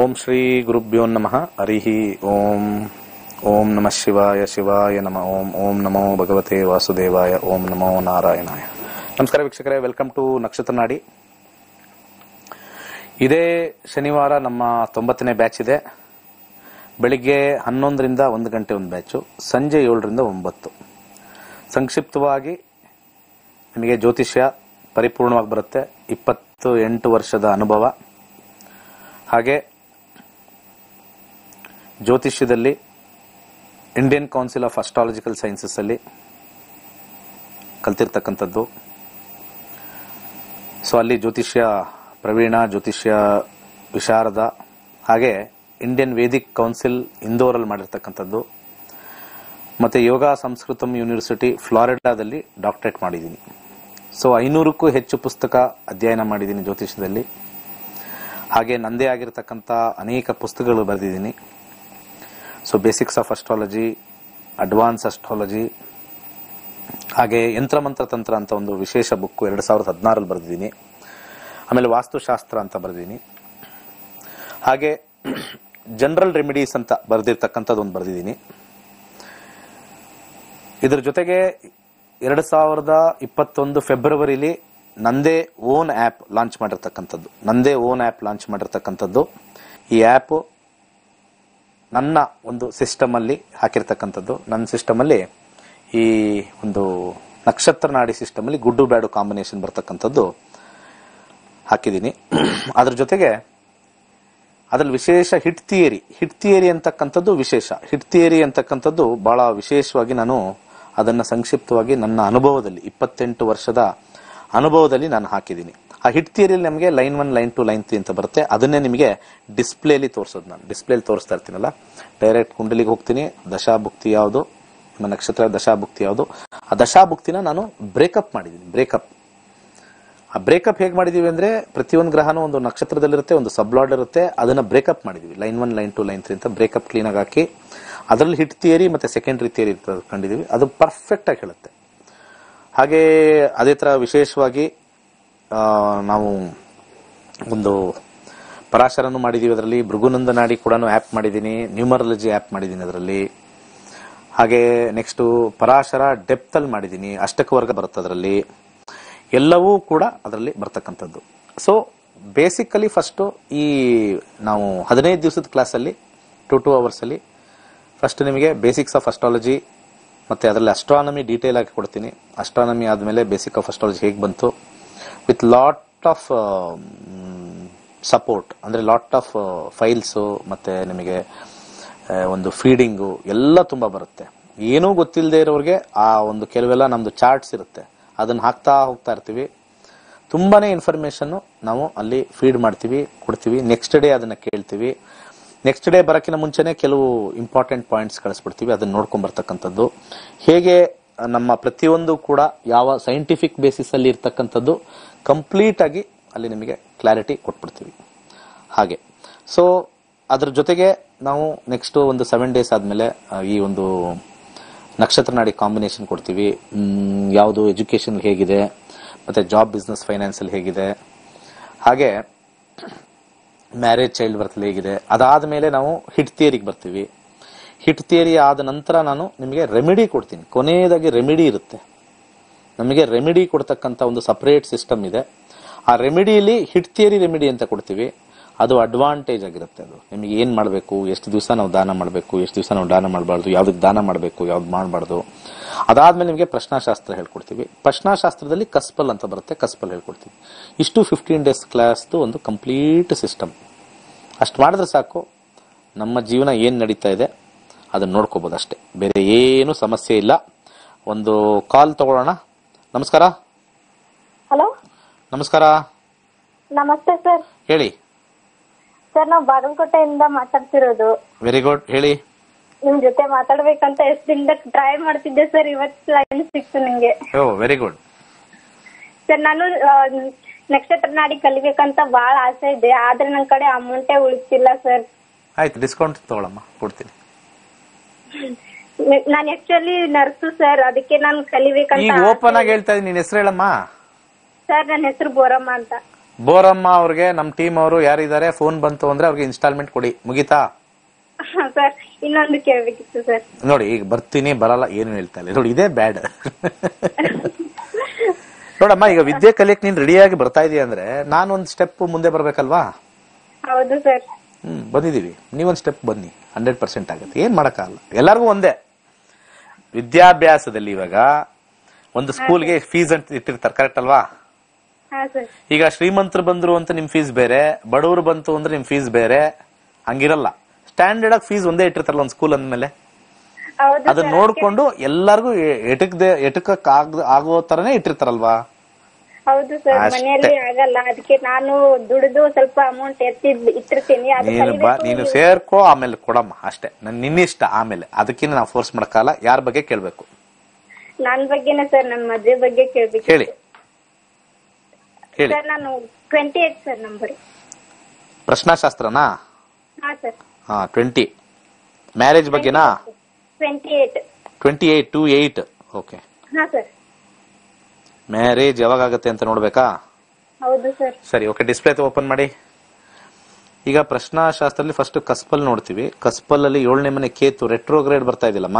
ಓಂ ಶ್ರೀ ಗುರುಭ್ಯೋ ನಮಃ ಹರಿ ಓಂ ಓಂ ನಮಃ ಶಿವಾಯ ಶಿವಾಯ ನಮ ಓಂ ಓಂ ನಮೋ ಭಗವತೆ ವಾಸುದೇವಾಯ ಓಂ ನಮೋ ನಾರಾಯಣಾಯ ನಮಸ್ಕಾರ ವೀಕ್ಷಕರೇ ವೆಲ್ಕಮ್ ಟು ನಕ್ಷತ್ರ ನಾಡಿ ಇದೇ ಶನಿವಾರ ನಮ್ಮ ತೊಂಬತ್ತನೇ ಬ್ಯಾಚ್ ಇದೆ ಬೆಳಿಗ್ಗೆ ಹನ್ನೊಂದರಿಂದ ಒಂದು ಗಂಟೆ ಒಂದು ಬ್ಯಾಚು ಸಂಜೆ ಏಳರಿಂದ ಒಂಬತ್ತು ಸಂಕ್ಷಿಪ್ತವಾಗಿ ನಿಮಗೆ ಜ್ಯೋತಿಷ್ಯ ಪರಿಪೂರ್ಣವಾಗಿ ಬರುತ್ತೆ ಇಪ್ಪತ್ತು ಎಂಟು ವರ್ಷದ ಅನುಭವ ಹಾಗೆ ಜ್ಯೋತಿಷ್ಯದಲ್ಲಿ Indian council of astrological sciences ಅಲ್ಲಿ ಕಲ್ತಿರ್ತಕ್ಕಂಥದ್ದು ಸೊ ಅಲ್ಲಿ ಜ್ಯೋತಿಷ್ಯ ಪ್ರವೀಣ ಜ್ಯೋತಿಷ್ಯ ವಿಶಾರದ ಹಾಗೆ ಇಂಡಿಯನ್ ವೇದಿಕ್ ಕೌನ್ಸಿಲ್ ಇಂದೋರಲ್ಲಿ ಮಾಡಿರ್ತಕ್ಕಂಥದ್ದು ಮತ್ತು ಯೋಗ ಸಂಸ್ಕೃತಂ ಯೂನಿವರ್ಸಿಟಿ ಫ್ಲಾರಿಡಾದಲ್ಲಿ ಡಾಕ್ಟರೇಟ್ ಮಾಡಿದ್ದೀನಿ ಸೊ ಐನೂರಕ್ಕೂ ಹೆಚ್ಚು ಪುಸ್ತಕ ಅಧ್ಯಯನ ಮಾಡಿದ್ದೀನಿ ಜ್ಯೋತಿಷ್ಯದಲ್ಲಿ ಹಾಗೆ ನಂದೇ ಆಗಿರತಕ್ಕಂಥ ಅನೇಕ ಪುಸ್ತಕಗಳು ಬರೆದಿದ್ದೀನಿ so basics of astrology advance astrology ಹಾಗೆ ಯಂತ್ರಮಂತ್ರ ತಂತ್ರ ಅಂತ ಒಂದು ವಿಶೇಷ ಬುಕ್ ಎರಡು ಸಾವಿರದ ಹದಿನಾರಲ್ಲಿ ಬರೆದಿದ್ದೀನಿ ಆಮೇಲೆ ವಾಸ್ತುಶಾಸ್ತ್ರ ಅಂತ ಬರೆದಿದ್ದೀನಿ ಹಾಗೆ ಜನರಲ್ ರೆಮಿಡೀಸ್ ಅಂತ ಬರೆದಿರ್ತಕ್ಕಂಥದ್ದು ಒಂದು ಬರೆದಿದ್ದೀನಿ ಇದ್ರ ಜೊತೆಗೆ ಎರಡು ಸಾವಿರದ ಇಪ್ಪತ್ತೊಂದು ಫೆಬ್ರವರಿಲಿ ನಂದೇ ಓನ್ ಆ್ಯಪ್ ಲಾಂಚ್ ಮಾಡಿರ್ತಕ್ಕಂಥದ್ದು ನಂದೇ ಓನ್ ಆ್ಯಪ್ ಲಾಂಚ್ ಮಾಡಿರ್ತಕ್ಕಂಥದ್ದು ಈ ಆ್ಯಪ್ ನನ್ನ ಒಂದು ಸಿಸ್ಟಮ್ ಅಲ್ಲಿ ಹಾಕಿರ್ತಕ್ಕಂಥದ್ದು ನನ್ನ ಸಿಸ್ಟಮ್ ಅಲ್ಲಿ ಈ ಒಂದು ನಕ್ಷತ್ರ ನಾಡಿ ಸಿಸ್ಟಮ್ ಅಲ್ಲಿ ಗುಡ್ಡು ಬ್ಯಾಡು ಕಾಂಬಿನೇಷನ್ ಬರ್ತಕ್ಕಂಥದ್ದು ಹಾಕಿದ್ದೀನಿ ಅದ್ರ ಜೊತೆಗೆ ಅದ್ರಲ್ಲಿ ವಿಶೇಷ ಹಿಟ್ ಥಿಯರಿ ಹಿಟ್ ಥಿಯರಿ ಅಂತಕ್ಕಂಥದ್ದು ವಿಶೇಷ ಹಿಟ್ ಥಿಯರಿ ಅಂತಕ್ಕಂಥದ್ದು ಬಹಳ ವಿಶೇಷವಾಗಿ ನಾನು ಅದನ್ನ ಸಂಕ್ಷಿಪ್ತವಾಗಿ ನನ್ನ ಅನುಭವದಲ್ಲಿ ಇಪ್ಪತ್ತೆಂಟು ವರ್ಷದ ಅನುಭವದಲ್ಲಿ ನಾನು ಹಾಕಿದ್ದೀನಿ ಆ ಹಿಟ್ ಥಿಯರಿಯಲ್ಲಿ ನಮಗೆ line one line two line three ಅಂತ ಬರುತ್ತೆ ಅದನ್ನೇ ನಿಮಗೆ ಡಿಸ್ಪ್ಲೇಲಿ ತೋರಿಸೋದು ನಾನು ಡಿಸ್ಪ್ಲೇಲಿ ತೋರಿಸ್ತಾ ಇರ್ತೀನಲ್ಲ ಡೈರೆಕ್ಟ್ ಕುಂಡಲಿಗೆ ಹೋಗ್ತೀನಿ ದಶಾಭುಕ್ತಿ ಯಾವುದು ನಿಮ್ಮ ನಕ್ಷತ್ರ ದಶಾಭುಕ್ತಿ ಯಾವುದು ಆ ದಶಾಭುಕ್ತಿನ ನಾನು ಬ್ರೇಕಪ್ ಮಾಡಿದ್ದೀನಿ ಬ್ರೇಕಪ್ ಆ ಬ್ರೇಕಪ್ ಹೇಗೆ ಮಾಡಿದೀವಿ ಅಂದ್ರೆ ಪ್ರತಿಯೊಂದು ಗ್ರಹನೂ ಒಂದು ನಕ್ಷತ್ರದಲ್ಲಿರುತ್ತೆ ಒಂದು ಸಬ್ಲಾಡ್ ಇರುತ್ತೆ ಅದನ್ನ ಬ್ರೇಕಪ್ ಮಾಡಿದೀವಿ line one line two line three ಅಂತ ಬ್ರೇಕಪ್ ಕ್ಲೀನ್ ಆಗಿ ಹಾಕಿ ಅದರಲ್ಲಿ ಹಿಟ್ ಥಿಯರಿ ಮತ್ತೆ ಸೆಕೆಂಡರಿ ಥಿಯರಿ ಕಂಡಿದೀವಿ ಅದು ಪರ್ಫೆಕ್ಟ್ ಆಗಿ ಹೇಳುತ್ತೆ ಹಾಗೆ ಅದೇ ತರ ವಿಶೇಷವಾಗಿ ಆ, ನಾವು ಒಂದು ಪರಾಶರನು ಮಾಡಿದೀವಿ ಅದರಲ್ಲಿ ಭೃಗುನಂದ ನಾಡಿ ಕೂಡ ಆ್ಯಪ್ ಮಾಡಿದ್ದೀನಿ ನ್ಯೂಮರಾಲಜಿ ಆ್ಯಪ್ ಮಾಡಿದ್ದೀನಿ ಅದರಲ್ಲಿ ಹಾಗೆ ನೆಕ್ಸ್ಟ್ ಪರಾಶರ ಡೆಪ್ತ್ ಅಲ್ಲಿ ಮಾಡಿದ್ದೀನಿ ಅಷ್ಟಕ ವರ್ಗ ಬರುತ್ತೆ ಅದರಲ್ಲಿ ಎಲ್ಲವೂ ಕೂಡ ಅದರಲ್ಲಿ ಬರ್ತಕ್ಕಂಥದ್ದು ಸೊ ಬೇಸಿಕಲಿ ಫಸ್ಟ್ ಈ ನಾವು ಹದಿನೈದು ದಿವಸದ ಕ್ಲಾಸಲ್ಲಿ ಟು ಟೂ ಅವರ್ಸ್ ಅಲ್ಲಿ ಫಸ್ಟ್ ನಿಮಗೆ ಬೇಸಿಕ್ಸ್ ಆಫ್ ಅಸ್ಟ್ರಾಲಜಿ ಮತ್ತೆ ಅದರಲ್ಲಿ ಅಸ್ಟ್ರಾನಮಿ ಡೀಟೇಲ್ ಆಗಿ ಕೊಡ್ತೀನಿ ಅಸ್ಟ್ರಾನಮಿ ಆದಮೇಲೆ ಬೇಸಿಕ್ ಆಫ್ ಅಸ್ಟ್ರಾಲಜಿ ಹೇಗೆ ಬಂತು ವಿತ್ ಲಾಟ್ ಆಫ್ ಸಪೋರ್ಟ್ ಅಂದ್ರೆ ಲಾಟ್ ಆಫ್ ಫೈಲ್ಸು ಮತ್ತೆ ನಿಮಗೆ ಆ, ಒಂದು ಫೀಡಿಂಗು ಎಲ್ಲ ತುಂಬಾ ಬರುತ್ತೆ ಏನೂ ಗೊತ್ತಿಲ್ಲದೆ ಇರೋರಿಗೆ ಆ ಒಂದು ಕೆಲವೆಲ್ಲ ನಮ್ದು ಚಾರ್ಟ್ಸ್ ಇರುತ್ತೆ ಅದನ್ನ ಹಾಕ್ತಾ ಹೋಗ್ತಾ ಇರ್ತೀವಿ ತುಂಬಾನೇ ಇನ್ಫಾರ್ಮೇಶನ್ ನಾವು ಅಲ್ಲಿ ಫೀಡ್ ಮಾಡ್ತೀವಿ ಕೊಡ್ತೀವಿ ನೆಕ್ಸ್ಟ್ ಡೇ ಅದನ್ನ ಕೇಳ್ತೀವಿ ನೆಕ್ಸ್ಟ್ ಡೇ ಬರೋಕ್ಕಿಂತ ಮುಂಚೆನೆ ಕೆಲವು ಇಂಪಾರ್ಟೆಂಟ್ ಪಾಯಿಂಟ್ಸ್ ಕಳಿಸ್ಬಿಡ್ತೀವಿ ಅದನ್ನ ನೋಡ್ಕೊಂಡ್ ಬರ್ತಕ್ಕಂಥದ್ದು ಹೇಗೆ ನಮ್ಮ ಪ್ರತಿಯೊಂದು ಕೂಡ ಯಾವ ಸೈಂಟಿಫಿಕ್ ಬೇಸಿಸ್ ಅಲ್ಲಿ ಇರ್ತಕ್ಕಂಥದ್ದು ಕಂಪ್ಲೀಟ್ ಆಗಿ ಅಲ್ಲಿ ನಿಮಗೆ ಕ್ಲಾರಿಟಿ ಕೊಟ್ಬಿಡ್ತೀವಿ ಹಾಗೆ ಸೊ ಅದ್ರ ಜೊತೆಗೆ ನಾವು ನೆಕ್ಸ್ಟ್ ಒಂದು ಸೆವೆನ್ ಡೇಸ್ ಆದ್ಮೇಲೆ ಆ, ಈ ಒಂದು ನಕ್ಷತ್ರ ನಾಡಿ ಕಾಂಬಿನೇಷನ್ ಕೊಡ್ತೀವಿ ಮ್, ಯಾವುದು ಎಜುಕೇಶನ್ ಹೇಗಿದೆ ಮತ್ತೆ ಜಾಬ್ ಬಿಸ್ನೆಸ್ ಫೈನಾನ್ಸ್ ಅಲ್ಲಿ ಹೇಗಿದೆ ಹಾಗೆ ಮ್ಯಾರೇಜ್ ಚೈಲ್ಡ್ ಬರ್ತ್ ಹೇಗಿದೆ ಅದಾದ ಮೇಲೆ ನಾವು ಹಿಟ್ ಥಿಯರಿಗೆ ಬರ್ತೀವಿ ಹಿಟ್ ಥಿಯರಿ ಆದ ನಂತರ ನಾನು ನಿಮಗೆ ರೆಮಿಡಿ ಕೊಡ್ತೀನಿ ಕೊನೆಯದಾಗಿ ರೆಮಿಡಿ ಇರುತ್ತೆ ನಮಗೆ ರೆಮಿಡಿ ಕೊಡ್ತಕ್ಕಂಥ ಒಂದು ಸಪರೇಟ್ ಸಿಸ್ಟಮ್ ಇದೆ ಆ ರೆಮಿಡಿಯಲ್ಲಿ ಹಿಟ್ ಥಿಯರಿ ರೆಮಿಡಿ ಅಂತ ಕೊಡ್ತೀವಿ ಅದು ಅಡ್ವಾಂಟೇಜ್ ಆಗಿರುತ್ತೆ ಅದು ನಿಮಗೆ ಏನ್ ಮಾಡಬೇಕು ಎಷ್ಟು ದಿವಸ ನಾವು ದಾನ ಮಾಡಬೇಕು ಎಷ್ಟು ದಿವಸ ನಾವು ದಾನ ಮಾಡಬಾರ್ದು ಯಾವ್ದಕ್ಕೆ ದಾನ ಮಾಡಬೇಕು ಯಾವ್ದು ಮಾಡಬಾರ್ದು ಅದಾದ್ಮೇಲೆ ನಿಮಗೆ ಪ್ರಶ್ನಾಶಾಸ್ತ್ರ ಹೇಳ್ಕೊಡ್ತೀವಿ ಪ್ರಶ್ನಾಶಾಸ್ತ್ರದಲ್ಲಿ ಕಸ್ಪಲ್ ಅಂತ ಬರುತ್ತೆ ಕಸ್ಪಲ್ ಹೇಳ್ಕೊಡ್ತೀವಿ ಇಷ್ಟು ಫಿಫ್ಟೀನ್ ಡೇಸ್ ಕ್ಲಾಸ್ದು ಒಂದು ಕಂಪ್ಲೀಟ್ ಸಿಸ್ಟಮ್ ಅಷ್ಟು ಮಾಡಿದ್ರೆ ಸಾಕು ನಮ್ಮ ಜೀವನ ಏನ್ ನಡೀತಾ ಇದೆ ಅದನ್ನ ನೋಡ್ಕೋಬಹುದು ಅಷ್ಟೇ ಬೇರೆ ಏನು ಸಮಸ್ಯೆ ಇಲ್ಲ ಒಂದು ಕಾಲ್ ತಗೊಳ್ಳೋಣ ನಮಸ್ಕಾರ ಹಲೋ ನಮಸ್ಕಾರ ನಮಸ್ತೆ ಸರ್ ಹೇಳಿ ಸರ್ ನಾವು ಬಾಗಲಕೋಟೆಯಿಂದ ಮಾತಾಡ್ತಿರೋದು ವೆರಿ ಗುಡ್ ಹೇಳಿ ನಿಮ್ ಜೊತೆ ಮಾತಾಡ್ಬೇಕಂತ ಎಷ್ಟ್ ದಿನದ ಟ್ರೈ ಮಾಡ್ತಿದ್ದೆ ಸರ್ ಇವತ್ತು ಲೈನ್ ಸಿಕ್ತು ನಿಮ್ಗೆ ಓ ವೆರಿ ಗುಡ್ ಸರ್ ನಾನು ಆ, ನಕ್ಷತ್ರ ನಾಡಿ ಕಲಿಬೇಕಂತ ಬಹಳ ಆಸೆ ಇದೆ ಆದ್ರೆ ನನ್ ಕಡೆ ಅಮೌಂಟೇ ಉಳಿತಿಲ್ಲ ಸರ್ ಆಯ್ತು ಡಿಸ್ಕೌಂಟ್ ತಗೊಳಮ್ಮ ಕೊಡ್ತೀನಿ ನಾನು ಆಕ್ಚುಲಿ ನರ್ಸು ಸರ್ ಅದಕ್ಕೆ ನಾನು ಕಲಿಬೇಕಂತ ಈಗ ಓಪನ್ ಆಗಿ ಹೇಳ್ತಾ ಇದ್ದೀನಿ ನಿನ್ ಹೆಸರು ಹೇಳಮ್ಮ ಸರ್ ನನ್ನ ಹೆಸರು ಬೋರಮ್ಮ ಅಂತ ಬೋರಮ್ಮ ಅವ್ರಿಗೆ ನಮ್ ಟೀಮ್ ಅವರು ಯಾರಿದ್ದಾರೆ ಫೋನ್ ಬಂತು ಅಂದ್ರೆ ಅವ್ರಿಗೆ ಇನ್ಸ್ಟಾಲ್ಮೆಂಟ್ ಕೊಡಿ ಮುಗೀತಾ ಸರ್ ಇನ್ನೊಂದು ಕೇಳ್ಬೇಕಿತ್ತು ಸರ್ ನೋಡಿ ಈಗ ಬರ್ತೀನಿ ಬರಲ್ಲ ಏನು ಹೇಳ್ತಾ ಇಲ್ಲ ನೋಡಿ ಇದೇ ಬ್ಯಾಡ್ ನೋಡಮ್ಮ ಈಗ ವಿದ್ಯೆ ಕಲಿಯಕ್ ನೀನ್ ರೆಡಿಯಾಗಿ ಬರ್ತಾ ಇದೀಯ ಅಂದ್ರೆ ನಾನು ಒಂದ್ ಸ್ಟೆಪ್ ಮುಂದೆ ಬರ್ಬೇಕಲ್ವಾ ಹೌದು ಸರ್ ಹ್ಮ್ ಬಂದಿದೀವಿ ನೀವೊಂದ್ ಸ್ಟೆಪ್ ಬನ್ನಿ ಹಂಡ್ರೆಡ್ ಪರ್ಸೆಂಟ್ ಆಗುತ್ತೆ ಏನ್ ಮಾಡಕ್ಕಾಗಲ್ಲ ಎಲ್ಲರಿಗೂ ಒಂದೇ ವಿದ್ಯಾಭ್ಯಾಸದಲ್ಲಿ ಇವಾಗ ಒಂದು ಸ್ಕೂಲ್ಗೆ ಫೀಸ್ ಅಂತ ಇಟ್ಟಿರ್ತಾರೆ ಕರೆಕ್ಟ್ ಅಲ್ವಾ ಹಾ ಸರ್ ಈಗ ಶ್ರೀಮಂತರು ಬಂದ್ರು ಅಂತ ನಿಮ್ ಫೀಸ್ ಬೇರೆ ಬಡವರು ಬಂತು ಅಂದ್ರೆ ನಿಮ್ ಫೀಸ್ ಬೇರೆ ಹಂಗಿರಲ್ಲ ಸ್ಟ್ಯಾಂಡರ್ಡ್ ಆಗಿ ಫೀಸ್ ಒಂದೇ ಇಟ್ಟಿರ್ತಾರಲ್ಲ ಒಂದು ಸ್ಕೂಲ್ ಅಂದ್ಮೇಲೆ ಹೌದು ಅದನ್ನ ನೋಡ್ಕೊಂಡು ಎಲ್ಲಾರ್ಗು ಎಟಕ್ದೆ ಎಟಕಕ್ ಆಗ ಆಗೋ ತರನೇ ಇಟ್ಟಿರ್ತಾರಲ್ವಾ ಹೌದು ಸರ್ ಅಷ್ಟೇ. ಮನೆಯಲ್ಲಿ ಆಗಲ್ಲ ಅದಕ್ಕೆ ನಾನು ದುಡಿದು ಸ್ವಲ್ಪ ಅಮೌಂಟ್ ಎತ್ತಿದ್ ಇಟ್ಟಿರ್ತೀನಿ ಅದು ನೀನು ಬಾ ಕಲಿಬೇಕು ನೀನು ಸೇರ್ಕೋ ಆಮೇಲೆ ಕೊಡಮ್ಮ ಅಷ್ಟೇ ನನ್ ನಿನ್ನಿಷ್ಟ ಆಮೇಲೆ ಅದಕ್ಕಿಂತ ನಾವು ಫೋರ್ಸ್ ಮಾಡಕ್ಕಾಗಲ್ಲ ಯಾರ ಬಗ್ಗೆ ಕೇಳ್ಬೇಕು ನನ್ ಬಗ್ಗೆನೇ ಸರ್ ನನ್ ಮದ್ವೆ ಬಗ್ಗೆ ಕೇಳ್ಬೇಕು ಹೇಳಿ ಹೇಳಿ ಸರ್ ನಾನು ಟ್ವೆಂಟಿ ಏಟ್ ಸರ್ ನಂಬರ್ ಪ್ರಶ್ನಾಶಾಸ್ತ್ರನಾ ಹಾ ಸರ್ ಹಾ ಟ್ವೆಂಟಿ ಮ್ಯಾರೇಜ್ ಬಗ್ಗೆನಾ twenty eight twenty eight two eight okay ಹಾ ಸರ್ ಮ್ಯಾರೇಜ್ ಯಾವಾಗ ಆಗುತ್ತೆ ಅಂತ ನೋಡ್ಬೇಕಾ ಹೌದು ಸರ್ ಸರಿ ಓಕೆ ಡಿಸ್ಪ್ಲೇ ಓಪನ್ ಮಾಡಿ ಈಗ ಪ್ರಶ್ನಾಶಾಸ್ತ್ರದಲ್ಲಿ ಫಸ್ಟ್ ಕಸ್ಪಲ್ ನೋಡ್ತೀವಿ ಕಸ್ಪಲ್ ಅಲ್ಲಿ ಏಳನೇ ಮನೆ ಕೇತು ರೆಟ್ರೋಗ್ರೇಡ್ ಬರ್ತಾ ಇದಿಲ್ಲಮ್ಮ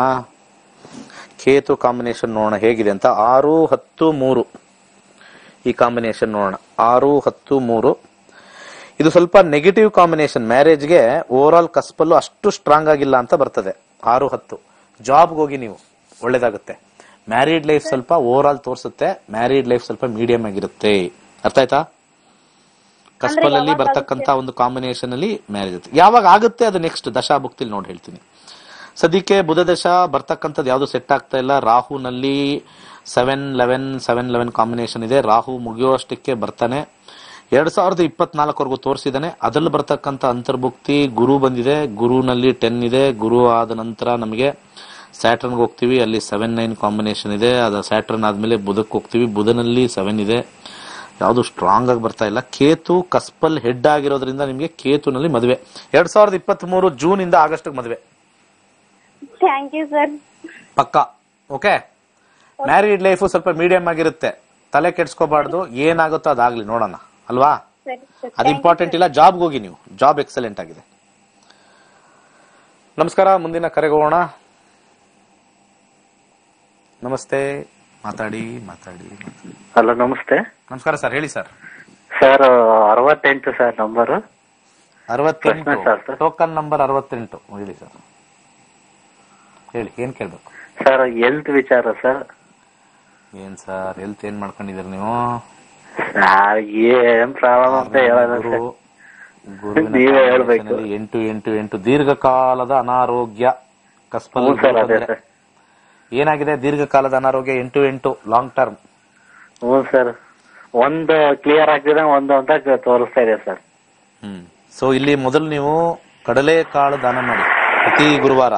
ಕೇತು ಕಾಂಬಿನೇಷನ್ ನೋಡೋಣ ಹೇಗಿದೆ ಅಂತ ಆರು ಹತ್ತು ಮೂರು ಈ ಕಾಂಬಿನೇಷನ್ ನೋಡೋಣ ಆರು ಹತ್ತು ಮೂರು ಇದು ಸ್ವಲ್ಪ ನೆಗೆಟಿವ್ ಕಾಂಬಿನೇಷನ್ ಮ್ಯಾರೇಜ್ಗೆ ಓವರ್ ಆಲ್ ಕಸ್ಪಲ್ಲು ಅಷ್ಟು ಸ್ಟ್ರಾಂಗ್ ಆಗಿಲ್ಲ ಅಂತ ಬರ್ತದೆ ಆರು ಹತ್ತು ಜಾಬ್ಗೆ ಹೋಗಿ ನೀವು ಒಳ್ಳೇದಾಗುತ್ತೆ ಮ್ಯಾರಿಡ್ ಲೈಫ್ ಸ್ವಲ್ಪ ಓವರ್ ಆಲ್ ತೋರಿಸುತ್ತೆ ಮ್ಯಾರಿಡ್ ಲೈಫ್ ಸ್ವಲ್ಪ ಮೀಡಿಯಂ ಆಗಿರುತ್ತೆ ಅರ್ಥ ಆಯ್ತಾ ಕಸ್ಪಲ್ ಅಲ್ಲಿ ಬರ್ತಕ್ಕಂತ ಒಂದು ಕಾಂಬಿನೇಷನ್ ಅಲ್ಲಿ ಮ್ಯಾರೇಜ್ ಆಗುತ್ತೆ ಯಾವಾಗ ಆಗುತ್ತೆ ಅದು ನೆಕ್ಸ್ಟ್ ದಶಾ ಭುಕ್ತಿಲಿ ನೋಡಿ ಹೇಳ್ತೀನಿ ಸದ್ಯಕ್ಕೆ ಬುಧ ದಶ ಬರ್ತಕ್ಕಂಥದ್ದು ಯಾವುದು ಸೆಟ್ ಆಗ್ತಾ ಇಲ್ಲ ರಾಹುನಲ್ಲಿ seven eleven seven eleven combination ಇದೆ ರಾಹು ಮುಗಿಯುವಷ್ಟಕ್ಕೆ ಬರ್ತಾನೆ ಎರಡ್ ಸಾವಿರದ ಇಪ್ಪತ್ನಾಲ್ಕವರೆಗೂ ತೋರಿಸಿದಾನೆ ಅದ್ರಲ್ಲಿ ಬರ್ತಕ್ಕಂಥ ಅಂತರ್ಭುಕ್ತಿ ಗುರು ಬಂದಿದೆ ಗುರುನಲ್ಲಿ ಟೆನ್ ಇದೆ ಗುರು ಆದ ನಂತರ ನಮಗೆ ಸ್ಯಾಟ್ರನ್ಗೆ ಹೋಗ್ತೀವಿ ಅಲ್ಲಿ ಸೆವೆನ್ ನೈನ್ ಕಾಂಬಿನೇಷನ್ ಇದೆ ಅದು ಸ್ಯಾಟ್ರನ್ ಆದ್ಮೇಲೆ ಬುಧಕ್ಕೆ ಹೋಗ್ತೀವಿ ಬುಧನಲ್ಲಿ ಸೆವೆನ್ ಇದೆ ಯಾವುದು ಸ್ಟ್ರಾಂಗ್ ಆಗಿ ಬರ್ತಾ ಇಲ್ಲ ಕೇತು ಕಸ್ಪಲ್ ಹೆಡ್ ಆಗಿರೋದ್ರಿಂದ ನಿಮಗೆ ಕೇತುನಲ್ಲಿ ಮದುವೆ ಎರಡ್ ಸಾವಿರದ ಇಪ್ಪತ್ತ್ ಮೂರು ಜೂನ್ ಇಂದ ಆಗಸ್ಟ್ ಮದುವೆ ಥ್ಯಾಂಕ್ ಯು ಸರ್ ಪಕ್ಕ ಓಕೆ ಮ್ಯಾರಿಡ್ ಲೈಫ್ ಸ್ವಲ್ಪ ಮೀಡಿಯಂ ಆಗಿರುತ್ತೆ ತಲೆ ಕೆಡ್ಸ್ಕೋಬಾರ್ದು ಏನಾಗುತ್ತೋ ಅದಾಗ್ಲಿ ನೋಡೋಣ ಅಲ್ವಾ ಸರಿ ಸರ್ ಅದು ಇಂಪಾರ್ಟೆಂಟ್ ಇಲ್ಲ ಜಾಬ್ಗೆ ಹೋಗಿ ನೀವು ಜಾಬ್ ಎಕ್ಸಲೆಂಟ್ ಆಗಿದೆ ನಮಸ್ಕಾರ ಮುಂದಿನ ಕರೆಗೆ ಹೋಗೋಣ ನಮಸ್ತೆ ಮಾತಾಡಿ ಮಾತಾಡಿ ಮಾತಾಡಿ. ಹಲೋ ನಮಸ್ತೆ ನಮಸ್ಕಾರ ಸರ್ ಹೇಳಿ ಸರ್ ಸರ್ ಅರವತ್ತೆಂಟು ಸರ್ ನಂಬರ್ ಅರವತ್ತೆಂಟು ಪ್ರಶ್ನಾಶಾಸ್ತ್ರ. ಟೋಕನ್ ನಂಬರ್ ಅರವತ್ತೆಂಟು ಹೇಳಿ ಸರ್ ಹೇಳಿ ಏನ್ ಕೇಳ್ಬೇಕು ಸರ್ ಹೆಲ್ತ್ ವಿಚಾರ ಸರ್ ಏನ್ ಸರ್ ಹೆಲ್ತ್ ಏನ್ ಮಾಡ್ಕೊಂಡಿದೀರಿ ನೀವು ಸರ್ ಏನ್ ಪ್ರಾಬ್ಲಮ್ ಅಂತ ಹೇಳೋಣ ಗುರು ಸರ್ ಗುರುವಿನ ನೀವೇ ಹೇಳ್ಬೇಕು. combination ಅಲ್ಲಿ ಎಂಟು ಎಂಟು ಎಂಟು ದೀರ್ಘಕಾಲದ ಅನಾರೋಗ್ಯ ಕಸ್ಪಲ್ ಹ್ಞೂ ಸರ್ ಅದೇ ಸರ್ ಏನಾಗಿದೆ ದೀರ್ಘಕಾಲದ ಅನಾರೋಗ್ಯ ಎಂಟು ಎಂಟು ಲಾಂಗ್ ಟರ್ಮ್ ಹ್ಞೂ ಸರ್ ಒಂದು ಕ್ಲಿಯರ್ ಆಗ್ತಿದೆ ಒಂದು ಅಂತ ತೋರಿಸ್ತಾ ಇದೆ ಸರ್ ಹ್ಮ್ ಸೊ ಇಲ್ಲಿ ಮೊದಲು ನೀವು ಕಡಲೆಕಾಳು ದಾನ ಮಾಡಿ ಪ್ರತಿ ಗುರುವಾರ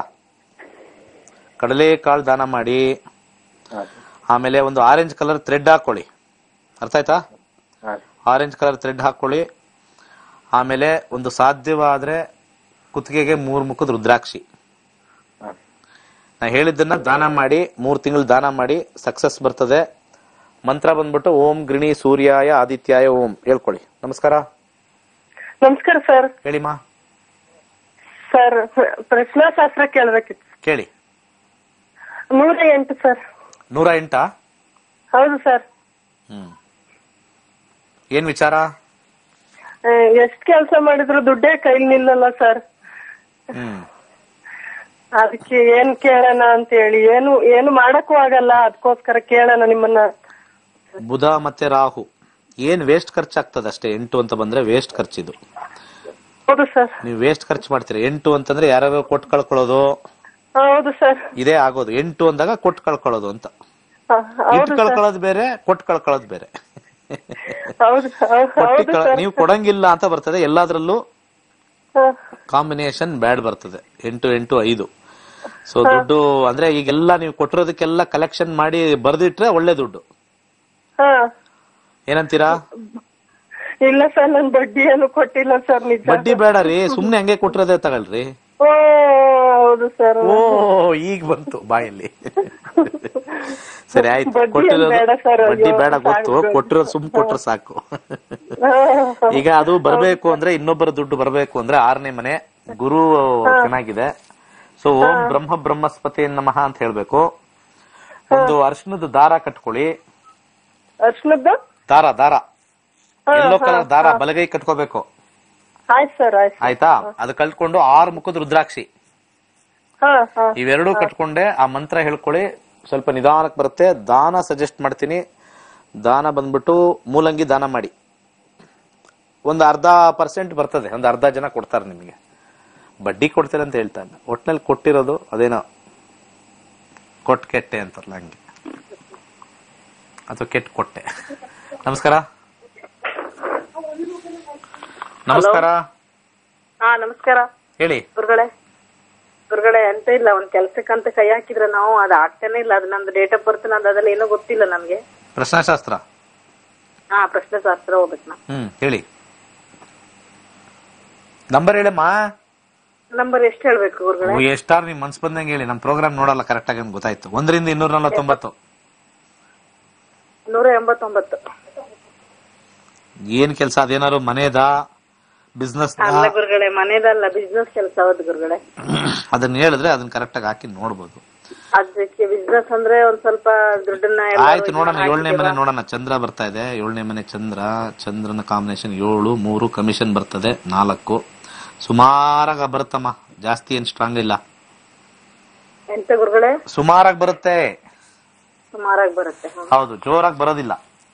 ಕಡಲೆಕಾಳು ದಾನ ಮಾಡಿ ಹಾಂ ಆಮೇಲೆ ಒಂದು ಆರೆಂಜ್ ಕಲರ್ ಥ್ರೆಡ್ ಹಾಕೊಳ್ಳಿ ಅರ್ಥ ಆಯ್ತಾ ಹಾಂ ಆರೆಂಜ್ ಕಲರ್ ಥ್ರೆಡ್ ಹಾಕೊಳ್ಳಿ ಆಮೇಲೆ ಒಂದು ಸಾಧ್ಯವಾದ್ರೆ ಕುತ್ತಿಗೆಗೆ ಮೂರು ಮುಖದ ರುದ್ರಾಕ್ಷಿ ಹಾಂ ನಾ ಹೇಳಿದ್ದನ್ನ ದಾನ ಮಾಡಿ ಮೂರ್ ತಿಂಗಳು ದಾನ ಮಾಡಿ ಸಕ್ಸಸ್ ಬರ್ತದೆ ಮಂತ್ರ ಬಂದ್ಬಿಟ್ಟು ಓಂ ಗೃಣಿ ಸೂರ್ಯಾಯ ಆದಿತ್ಯಾಯ ಓಂ ಹೇಳ್ಕೊಳ್ಳಿ ನಮಸ್ಕಾರ ನಮಸ್ಕಾರ ಸರ್ ಹೇಳಿಮಾ ಸರ್ ಪ್ರ- ಪ್ರಶ್ನಾಶಾಸ್ತ್ರ ಕೇಳ್ಬೇಕಿತ್ತು ಕೇಳಿ ನೂರ ಎಂಟು ಸರ್ ನೂರ ಎಂಟಾ ಹೌದು ಸರ್ ಹ್ಮ್ ಏನ್ ವಿಚಾರ ಎಷ್ಟ್ ಕೆಲಸ ಮಾಡಿದ್ರು ದುಡ್ಡೇ ಕೈಲಿ ನಿಲ್ಲಲ್ಲ ಸರ್ ಹ್ಮ್ ಅದಕ್ಕೆ ಏನ್ ಕೇಳೋಣ ಅಂತ ಹೇಳಿ ಏನು ಏನು ಮಾಡಕ್ಕೂ ಆಗಲ್ಲ ಅದಕ್ಕೋಸ್ಕರ ಕೇಳೋಣ ನಿಮ್ಮನ್ನ ಬುಧ ಮತ್ತೆ ರಾಹು ಏನ್ ವೇಸ್ಟ್ ಖರ್ಚಾಗ್ತದೆ ಅಷ್ಟೇ ಎಂಟು ಅಂತ ಬಂದ್ರೆ ವೇಸ್ಟ್ ಖರ್ಚಿದು ಹೌದು ಸರ್ ನೀವು ವೇಸ್ಟ್ ಖರ್ಚು ಮಾಡ್ತೀರಾ ಎಂಟು ಅಂತಂದ್ರೆ ಯಾರ್ಯಾರು ಕೊಟ್ಟು ಕಳ್ಕೊಳ್ಳೋದು ಹೌದು ಸರ್ ಇದೇ ಆಗೋದು ಎಂಟು ಅಂದಾಗ ಕೊಟ್ಟು ಕಳ್ಕೊಳ್ಳೋದು ಅಂತ ಹ, ಇಟ್ಟು ಹೌದು ಸರ್ ಕಳ್ಕೊಳ್ಳೋದು ಬೇರೆ ಕೊಟ್ಟು ಕಳ್ಕೊಳ್ಳೋದು ಬೇರೆ ಹೌದು ಹೌದು ಕೊಟ್ಟಿ ಹೌದು ಕಳ್- ಸರ್ ನೀವು ಕೊಡಂಗಿಲ್ಲ ಅಂತ ಬರ್ತದೆ ಎಲ್ಲಾದ್ರಲ್ಲೂ ಹ, ಕಾಂಬಿನೇಷನ್ ಬ್ಯಾಡ್ ಬರ್ತದೆ ಎಂಟು ಎಂಟು ಐದು ಸೊ ದುಡ್ಡು ಅಂದ್ರೆ ಈಗೆಲ್ಲ ನೀವು ಕೊಟ್ಟಿರೋದಕ್ಕೆಲ್ಲ ಕಲೆಕ್ಷನ್ ಮಾಡಿ ಬರ್ದಿಟ್ರೆ ಒಳ್ಳೆ ದುಡ್ಡು ಹ. ಏನಂತೀರಾ ಇಲ್ಲ ಸರ್ ನನ್ ಬಡ್ಡಿ ಏನು ಕೊಟ್ಟಿಲ್ಲ ಸರ್ ನಿಜ ಬಡ್ಡಿ ಬೇಡ ರೀ ಸುಮ್ನೆ ಹಂಗೆ ಕೊಟ್ಟಿರೋದೇ ತಗೊಳ್ರಿ ಓ ಹೌದು ಸರ್ ಓ ಈಗ ಬಂತು ಬಾಯಲ್ಲಿ ಸರಿ ಆಯ್ತು ಬಡ್ಡಿ ಏನ್ ಕೊಟ್ಟಿರೋದು ಬೇಡ ಸರ್, ಬಡ್ಡಿ ಅಯ್ಯೋ, ಬೇಡ ಗೊತ್ತು ಸಾಕು. ಕೊಟ್ಟಿರೋದು ಸುಮ್ ಕೊಟ್ರೆ ಸಾಕು ಈಗ ಅದು ಬರಬೇಕು ಅಂದ್ರೆ ಇನ್ನೊಬ್ಬರ ದುಡ್ಡು ಬರಬೇಕು ಅಂದ್ರೆ ಆರನೇ ಮನೆ ಗುರು ಚೆನ್ನಾಗಿದೆ ಸೊ ಓಂ ಬ್ರಹ್ಮ ಬ್ರಹ್ಮಸ್ಪತಿ ನಮಃ ಅಂತ ಹೇಳ್ಬೇಕು ಒಂದು ಅರ್ಶನದ ದಾರ ಕಟ್ಕೊಳ್ಳಿ ಅರ್ಶನದ್ದು ದಾರ ದಾರ ಯೆಲ್ಲೋ ಕಲರ್ ದಾರ ಬಲಗೈ ಕಟ್ಕೋಬೇಕು ಆಯ್ತು ಸರ್ ಆಯ್ತು ಆಯ್ತಾ ಅದು ಕಲ್ತ್ಕೊಂಡು ಆರು ಮುಖದ ರುದ್ರಾಕ್ಷಿ ಹಾ ಹಾ ಇವೆರಡೂ ಕಟ್ಕೊಂಡೆ ಆ ಮಂತ್ರ ಹೇಳ್ಕೊಳ್ಳಿ ಸ್ವಲ್ಪ ನಿಧಾನಕ್ಕೆ ಬರುತ್ತೆ ದಾನ ಸಜೆಸ್ಟ್ ಮಾಡ್ತೀನಿ ದಾನ ಬಂದ್ಬಿಟ್ಟು ಮೂಲಂಗಿ ದಾನ ಮಾಡಿ ಒಂದು ಅರ್ಧ ಪರ್ಸೆಂಟ್ ಬರ್ತದೆ ಒಂದು ಅರ್ಧ ಜನ ಕೊಡ್ತಾರೆ ನಿಮಗೆ ಬಡ್ಡಿ ಕೊಡ್ತೀರ ಅಂತ ಹೇಳ್ತಾ ಇಲ್ಲ ಒಟ್ನಲ್ಲಿ ಕೊಟ್ಟಿರೋದು ಅದೇನೋ ಕೊಟ್ ಕೆಟ್ಟೆ ಅಂತಾರಲ್ಲ ಹಂಗೆ ಅಥವಾ ಕೆಟ್ಟ ಕೊಟ್ಟೆ ನಮಸ್ಕಾರ ನಮಸ್ಕಾರ ಹಾ ನಮಸ್ಕಾರ ಹೇಳಿ ಗುರುಗಳೇ ಗುರುಗಳೇ ಅಂತ ಇಲ್ಲ ಒಂದ್ ಕೆಲ್ಸಕ್ಕಂತ ಕೈ ಹಾಕಿದ್ರೆ ನಾವು ಅದ್ ಆಗ್ತಾನೆ ಇಲ್ಲ ಅದು ನಂದು ಡೇಟ್ ಆಫ್ ಬರ್ತ್ ನಂದು ಅದೆಲ್ಲ ಏನೋ ಗೊತ್ತಿಲ್ಲ ನಮ್ಗೆ ಪ್ರಶ್ನಾಶಾಸ್ತ್ರ ಹಾ ಪ್ರಶ್ನೆ ಶಾಸ್ತ್ರ ಹೋಗ್ಬೇಕು ನಾ ಹ್ಮ್ ಹೇಳಿ ನಂಬರ್ ಹೇಳಮ್ಮ ನಂಬರ್ ಎಷ್ಟು ಹೇಳ್ಬೇಕು ಗುರುಗಳೇ ಓ, ಎಷ್ಟಾರು ನಿಮ್ ಮನ್ಸ್ ಬಂದಂಗೆ ಹೇಳಿ ನಮ್ ಪ್ರೋಗ್ರಾಮ್ ನೋಡಲ್ಲ ಕರೆಕ್ಟ್ ಆಗಿ ಅಂತ ಗೊತ್ತಾಯ್ತು ಒಂದರಿಂದ ಇನ್ನೂರ ನಲವತ್ತೊಂಬತ್ತು ನೂರ ಎಂಬತ್ತೊಂಬತ್ತು ಏನ್ ಕೆಲಸ ಅದೇನಾದ್ರು ಮನೆದ ಬಿಸ್ನೆಸ್ ಅಲ್ಲ ಗುರುಗಳೇ ಮನೇದಲ್ಲ ಬಿಸ್ನೆಸ್ ಕೆಲಸ ಹೌದು ಗುರುಗಳೇ ಅದನ್ನ ಹೇಳಿದ್ರೆ ಅದನ್ನ ಕರೆಕ್ಟ್ ಆಗಿ ಹಾಕಿ ನೋಡ್ಬೋದು ಅದಕ್ಕೆ ಬಿಸ್ನೆಸ್ ಅಂದ್ರೆ ಒಂದ್ ಸ್ವಲ್ಪ ದುಡ್ಡನ್ನ ಎಲ್ಲರೂ ಆಯ್ತು ನೋಡೋಣ ಹಾಕಿದ್ದೀರಾ? ಏಳನೇ ಮನೆ ನೋಡೋಣ ಚಂದ್ರ ಬರ್ತಾ ಇದೆ ಏಳನೇ ಮನೆ ಚಂದ್ರ ಚಂದ್ರನ ಕಾಂಬಿನೇಷನ್ ಏಳು ಮೂರು ಕಮಿಷನ್ ಬರ್ತದೆ ನಾಲ್ಕು ಸುಮಾರಾಗ ಬರುತ್ತಮ್ಮ ಜಾಸ್ತಿ ಏನ್ ಸ್ಟ್ರಾಂಗ್ ಇಲ್ಲ ಎಂತ ಗುರುಗಳೇ ಸುಮಾರಾಗಿ ಬರುತ್ತೆ ಸುಮಾರಾಗಿ ಬರುತ್ತೆ ಹ್ಮ್. ಹೌದು ಜೋರಾಗಿ ಬರೋದಿಲ್ಲ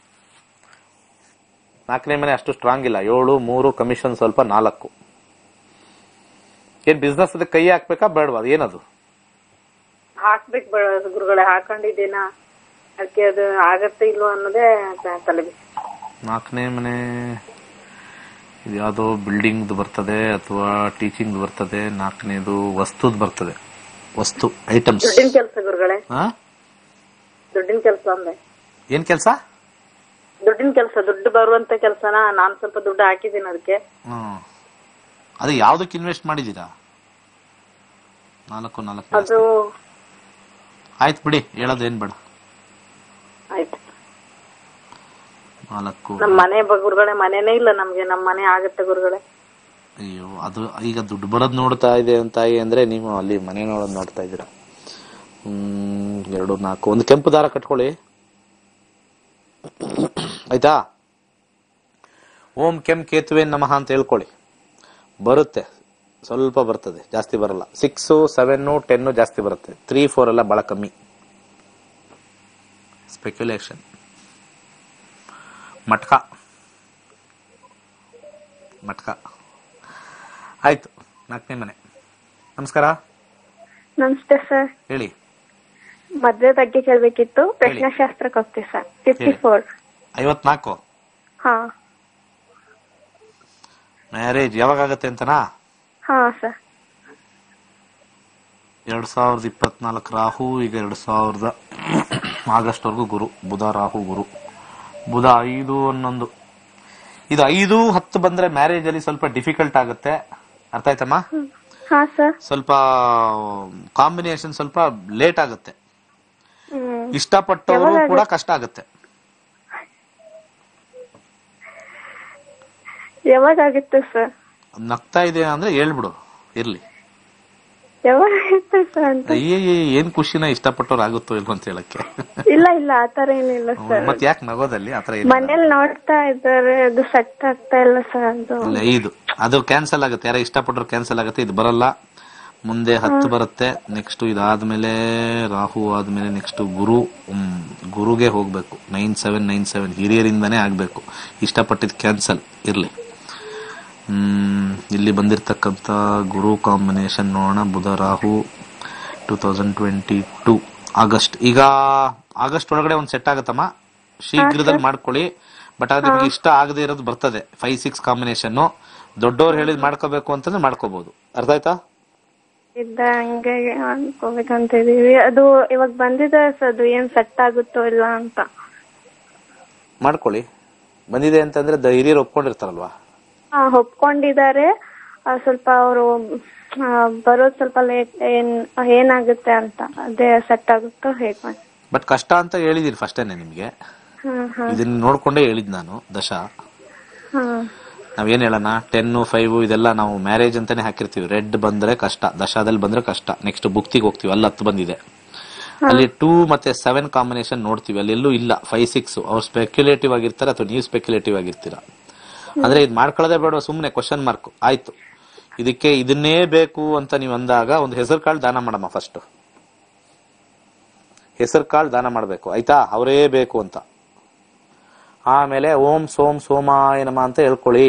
ನಾಲ್ಕನೇ ಮನೆ ಅಷ್ಟು ಸ್ಟ್ರಾಂಗ್ ಇಲ್ಲ ಏಳು ಮೂರು ಕಮಿಷನ್ ಸ್ವಲ್ಪ ನಾಲ್ಕು ಏನ್ ಬಿಸ್ನೆಸ್ ಅದಕ್ಕೆ ಕೈ ಹಾಕ್ಬೇಕಾ ಬೇಡವಾ ಅದು ಏನದು ಹಾಕ್ಬೇಕು ಬ- ಗುರುಗಳೇ ಹಾಕೊಂಡಿದ್ದೀನ ಅದಕ್ಕೆ ಅದು ಆಗತ್ತೆ ಇಲ್ವೋ ಅನ್ನೋದೇ ತ- ತಲೆ ಬಿಸಿ ನಾಲ್ಕನೇ ಮನೆ ಇದು ಯಾವುದೋ ಬಿಲ್ಡಿಂಗ್ ಬರ್ತದೆ ಅಥವಾ ಟೀಚಿಂಗ್ ಬರ್ತದೆ ನಾಲ್ಕನೇದು ವಸ್ತುದ್ ಬರ್ತದೆ ವಸ್ತು ಐಟಮ್ಸ್ ದುಡ್ಡಿನ ಕೆಲಸ ಗುರುಗಳೇ ಹಾ ದುಡ್ಡಿನ ಕೆಲಸ ಅಂದೆ ಏನ್ ಕೆಲಸ ದುಡ್ಡಿನ ಕೆಲಸ ದುಡ್ಡು ಬರುವಂತ ಕೆಲಸನ ನಾನ್ ಸ್ವಲ್ಪ ದುಡ್ಡು ಹಾಕಿದ್ದೀನಿ ಅದಕ್ಕೆ ಹ್ಮ್ ಅದು ಯಾವ್ದಕ್ಕೆ ಇನ್ವೆಸ್ಟ್ ಮಾಡಿದೀರಾ ನಾಲ್ಕು ನಾಲ್ಕು ಅದು ಆಯ್ತು ಬಿಡಿ ಹೇಳೋದು ಏನ್ ಬೇಡ ಆಯ್ತು ನಾಲ್ಕು ನಮ್ ಮನೆ ಬ- ಗುರುಗಳೇ ಮನೆನೇ ಇಲ್ಲ ನಮ್ಗೆ ನಮ್ ಮನೆ ಆಗತ್ತೆ ಗುರುಗಳೇ ಅಯ್ಯೋ ಅದು ಈಗ ದುಡ್ಡು ಬರೋದ್ ನೋಡ್ತಾ ಇದೆ ತಾಯಿ ಅಂದ್ರೆ ನೀವು ಅಲ್ಲಿ ಮನೆ ನೋಡೋದ್ ನೋಡ್ತಾ ಇದ್ದೀರಾ ಹ್ಮ್ ಎರಡು ನಾಲ್ಕು ಒಂದು ಕೆಂಪು ದಾರ ಕಟ್ಕೊಳ್ಳಿ ಆಯ್ತಾ ಓಂ ಕೆಂ ಕೇತುವೆ ನಮಃ ಅಂತ ಹೇಳ್ಕೊಳ್ಳಿ ಬರುತ್ತೆ ಸ್ವಲ್ಪ ಬರ್ತದೆ ಜಾಸ್ತಿ ಬರಲ್ಲ ಸಿಕ್ಸ್ ಸೆವೆನ್ ಟೆನ್ ಜಾಸ್ತಿ ಬರುತ್ತೆ ತ್ರೀ ಫೋರ್ ಎಲ್ಲ ಬಹಳ ಕಮ್ಮಿ ಸ್ಪೆಕ್ಯುಲೇಷನ್ ಮಟ್ಕ ಮಟ್ಕ ಆಯ್ತು ನಾಲ್ಕನೇ ಮನೆ ನಮಸ್ಕಾರ ನಮಸ್ತೆ ಸರ್ ಹೇಳಿ ಮದ್ವೆ ಬಗ್ಗೆ ಕೇಳ್ಬೇಕಿತ್ತು ಪ್ರಶ್ನಾಶಾಸ್ತ್ರಕ್ಕೆ ಹೋಗ್ತೀವಿ ಸರ್ ಫಿಫ್ಟಿ ಫೋರ್ ಐವತ್ನಾಲ್ಕು ಹಾ ಮ್ಯಾರೇಜ್ ಯಾವಾಗ ಆಗತ್ತೆ ಅಂತನಾ ಹಾ ಸರ್ ಎರಡ್ ಸಾವಿರದ ಇಪ್ಪತ್ನಾಲ್ಕು ರಾಹು ಈಗ ಎರಡ್ ಸಾವಿರದ ಆಗಸ್ಟ್ ವರೆಗೂ ಗುರು ಬುಧ ರಾಹು ಗುರು ಬುಧ ಐದು ಹನ್ನೊಂದು ಇದು ಐದು ಹತ್ತು ಬಂದ್ರೆ ಮ್ಯಾರೇಜ್ ಅಲ್ಲಿ ಸ್ವಲ್ಪ ಡಿಫಿಕಲ್ಟ್ ಆಗುತ್ತೆ ಅರ್ಥ ಆಯ್ತಮ್ಮ ಹಾ ಸರ್ ಸ್ವಲ್ಪ ಕಾಂಬಿನೇಷನ್ ಸ್ವಲ್ಪ ಲೇಟ್ ಆಗುತ್ತೆ ಹ್ಮ್ ಇಷ್ಟಪಟ್ಟವರು ಯಾವಾಗ ಕೂಡ ಕಷ್ಟ ಆಗುತ್ತೆ ಯಾವಾಗ ಆಗುತ್ತೆ ಸರ್ ನಗ್ತಾ ಇದೆ ಅಂದ್ರೆ ಹೇಳ್ಬಿಡು ಇರ್ಲಿ ಯಾವಾಗ ಆಗುತ್ತೆ ಸರ್ ಅಂತ ಅಯ್ಯೇ ಏನ್ ಖುಷಿನ ಇಷ್ಟಪಟ್ಟವ್ರು ಆಗುತ್ತೋ ಇಲ್ವೋ ಅಂತ ಹೇಳಕ್ಕೆ ಇಲ್ಲ ಇಲ್ಲ ಆತರ ಏನಿಲ್ಲ ಸರ್ ಮತ್ ಯಾಕೆ ನಗೋದಲ್ಲಿ ಆತರ ಏನಿಲ್ಲ. ಮನೇಲಿ ನೋಡ್ತಾ ಇದ್ದಾರೆ ಅದು ಸೆಟ್ ಆಗ್ತಾ ಇಲ್ಲ ಸರ್ ಅದು ಇಲ್ಲ ಐದು ಅದು ಕ್ಯಾನ್ಸಲ್ ಆಗುತ್ತೆ ಯಾರ ಇಷ್ಟಪಟ್ಟರು ಕ್ಯಾನ್ಸಲ್ ಆಗುತ್ತೆ ಇದು ಬರಲ್ಲ ಮುಂದೆ ಹತ್ತು ಬರುತ್ತೆ ನೆಕ್ಸ್ಟ್ ಇದಾದ್ಮೇಲೆ ರಾಹು ಆದ್ಮೇಲೆ ನೆಕ್ಸ್ಟ್ ಗುರು ಹ್ಮ್, ಗುರುಗೆ ಹೋಗ್ಬೇಕು ನೈನ್ ಸೆವೆನ್ ನೈನ್ ಸೆವೆನ್ ಹಿರಿಯರಿಂದನೇ ಆಗ್ಬೇಕು ಇಷ್ಟಪಟ್ಟಿದ್ ಕ್ಯಾನ್ಸಲ್ ಇರ್ಲಿ ಹ್ಮ್ ಇಲ್ಲಿ ಬಂದಿರತಕ್ಕಂತ ಗುರು ಕಾಂಬಿನೇಷನ್ ನೋಡೋಣ Budha Rahu two thousand twenty two August ಈಗ ಆಗಸ್ಟ್ ಒಳಗಡೆ ಒಂದ್ ಸೆಟ್ ಆಗುತ್ತಮ್ಮ ಶೀಘ್ರದಲ್ಲಿ ಮಾಡ್ಕೊಳ್ಳಿ ಬಟ್ ಅದು ನಿಮ್ಗೆ ಇಷ್ಟ ಆಗದೆ ಇರೋದು ಬರ್ತದೆ ಫೈವ್ ಸಿಕ್ಸ್ ಕಾಂಬಿನೇಷನ್ ದೊಡ್ಡವ್ರು ಹೇಳಿದ್ ಮಾಡ್ಕೋಬೇಕು ಅಂತಂದ್ರೆ ಮಾಡ್ಕೋಬಹುದು ಅರ್ಥ ಆಯ್ತಾ ಇದ್ದ ಹಂಗೆ ಅನ್ಕೋಬೇಕಂತ ಇದೀವಿ ಅದು ಇವಾಗ ಬಂದಿದೆ ಸರ್ ಅದು ಏನ್ ಸೆಟ್ ಆಗುತ್ತೋ ಇಲ್ಲ ಅಂತ ಮಾಡ್ಕೊಳ್ಳಿ ಬಂದಿದೆ ಅಂತಂದ್ರೆ ದ- ಹಿರಿಯರು ಒಪ್ಕೊಂಡಿರ್ತಾರಲ್ವಾ ಹಾ ಒಪ್ಕೊಂಡಿದ್ದಾರೆ ಆ, ಸ್ವಲ್ಪ ಅವರು ಬರೋದ್ ಸ್ವಲ್ಪ ಲೇಟ್ ಏನ್ ಏನಾಗುತ್ತೆ ಅಂತ ಅದೇ ಸೆಟ್ ಆಗುತ್ತೋ ಹೇಗ್ ಮಾಡಿ ಬಟ್ ಕಷ್ಟ ಅಂತ ಹೇಳಿದೀನಿ ಫಸ್ಟೇನೆ ನಿಮ್ಗೆ ಹ್ಮ್ ಹ್ಮ್ ಇದನ್ನ ನೋಡ್ಕೊಂಡೇ ಹೇಳಿದ್ ನಾನು ದಶ ಹ್ಮ್ ನಾವೇನ್ ಹೇಳೋಣ ಟೆನ್ ಫೈವ್ ಇದೆಲ್ಲ ನಾವು ಮ್ಯಾರೇಜ್ ಅಂತಾನೆ ಹಾಕಿರ್ತೀವಿ ರೆಡ್ ಬಂದ್ರೆ ಕಷ್ಟ ದಶಾದಲ್ಲಿ ಬಂದ್ರೆ ಕಷ್ಟ ನೆಕ್ಸ್ಟ್ ಬುಕ್ತಿಗೆ ಹೋಗ್ತೀವಿ ಅಲ್ಲಿ ಹತ್ತು ಬಂದಿದೆ ಅಲ್ಲಿ ಟೂ ಮತ್ತೆ ಸೆವೆನ್ ಕಾಂಬಿನೇಷನ್ ನೋಡ್ತೀವಿ ಅಲ್ಲಿ ಎಲ್ಲೂ ಇಲ್ಲ ಫೈವ್ ಸಿಕ್ಸ್ ಅವ್ರು ಸ್ಪೆಕ್ಯುಲೇಟಿವ್ ಆಗಿರ್ತಾರೆ ಅಥವಾ ನೀವು ಸ್ಪೆಕ್ಯುಲೇಟಿವ್ ಆಗಿರ್ತೀರಾ ಅಂದ್ರೆ ಇದು ಮಾಡ್ಕೊಳ್ಳೋದೇ ಬೇಡ ಸುಮ್ಮನೆ ಕ್ವಶನ್ ಮಾರ್ಕ್ ಆಯ್ತು ಇದಕ್ಕೆ ಇದನ್ನೇ ಬೇಕು ಅಂತ ನೀವು ಅಂದಾಗ ಒಂದು ಹೆಸರು ಕಾಳು ದಾನ ಮಾಡಮ್ಮ ಫಸ್ಟ್ ಹೆಸರು ಕಾಳು ದಾನ ಮಾಡಬೇಕು ಆಯ್ತಾ ಅವರೇ ಬೇಕು ಅಂತ ಆಮೇಲೆ ಓಂ ಸೋಮ್ ಸೋಮಾಯ ನಮ ಅಂತ ಹೇಳ್ಕೊಳ್ಳಿ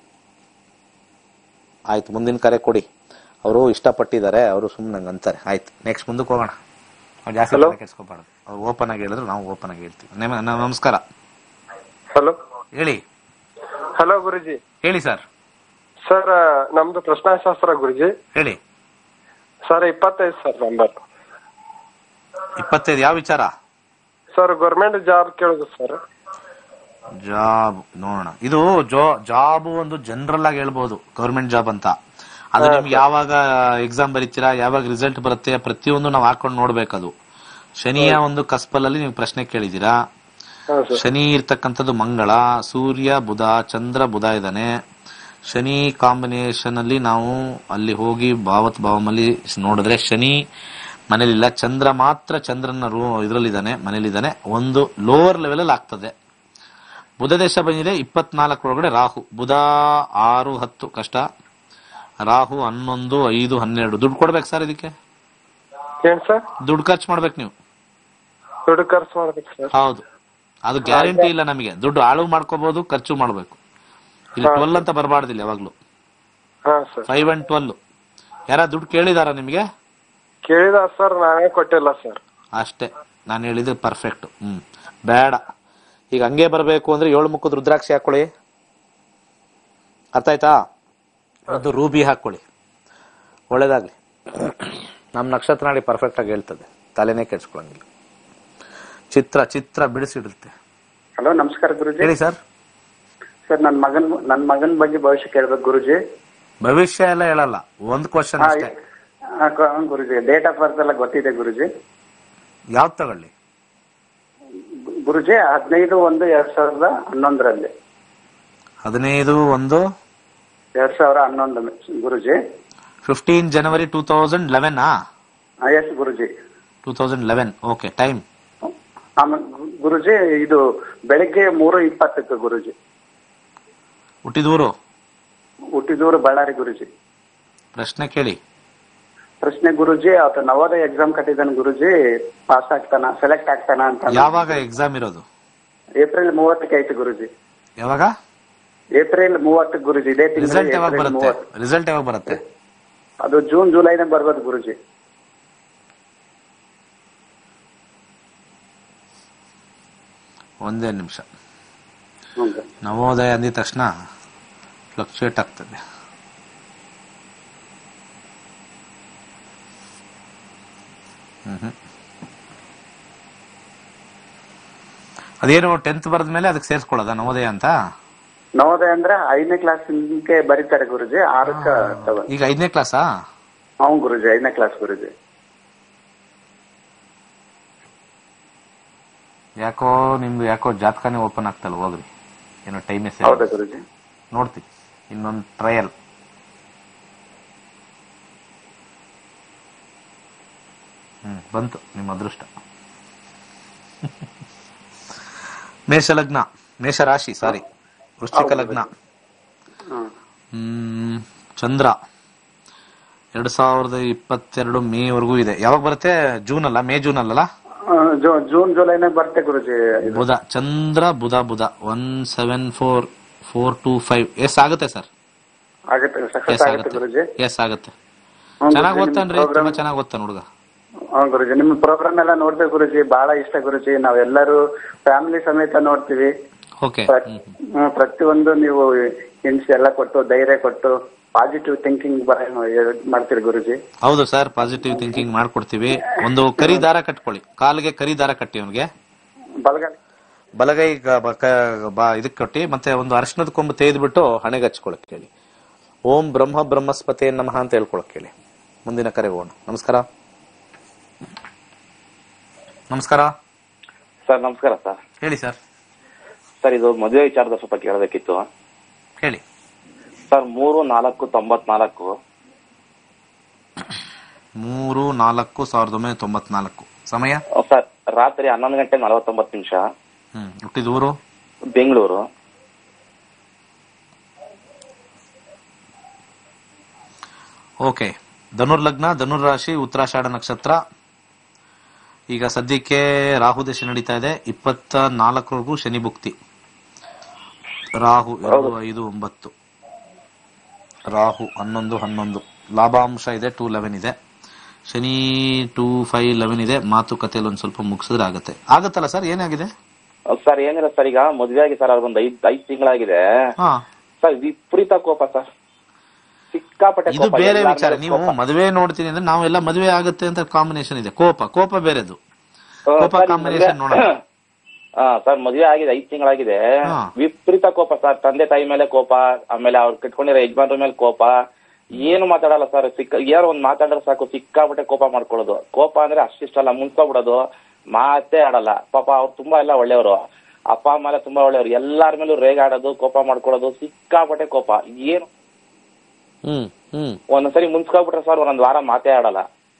ಆಯ್ತು ಮುಂದಿನ ಕರೆ ಕೊಡಿ ಅವರು ಇಷ್ಟಪಟ್ಟಿದ್ದಾರೆ ಅವರು ಸುಮ್ಮನೆ ಅಂತಾರೆ ಆಯ್ತು ನೆಕ್ಸ್ಟ್ ಮುಂದಕ್ಕೆ ಹೋಗೋಣ ಅವ್ರು ಜಾಸ್ತಿ Hello? ತಲೆ ಕೆಡ್ಸ್ಕೊಬಾರ್ದು ಅವ್ರು ಓಪನ್ ಆಗಿ ಹೇಳಿದ್ರು ನಾವು ಓಪನ್ ಆಗಿ ಹೇಳ್ತೀವಿ ನೇಮ- ನ- ನಮಸ್ಕಾರ ಹಲೋ ಹೇಳಿ ಹಲೋ ಗುರುಜಿ ಹೇಳಿ ಸರ್ ಸರ್ ನಮ್ದು ಪ್ರಶ್ನಾಶಾಸ್ತ್ರ ಗುರುಜಿ ಹೇಳಿ ಸರ್ ಇಪ್ಪತ್ತೈದು ಸರ್ ನಂಬರ್ ಇಪ್ಪತ್ತೈದು ಯಾವ ವಿಚಾರ ಸರ್ ಗೌರ್ಮೆಂಟ್ ಜಾಬ್ ಕೇಳುದು ಸರ್ ಜಾಬ್ ನೋಡೋಣ ಇದು ಜೋ ಜಾಬ್ ಒಂದು ಜನರಲ್ ಆಗಿ ಹೇಳ್ಬೋದು ಗೌರ್ಮೆಂಟ್ ಜಾಬ್ ಅಂತ ಅದು ನಿಮ್ಗೆ ಯಾವಾಗ ಎಕ್ಸಾಮ್ ಬರೀತೀರಾ ಯಾವಾಗ ರಿಸಲ್ಟ್ ಬರುತ್ತೆ ಪ್ರತಿಯೊಂದು ನಾವು ಹಾಕೊಂಡು ನೋಡ್ಬೇಕದು ಶನಿಯ ಒಂದು ಕಸ್ಪಲಲ್ಲಿ ನೀವು ಪ್ರಶ್ನೆ ಕೇಳಿದೀರಾ ಹಾ ಸರ್ ಶನಿ ಇರ್ತಕ್ಕಂಥದ್ದು ಮಂಗಳ ಸೂರ್ಯ ಬುಧ ಚಂದ್ರ ಬುಧ ಇದ್ದಾನೆ ಶನಿ ಕಾಂಬಿನೇಷನ್ ಅಲ್ಲಿ ನಾವು ಅಲ್ಲಿ ಹೋಗಿ ಭಾವತ್ ಭಾವಮಲ್ಲಿ ನೋಡಿದ್ರೆ ಶನಿ ಮನೇಲಿಲ್ಲ ಚಂದ್ರ ಮಾತ್ರ ಚಂದ್ರನ ರೂ ಇದರಲ್ಲಿದ್ದಾನೆ ಮನೇಲಿದ್ದಾನೆ ಒಂದು ಲೋವರ್ ಲೆವೆಲ್ ಅಲ್ಲಿ ಆಗ್ತದೆ ಬುಧ ದೇಶ ಬಂದಿದೆ ಇಪ್ಪತ್ನಾಲ್ಕರೊಳಗಡೆ ರಾಹು ಬುಧ ಆರು ಹತ್ತು ಕಷ್ಟ ರಾಹು ಹನ್ನೊಂದು ಐದು ಹನ್ನೆರಡು ದುಡ್ಡು ಕೊಡ್ಬೇಕು ಸರ್ ಇದಕ್ಕೆ ಏನ್ ಸರ್ ದುಡ್ಡು ಖರ್ಚು ಮಾಡ್ಬೇಕು ನೀವು ದುಡ್ಡು ಖರ್ಚು ಮಾಡ್ಬೇಕು ಸರ್ ಹೌದು ಅದು ಗ್ಯಾರಂಟಿ ಇಲ್ಲ ನಮಗೆ ದುಡ್ಡು ಆಳು ಮಾಡ್ಕೋಬಹುದು ಖರ್ಚು ಮಾಡ್ಬೇಕು ಇಲ್ಲಿ ಟ್ವೆಲ್ ಅಂತ ಬರಬಾರ್ದಿಲ್ಲ ಯಾವಾಗ್ಲೂ ಹಾ ಸರ್ ಫೈವ್ ಅಂಡ್ ಟ್ವೆಲ್ ಯಾರ ದುಡ್ಡು ಕೇಳಿದಾರ ನಿಮಗೆ ಕೇಳಿದ ಸರ್ ನಾನೇ ಕೊಟ್ಟಿಲ್ಲ ಸರ್ ಅಷ್ಟೇ ನಾನು ಹೇಳಿದ್ರೆ ಪರ್ಫೆಕ್ಟ್ ಹ್ಮ್ ಬೇಡ ಈಗ ಹಂಗೆ ಬರಬೇಕು ಅಂದ್ರೆ ಏಳು ಮುಖದ ರುದ್ರಾಕ್ಷಿ ಹಾಕೊಳ್ಳಿ ಅರ್ಥ ಆಯ್ತಾ ಒಂದು ರೂಬಿ ಹಾಕೊಳ್ಳಿ ಒಳ್ಳೇದಾಗ್ಲಿ ನಮ್ಮ ನಕ್ಷತ್ರ ನಾಡಿ ಪರ್ಫೆಕ್ಟ್ ಆಗಿ ಹೇಳ್ತದೆ ತಲೆನೇ ಕೆಡ್ಸ್ಕೊಳಂಗಿಲ್ಲ ಚಿತ್ರ ಚಿತ್ರ ಬಿಡಿಸಿಡುತ್ತೆ ಹಲೋ ನಮಸ್ಕಾರ ಗುರುಜಿ ಹೇಳಿ ಸರ್ ಸರ್ ನನ್ನ ಮಗನ್ ನನ್ನ ಮಗನ ಬಗ್ಗೆ ಭವಿಷ್ಯ ಕೇಳ್ಬೇಕು ಗುರುಜಿ ಭವಿಷ್ಯ ಎಲ್ಲ ಹೇಳಲ್ಲ ಒಂದ್ ಕ್ವಶನ್ ಹಾ, ಅಷ್ಟೇ ಆ, ಕ- ಹ್ಮ್, ಗುರುಜಿ ಡೇಟ್ ಆಫ್ ಬರ್ತ್ ಎಲ್ಲ ಗೊತ್ತಿದೆ ಗುರುಜಿ ಯಾವ್ದು ತಗೊಳ್ಳಿ ಗು- ಗುರುಜಿ ಹದಿನೈದು ಒಂದು ಎರಡ್ ಸಾವಿರದ ಹನ್ನೊಂದರಲ್ಲಿ ಹದಿನೈದು ಒಂದು ಎರಡ್ ಸಾವಿರ ಹನ್ನೊಂದು Guruji fifteen January two thousand eleven yes Guruji two thousand eleven okay time ಆಮೇಲೆ ಗು- ಗುರುಜಿ ಇದು ಬೆಳಿಗ್ಗೆ ಮೂರು ಇಪ್ಪತ್ತಕ್ಕೆ ಗುರುಜಿ ಹುಟ್ಟಿದೂರು ಹುಟ್ಟಿದೂರು ಬಳ್ಳಾರಿ ಗುರುಜಿ ಪ್ರಶ್ನೆ ಕೇಳಿ ಪ್ರಶ್ನೆ ಗುರುಜಿ ಆತ ನವೋದಯ ಎಕ್ಸಾಮ್ ಕಟ್ಟಿದ್ದಾನೆ ಗುರುಜಿ ಪಾಸ್ ಆಗ್ತಾನ ಸೆಲೆಕ್ಟ್ ಆಗ್ತಾನ ಅಂತ ಯಾವಾಗ ಎಕ್ಸಾಮ್ ಇರೋದು ಏಪ್ರಿಲ್ ಮೂವತ್ತಕ್ಕೆ ಐತಿ ಗುರುಜಿ ಯಾವಾಗ ಏಪ್ರಿಲ್ ಮೂವತ್ತು ಗುರುಜಿ ಇದೇ ತಿಂಗಳು ರಿಸಲ್ಟ್ ಯಾವಾಗ ಏಪ್ರಿಲ್ ಬರುತ್ತೆ ಮೂವತ್ತು ರಿಸಲ್ಟ್ ಯಾವಾಗ ಬರುತ್ತೆ ಅದು ಜೂನ್ ಜುಲೈನಾಗ ಬರ್ಬೋದು ಗುರುಜಿ ಒಂದೇ ನಿಮಿಷ ಹ್ಞೂ ಸರ್. ನವೋದಯ ಅಂದಿದ ತಕ್ಷಣ ಫ್ಲಕ್ಚುಯೇಟ್ ಆಗ್ತದೆ ಹ್ಮ್ ಹ್ಮ್. ಅದೇನು ಟೆಂತ್ ಬರೆದ ಮೇಲೆ ಅದಕ್ಕೆ ಸೇರ್ಸ್ಕೊಳ್ಳೋದ ನವೋದಯ ಅಂತ ನವೋದಯ ಅಂದ್ರೆ ಐದನೇ ಕ್ಲಾಸ್ ಬರೀತಾರೆ ಗುರುಜಿ ಆರಕ್ಕ ತಗೋ ಈಗ ಐದನೇ ಕ್ಲಾಸಾ ಹ್ಞೂ ಗುರುಜಿ ಐದನೇ ಕ್ಲಾಸ್ ಗುರುಜಿ ಯಾಕೋ ನಿಮ್ದು ಯಾಕೋ ಜಾತಕನೇ ಓಪನ್ ಆಗ್ತಲ್ಲ ಹೋಗ್ರಿ ಏನೋ ಟೈಮ್ ಹೌದಾ ಗುರುಜಿ ನೋಡ್ತೀವಿ ಇನ್ನೊಂದು ಟ್ರಯಲ್ ಹ್ಮ್ ಬಂತು ನಿಮ್ಮ ಅದೃಷ್ಟ ಮೇಷ ಲಗ್ನ ಮೇಷ ರಾಶಿ ಸಾರಿ ವೃಶ್ಚಿಕ ಲಗ್ನ ಹ್ಮ್ ಹ್ಮ್ ಚಂದ್ರ ಎರಡ್ ಸಾವಿರದ ಇಪ್ಪತ್ತೆರಡು ಮೇ ವರೆಗೂ ಇದೆ ಯಾವಾಗ ಬರುತ್ತೆ ಜೂನ್ ಅಲ್ಲ ಮೇ ಜೂನ್ ಅಲ್ಲಲ್ಲ ಆ, ಜೂ- ಜೂನ್ ಜುಲೈನಾಗ ಬರುತ್ತೆ ಗುರುಜಿ ಇದು. Budha Chandra Budha Budha one seven four four two five yes ಆಗುತ್ತೆ ಸರ್ ಆಗುತ್ತೆ ಸಕ್ಸಸ್ ಎಸ್ ಆಗುತ್ತೆ ಗುರುಜಿ ಆಗುತ್ತೆ ಎಸ್ ಆಗುತ್ತೆ ಹ್ಞೂ ಚೆನ್ನಾಗಿ ಗುರೂಜಿ, ಓದ್ತಾನ್ರಿ ನಿಮ್ಮ ತುಂಬಾ program- ಚೆನ್ನಾಗಿ ಓದ್ತಾನ ಹುಡುಗ ಹ್ಞೂ ಗುರುಜಿ ನಿಮ್ಮ ಪ್ರೋಗ್ರಾಮ್ ಎಲ್ಲ ನೋಡ್ಬೇಕು ಗುರುಜಿ ಬಹಳ ಇಷ್ಟ ಗುರುಜಿ ನಾವೆಲ್ಲರೂ ಫ್ಯಾಮಿಲಿ ಸಮೇತ ನೋಡ್ತೀವಿ ಓಕೆ ಪ್ರ- ಹ್ಮ್, ಪ್ರತಿಯೊಂದು ನೀವು ಹಿಂಟ್ಸ್ ಎಲ್ಲ ಕೊಟ್ಟು ಧೈರ್ಯ ಕೊಟ್ಟು ಪಾಸಿಟಿವ್ ಥಿಂಕಿಂಗ್ ಬರ ಮಾಡ್ತೀರಿ ಗುರುಜಿ ಹೌದು ಸರ್ ಪಾಸಿಟಿವ್ ಥಿಂಕಿಂಗ್ ಮಾಡ್ಕೊಡ್ತೀವಿ ಒಂದು ಕರಿ ದಾರ ಕಟ್ಕೊಳ್ಳಿ ಕಾಲಿಗೆ ಕರಿ ದಾರ ಕಟ್ಟಿ ಅವನಿಗೆ ಬಲಗಾಲ ಬಲಗೈ ಗ- ಬ- ಕ- ಬ- ಇದಕ್ ಕಟ್ಟಿ ಮತ್ತೆ ಒಂದು ಅರಿಶಿನದ ಕೊಂಬು ತೆಗೆದ್ಬಿಟ್ಟು ಹಣೆಗೆ ಹಚ್ಕೊಳಕ್ ಹೇಳಿ ಓಂ ಬ್ರಹ್ಮ ಬ್ರಹ್ಮಸ್ಪತಿ ನಮಃ ಅಂತ ಹೇಳ್ಕೊಳಕ್ ಹೇಳಿ ಮುಂದಿನ ಕರೆ ಹೋಗೋಣ ನಮಸ್ಕಾರ ನಮಸ್ಕಾರ ಸರ್ ನಮಸ್ಕಾರ ಸರ್ ಹೇಳಿ ಸರ್ ಸರ್ ಇದು ಮದುವೆ ವಿಚಾರದ ಸ್ವಲ್ಪ ಕೇಳಬೇಕಿತ್ತು ಹೇಳಿ ಸರ್ ಮೂರು ನಾಲ್ಕು ತೊಂಬತ್ನಾಲ್ಕು ಮೂರು ನಾಲ್ಕು ಸಾವಿರದ ಒಂಬೈನೂರ ತೊಂಬತ್ನಾಲ್ಕು ಸಮಯ ಸರ್ ರಾತ್ರಿ ಹನ್ನೊಂದು ಗಂಟೆ ನಲವತ್ತೊಂಬತ್ತು ನಿಮಿಷ ಹ್ಮ್ ಹುಟ್ಟಿದ ಊರು ಬೆಂಗಳೂರು ಓಕೆ ಧನುರ್ ಲಗ್ನ ಧನುರ್ ರಾಶಿ ಉತ್ತರಾಷಾಢ ನಕ್ಷತ್ರ ಈಗ ಸದ್ಯಕ್ಕೆ ರಾಹು ದಶೆ ನಡೀತಾ ಇದೆ ಇಪ್ಪತ್ತ ನಾಲ್ಕರವರೆಗೂ ಶನಿ ಭುಕ್ತಿ ರಾಹು ಎರಡು ಐದು ಒಂಬತ್ತು ರಾಹು ಹನ್ನೊಂದು ಹನ್ನೊಂದು ಲಾಭಾಂಶ ಇದೆ ಟೂ ಲೆವೆನ್ ಇದೆ ಶನಿ ಟೂ ಫೈವ್ ಲೆವೆನ್ ಇದೆ ಮಾತುಕತೆಯಲ್ಲಿ ಒಂದು ಸ್ವಲ್ಪ ಮುಗಿಸಿದ್ರೆ ಆಗತ್ತೆ ಆಗತ್ತಲ್ಲ ಸರ್ ಏನಾಗಿದೆ ಸರ್ ಏನಿಲ್ಲ ಸರ್ ಈಗ ಮದುವೆ ಆಗಿ ಸರ್ ಅದೊಂದು ಐದ್ ಐದ್ ತಿಂಗಳಾಗಿದೆ ಹಾ ಸರ್ ವಿಪರೀತ ಕೋಪ ಸರ್ ಸಿಕ್ಕಾಪಟ್ಟೆ ಇದು ಕೋಪ, ಬೇರೆ ಎಲ್ಲಾರ್ ವಿಚಾರ ಮೇಲೂ ನೀವು ಕೋಪ. ಮದುವೆ ನೋಡ್ತೀನಿ ಅಂದ್ರೆ ನಾವೆಲ್ಲ ಮದುವೆ ಆಗುತ್ತೆ ಅಂತ ಕಾಂಬಿನೇಷನ್ ಇದೆ ಕೋಪ ಕೋಪ ಬೇರೆದು ಆ, ಕೋಪ ಸರ್, ಕಾಂಬಿನೇಷನ್ ಮದ್ವೆ- ನೋಡೋಣ ಹಾ ಸರ್ ಮದುವೆ ಆಗಿದೆ ಐದ್ ತಿಂಗಳಾಗಿದೆ ಹಾ. ವಿಪರೀತ ಕೋಪ ಸರ್ ತಂದೆ ತಾಯಿ ಮೇಲೆ ಕೋಪ ಆಮೇಲೆ ಅವ್ರು ಕಟ್ಕೊಂಡಿರೋ ಯಜಮಾನ್ರ ಮೇಲೆ ಕೋಪ ಏನು ಮಾತಾಡಲ್ಲ ಸರ್ ಸಿಕ್ಕ ಯಾರೋ ಒಂದ್ ಮಾತಾಡಿದ್ರೆ ಸಾಕು ಸಿಕ್ಕಾಪಟ್ಟೆ ಕೋಪ ಮಾಡ್ಕೊಳ್ಳೋದು ಕೋಪ ಅಂದ್ರೆ ಅಷ್ಟಿಷ್ಟಲ್ಲ ಮುನ್ಸ್ಕೊಬಿಡೋದು ಮಾತೇ ಆಡಲ್ಲ ಪಾಪ ಅವ್ರು ತುಂಬಾ ಎಲ್ಲ ಒಳ್ಳೆಯವರು ಅಪ್ಪ ಅಮ್ಮ ಎಲ್ಲ ತುಂಬಾ ಒಳ್ಳೆಯವರು ಎಲ್ಲಾರ ಮೇಲೂ ರೇಗಾಡೋದು ಕೋಪ ಮಾಡ್ಕೊಳ್ಳೋದು ಸಿಕ್ಕಾಪಟ್ಟೆ ಕೋಪ ಏನು ಹ್ಮ್ ಹ್ಮ್ ಒಂದೊಂದ್ಸರಿ ಮುನ್ಸ್ಕೊಬಿಟ್ರೆ ಸರ್ ಒಂದೊಂದ್ ವಾರ ಮಾತೇ ಆಡಲ್ಲ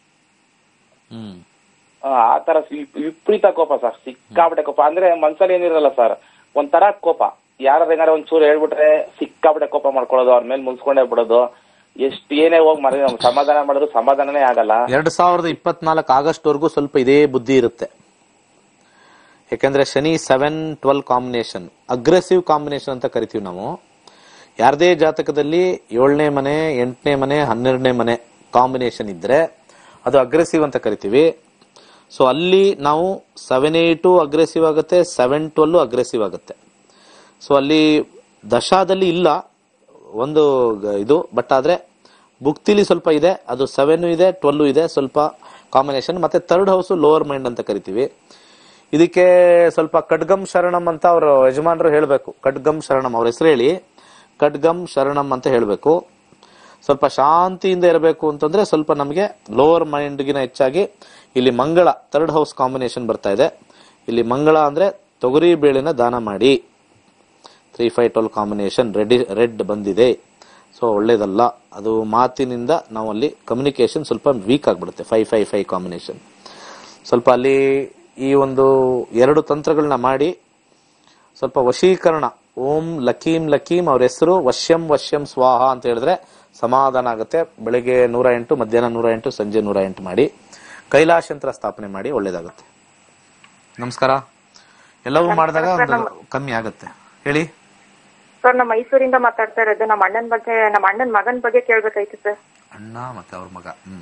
ಹ್ಮ್ ಆ ಆ ತರ ಸಿ- ವಿಪರೀತ ಕೋಪ ಸರ್ ಸಿಕ್ಕಾಪಟ್ಟೆ ಕೋಪ ಅಂದ್ರೆ ಮನ್ಸಲ್ಲಿ ಏನಿರಲ್ಲ ಸರ್ ಒಂಥರ ಕೋಪ ಯಾರು ಏನಾರ ಒಂಚೂರು ಹೇಳ್ಬಿಟ್ರೆ ಸಿಕ್ಕಾಪಟ್ಟೆ ಕೋಪ ಮಾಡ್ಕೊಳ್ಳೋದು ಅವ್ರ ಮೇಲೆ ಮುನ್ಸ್ಕೊಂಡೇ ಬಿಡೋದು ಎಷ್ಟ್ ಏನೇ ಹೋಗಿ ಮರ ಸಮಾಧಾನ ಮಾಡಿದ್ರು ಸಮಾಧಾನನೇ ಆಗಲ್ಲ ಎರಡ್ ಸಾವಿರದ ಇಪ್ಪತ್ನಾಲ್ಕು ಆಗಸ್ಟ್ ವರೆಗೂ ಸ್ವಲ್ಪ ಇದೇ ಬುದ್ಧಿ ಇರುತ್ತೆ ಯಾಕಂದ್ರೆ Shani seven twelve combination aggressive combination ಅಂತ ಕರಿತೀವಿ ನಾವು ಯಾರದೇ ಜಾತಕದಲ್ಲಿ ಏಳನೇ ಮನೆ ಎಂಟನೇ ಮನೆ ಹನ್ನೆರಡನೇ ಮನೆ ಕಾಂಬಿನೇಷನ್ ಇದ್ರೆ ಅದು ಅಗ್ರೆಸಿವ್ ಅಂತ ಕರಿತೀವಿ ಸೊ ಅಲ್ಲಿ ನಾವು ಸೆವೆನ್ ಏಟು ಅಗ್ರೆಸಿವ್ ಆಗುತ್ತೆ ಸೆವೆನ್ ಟ್ವೆಲ್ಲು ಅಗ್ರೆಸಿವ್ ಆಗುತ್ತೆ ಸೊ ಅಲ್ಲಿ ದಶಾದಲ್ಲಿ ಇಲ್ಲ ಒಂದು ಗ- ಇದು ಬಟ್ ಆದ್ರೆ ಬುಕ್ತಿಲಿ ಸ್ವಲ್ಪ ಇದೆ ಅದು ಸೆವೆನ್ ಇದೆ ಟ್ವೆಲ್ಲು ಇದೆ ಸ್ವಲ್ಪ ಕಾಂಬಿನೇಷನ್ ಮತ್ತೆ ಥರ್ಡ್ ಹೌಸ್ ಲೋವರ್ ಮೈಂಡ್ ಅಂತ ಕರಿತೀವಿ ಇದಕ್ಕೆ ಸ್ವಲ್ಪ ಖಡ್ಗಂ ಶರಣಂ ಅಂತ ಅವ್ರ ಯಜಮಾನರು ಹೇಳಬೇಕು ಖಡ್ಗಂ ಶರಣಂ ಅವ್ರ ಹೆಸರು ಹೇಳಿ ಖಡ್ಗಂ ಶರಣಂ ಅಂತ ಹೇಳಬೇಕು ಸ್ವಲ್ಪ ಶಾಂತಿಯಿಂದ ಇರಬೇಕು ಅಂತಂದ್ರೆ ಸ್ವಲ್ಪ ನಮಗೆ ಲೋವರ್ ಮೈಂಡ್ಗಿನ ಹೆಚ್ಚಾಗಿ ಇಲ್ಲಿ ಮಂಗಳ ಥರ್ಡ್ ಹೌಸ್ ಕಾಂಬಿನೇಷನ್ ಬರ್ತಾ ಇದೆ ಇಲ್ಲಿ ಮಂಗಳ ಅಂದ್ರೆ ತೊಗರಿ ಬೇಳೆನ ದಾನ ಮಾಡಿ three five twelve combination ready red ಬಂದಿದೆ ಸೊ ಒಳ್ಳೇದಲ್ಲ ಅದು ಮಾತಿನಿಂದ ನಾವು ಅಲ್ಲಿ ಕಮ್ಯುನಿಕೇಶನ್ ಸ್ವಲ್ಪ ವೀಕ್ ಆಗಿಬಿಡುತ್ತೆ ಫೈವ್ ಫೈವ್ ಫೈವ್ ಕಾಂಬಿನೇಷನ್ ಸ್ವಲ್ಪ ಅಲ್ಲಿ ಈ ಒಂದು ಎರಡು ತಂತ್ರಗಳನ್ನ ಮಾಡಿ ಸ್ವಲ್ಪ ವಶೀಕರಣ ಓಂ ಲಕೀಂ ಲಕೀಂ ಅವ್ರ ಹೆಸರು ವಶ್ಯಂ ವಶ್ಯಂ ಸ್ವಾಹ ಅಂತ ಹೇಳಿದ್ರೆ ಸಮಾಧಾನ ಆಗುತ್ತೆ ಬೆಳಿಗ್ಗೆ ನೂರ ಎಂಟು ಮಧ್ಯಾಹ್ನ ನೂರ ಎಂಟು ಸಂಜೆ ನೂರ ಎಂಟು ಮಾಡಿ ಕೈಲಾಶಂತ್ರ ಸ್ಥಾಪನೆ ಮಾಡಿ ಒಳ್ಳೇದಾಗುತ್ತೆ ನಮಸ್ಕಾರ ಎಲ್ಲವೂ ಮಾಡಿದಾಗ ಒಂದು ಕಮ್ಮಿ ಆಗುತ್ತೆ ಹೇಳಿ ಸರ್ ನಮ್ಮ ಮೈಸೂರಿಂದ ಮಾತಾಡ್ತಾ ಇರೋದು ನಮ್ಮ ಅಣ್ಣನ ಬಗ್ಗೆ ನಮ್ಮ ಅಣ್ಣನ ಮಗನ ಬಗ್ಗೆ ಕೇಳ್ಬೇಕಾಯ್ತು ಸರ್ ಅಣ್ಣ ಮತ್ತೆ ಅವ್ರ ಮಗ ಹ್ಮ್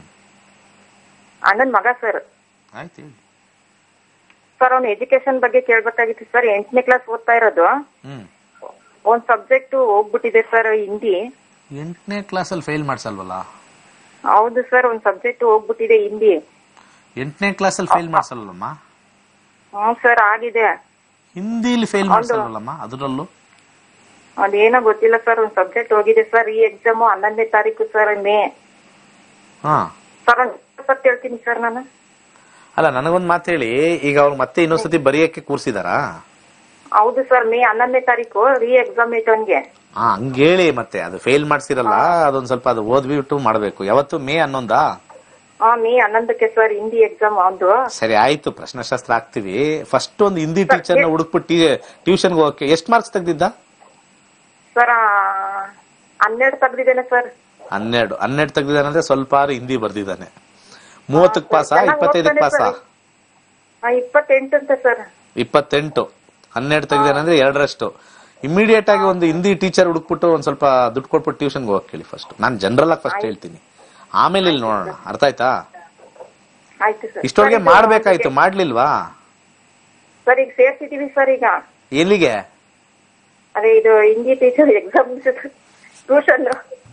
ಅಣ್ಣನ ಮಗ ಸರ್ ಆಯ್ತು ಹೇಳಿ ಸರ್ ಅವ್ನ ಎಜುಕೇಶನ್ ಬಗ್ಗೆ ಕೇಳ್ಬೇಕಾಗಿತ್ತು ಸರ್ ಎಂಟನೇ ಕ್ಲಾಸ್ ಓದ್ತಾ ಇರೋದು ಹ್ಮ್ ಒಂದ್ ಸಬ್ಜೆಕ್ಟ್ ಹೋಗ್ಬಿಟ್ಟಿದೆ ಸರ್ ಹಿಂದಿ ಎಂಟನೇ ಕ್ಲಾಸಲ್ಲಿ ಫೇಲ್ ಮಾಡ್ಸಲ್ವಲ್ಲ ಹೌದು ಸರ್ ಒಂದ್ ಸಬ್ಜೆಕ್ಟ್ ಹೋಗ್ಬಿಟ್ಟಿದೆ ಹಿಂದಿ ಎಂಟನೇ ಕ್ಲಾಸಲ್ಲಿ ಫೇಲ್ ಮಾಡ್ಸಲ್ವಲ್ಲಮ್ಮ ಹ್ಮ್ ಸರ್ ಆಗಿದೆ ಹಿಂದಿಲಿ ಫೇಲ್ ಮಾಡ್ಸಲ್ವಲ್ಲಮ್ಮ ಅದರಲ್ಲೂ ಅದೇನೋ ಗೊತ್ತಿಲ್ಲ ಸರ್ ಒಂದ್ ಸಬ್ಜೆಕ್ಟ್ ಹೋಗಿದೆ ಸರ್ ಈ ಎಕ್ಸಾಮ್ ಹನ್ನೊಂದನೇ ತಾರೀಕು ಸರ್ ಮೇ ಹಾ ಸರ್ ಒಂದ್ ಸತ್ ಹೇಳ್ತೀನಿ ಸರ್ ನಾನು ಅಲ್ಲ ನನಗೊಂದ್ ಮಾತು ಹೇಳಿ ಈಗ ಅವ್ರು ಮತ್ತೆ ಇನ್ನೊಂದ್ಸತಿ ಬರೆಯಕ್ಕೆ ಕೂರ್ಸಿದಾರಾ ಹೌದು ಸರ್ ಮೇ ಹನ್ನೊಂದನೇ ತಾರೀಕು ರೀ ಎಕ್ಸಾಮಿನೇಷನ್ಗೆ ಹಾ ಹಂಗೇಳಿ ಮತ್ತೆ ಅದು ಫೇಲ್ ಮಾಡ್ಸಿರಲ್ಲ ಅದೊಂದ್ ಸ್ವಲ್ಪ ಅದು ಓದ್ಬಿಟ್ಟು ಮಾಡ್ಬೇಕು ಯಾವತ್ತು ಮೇ ಹನ್ನೊಂದಾ ಹಾ ಮೇ ಹನ್ನೊಂದಕ್ಕೆ ಸರ್ ಹಿಂದಿ ಎಕ್ಸಾಮ್ ಒಂದು ಸರಿ ಆಯ್ತು ಪ್ರಶ್ನೆಶಾಸ್ತ್ರ ಹಾಕ್ತಿವಿ ಫಸ್ಟ್ ಒಂದು ಹಿಂದಿ ಟೀಚರ್ನ ಹುಡುಕ್ಬಿಟ್ಟು ಟ್ಯೂಷನ್ಗೆ ಹೋಗಕ್ಕೆ ಎಷ್ಟು ಮಾರ್ಕ್ಸ್ ತೆಗ್ದಿದ್ದ ಸರ್ ಹನ್ನೆರಡು ತೆಗ್ದಿದ್ದೇನೆ ಸರ್ ಹನ್ನೆರಡು ಹನ್ನೆರಡು ತೆಗ್ದಿದ್ದಾನಂದ್ರೆ ಸ್ವಲ್ಪ ಆದ್ರೂ ಹಿಂದಿ ಬರ್ದಿದ್ದಾನೆ ಮೂವತ್ತಕ್ಕೆ ಪಾಸಾ ಇಪ್ಪತ್ತೈದಕ್ಕೆ ಪಾಸಾ ಇಪ್ಪತ್ತೆಂಟು ಅಂತ ಸರ್ ಇಪ್ಪತ್ತೆಂಟು ಹನ್ನೆರಡು ತೆಗ್ದೇನಂದ್ರೆ ಎರಡರಷ್ಟು ಇಮಿಡಿಯೇಟ್ ಆಗಿ ಒಂದು ಹಿಂದಿ ಟೀಚರ್ ಹುಡುಕ್ಬಿಟ್ಟು ಒಂದ್ ಸ್ವಲ್ಪ ದುಡ್ಡು ಕೊಟ್ಬಿಟ್ಟು ಟ್ಯೂಷನ್ಗೆ ಹೋಗಕ್ ಹೇಳಿ ಫಸ್ಟ್ ನಾನು ಜನರಲ್ ಆಗಿ ಫಸ್ಟ್ ಹೇಳ್ತೀನಿ ಆಮೇಲೆ ಇಲ್ಲಿ ನೋಡೋಣ ಅರ್ಥ ಆಯ್ತಾ ಆಯ್ತು ಸರ್ ಇಷ್ಟೊಳಗೆ ಮಾಡ್ಬೇಕಾಯ್ತು ಮಾಡ್ಲಿಲ್ವಾ ಸರ್ ಈಗ ಸೇರ್ಸಿದೀವಿ ಸರ್ ಈಗ ಎಲ್ಲಿಗೆ ಅದೇ ಇದು ಹಿಂದಿ ಟೀಚರ್ ಎಕ್ಸಾಮ್ ಟ್ಯೂಷನ್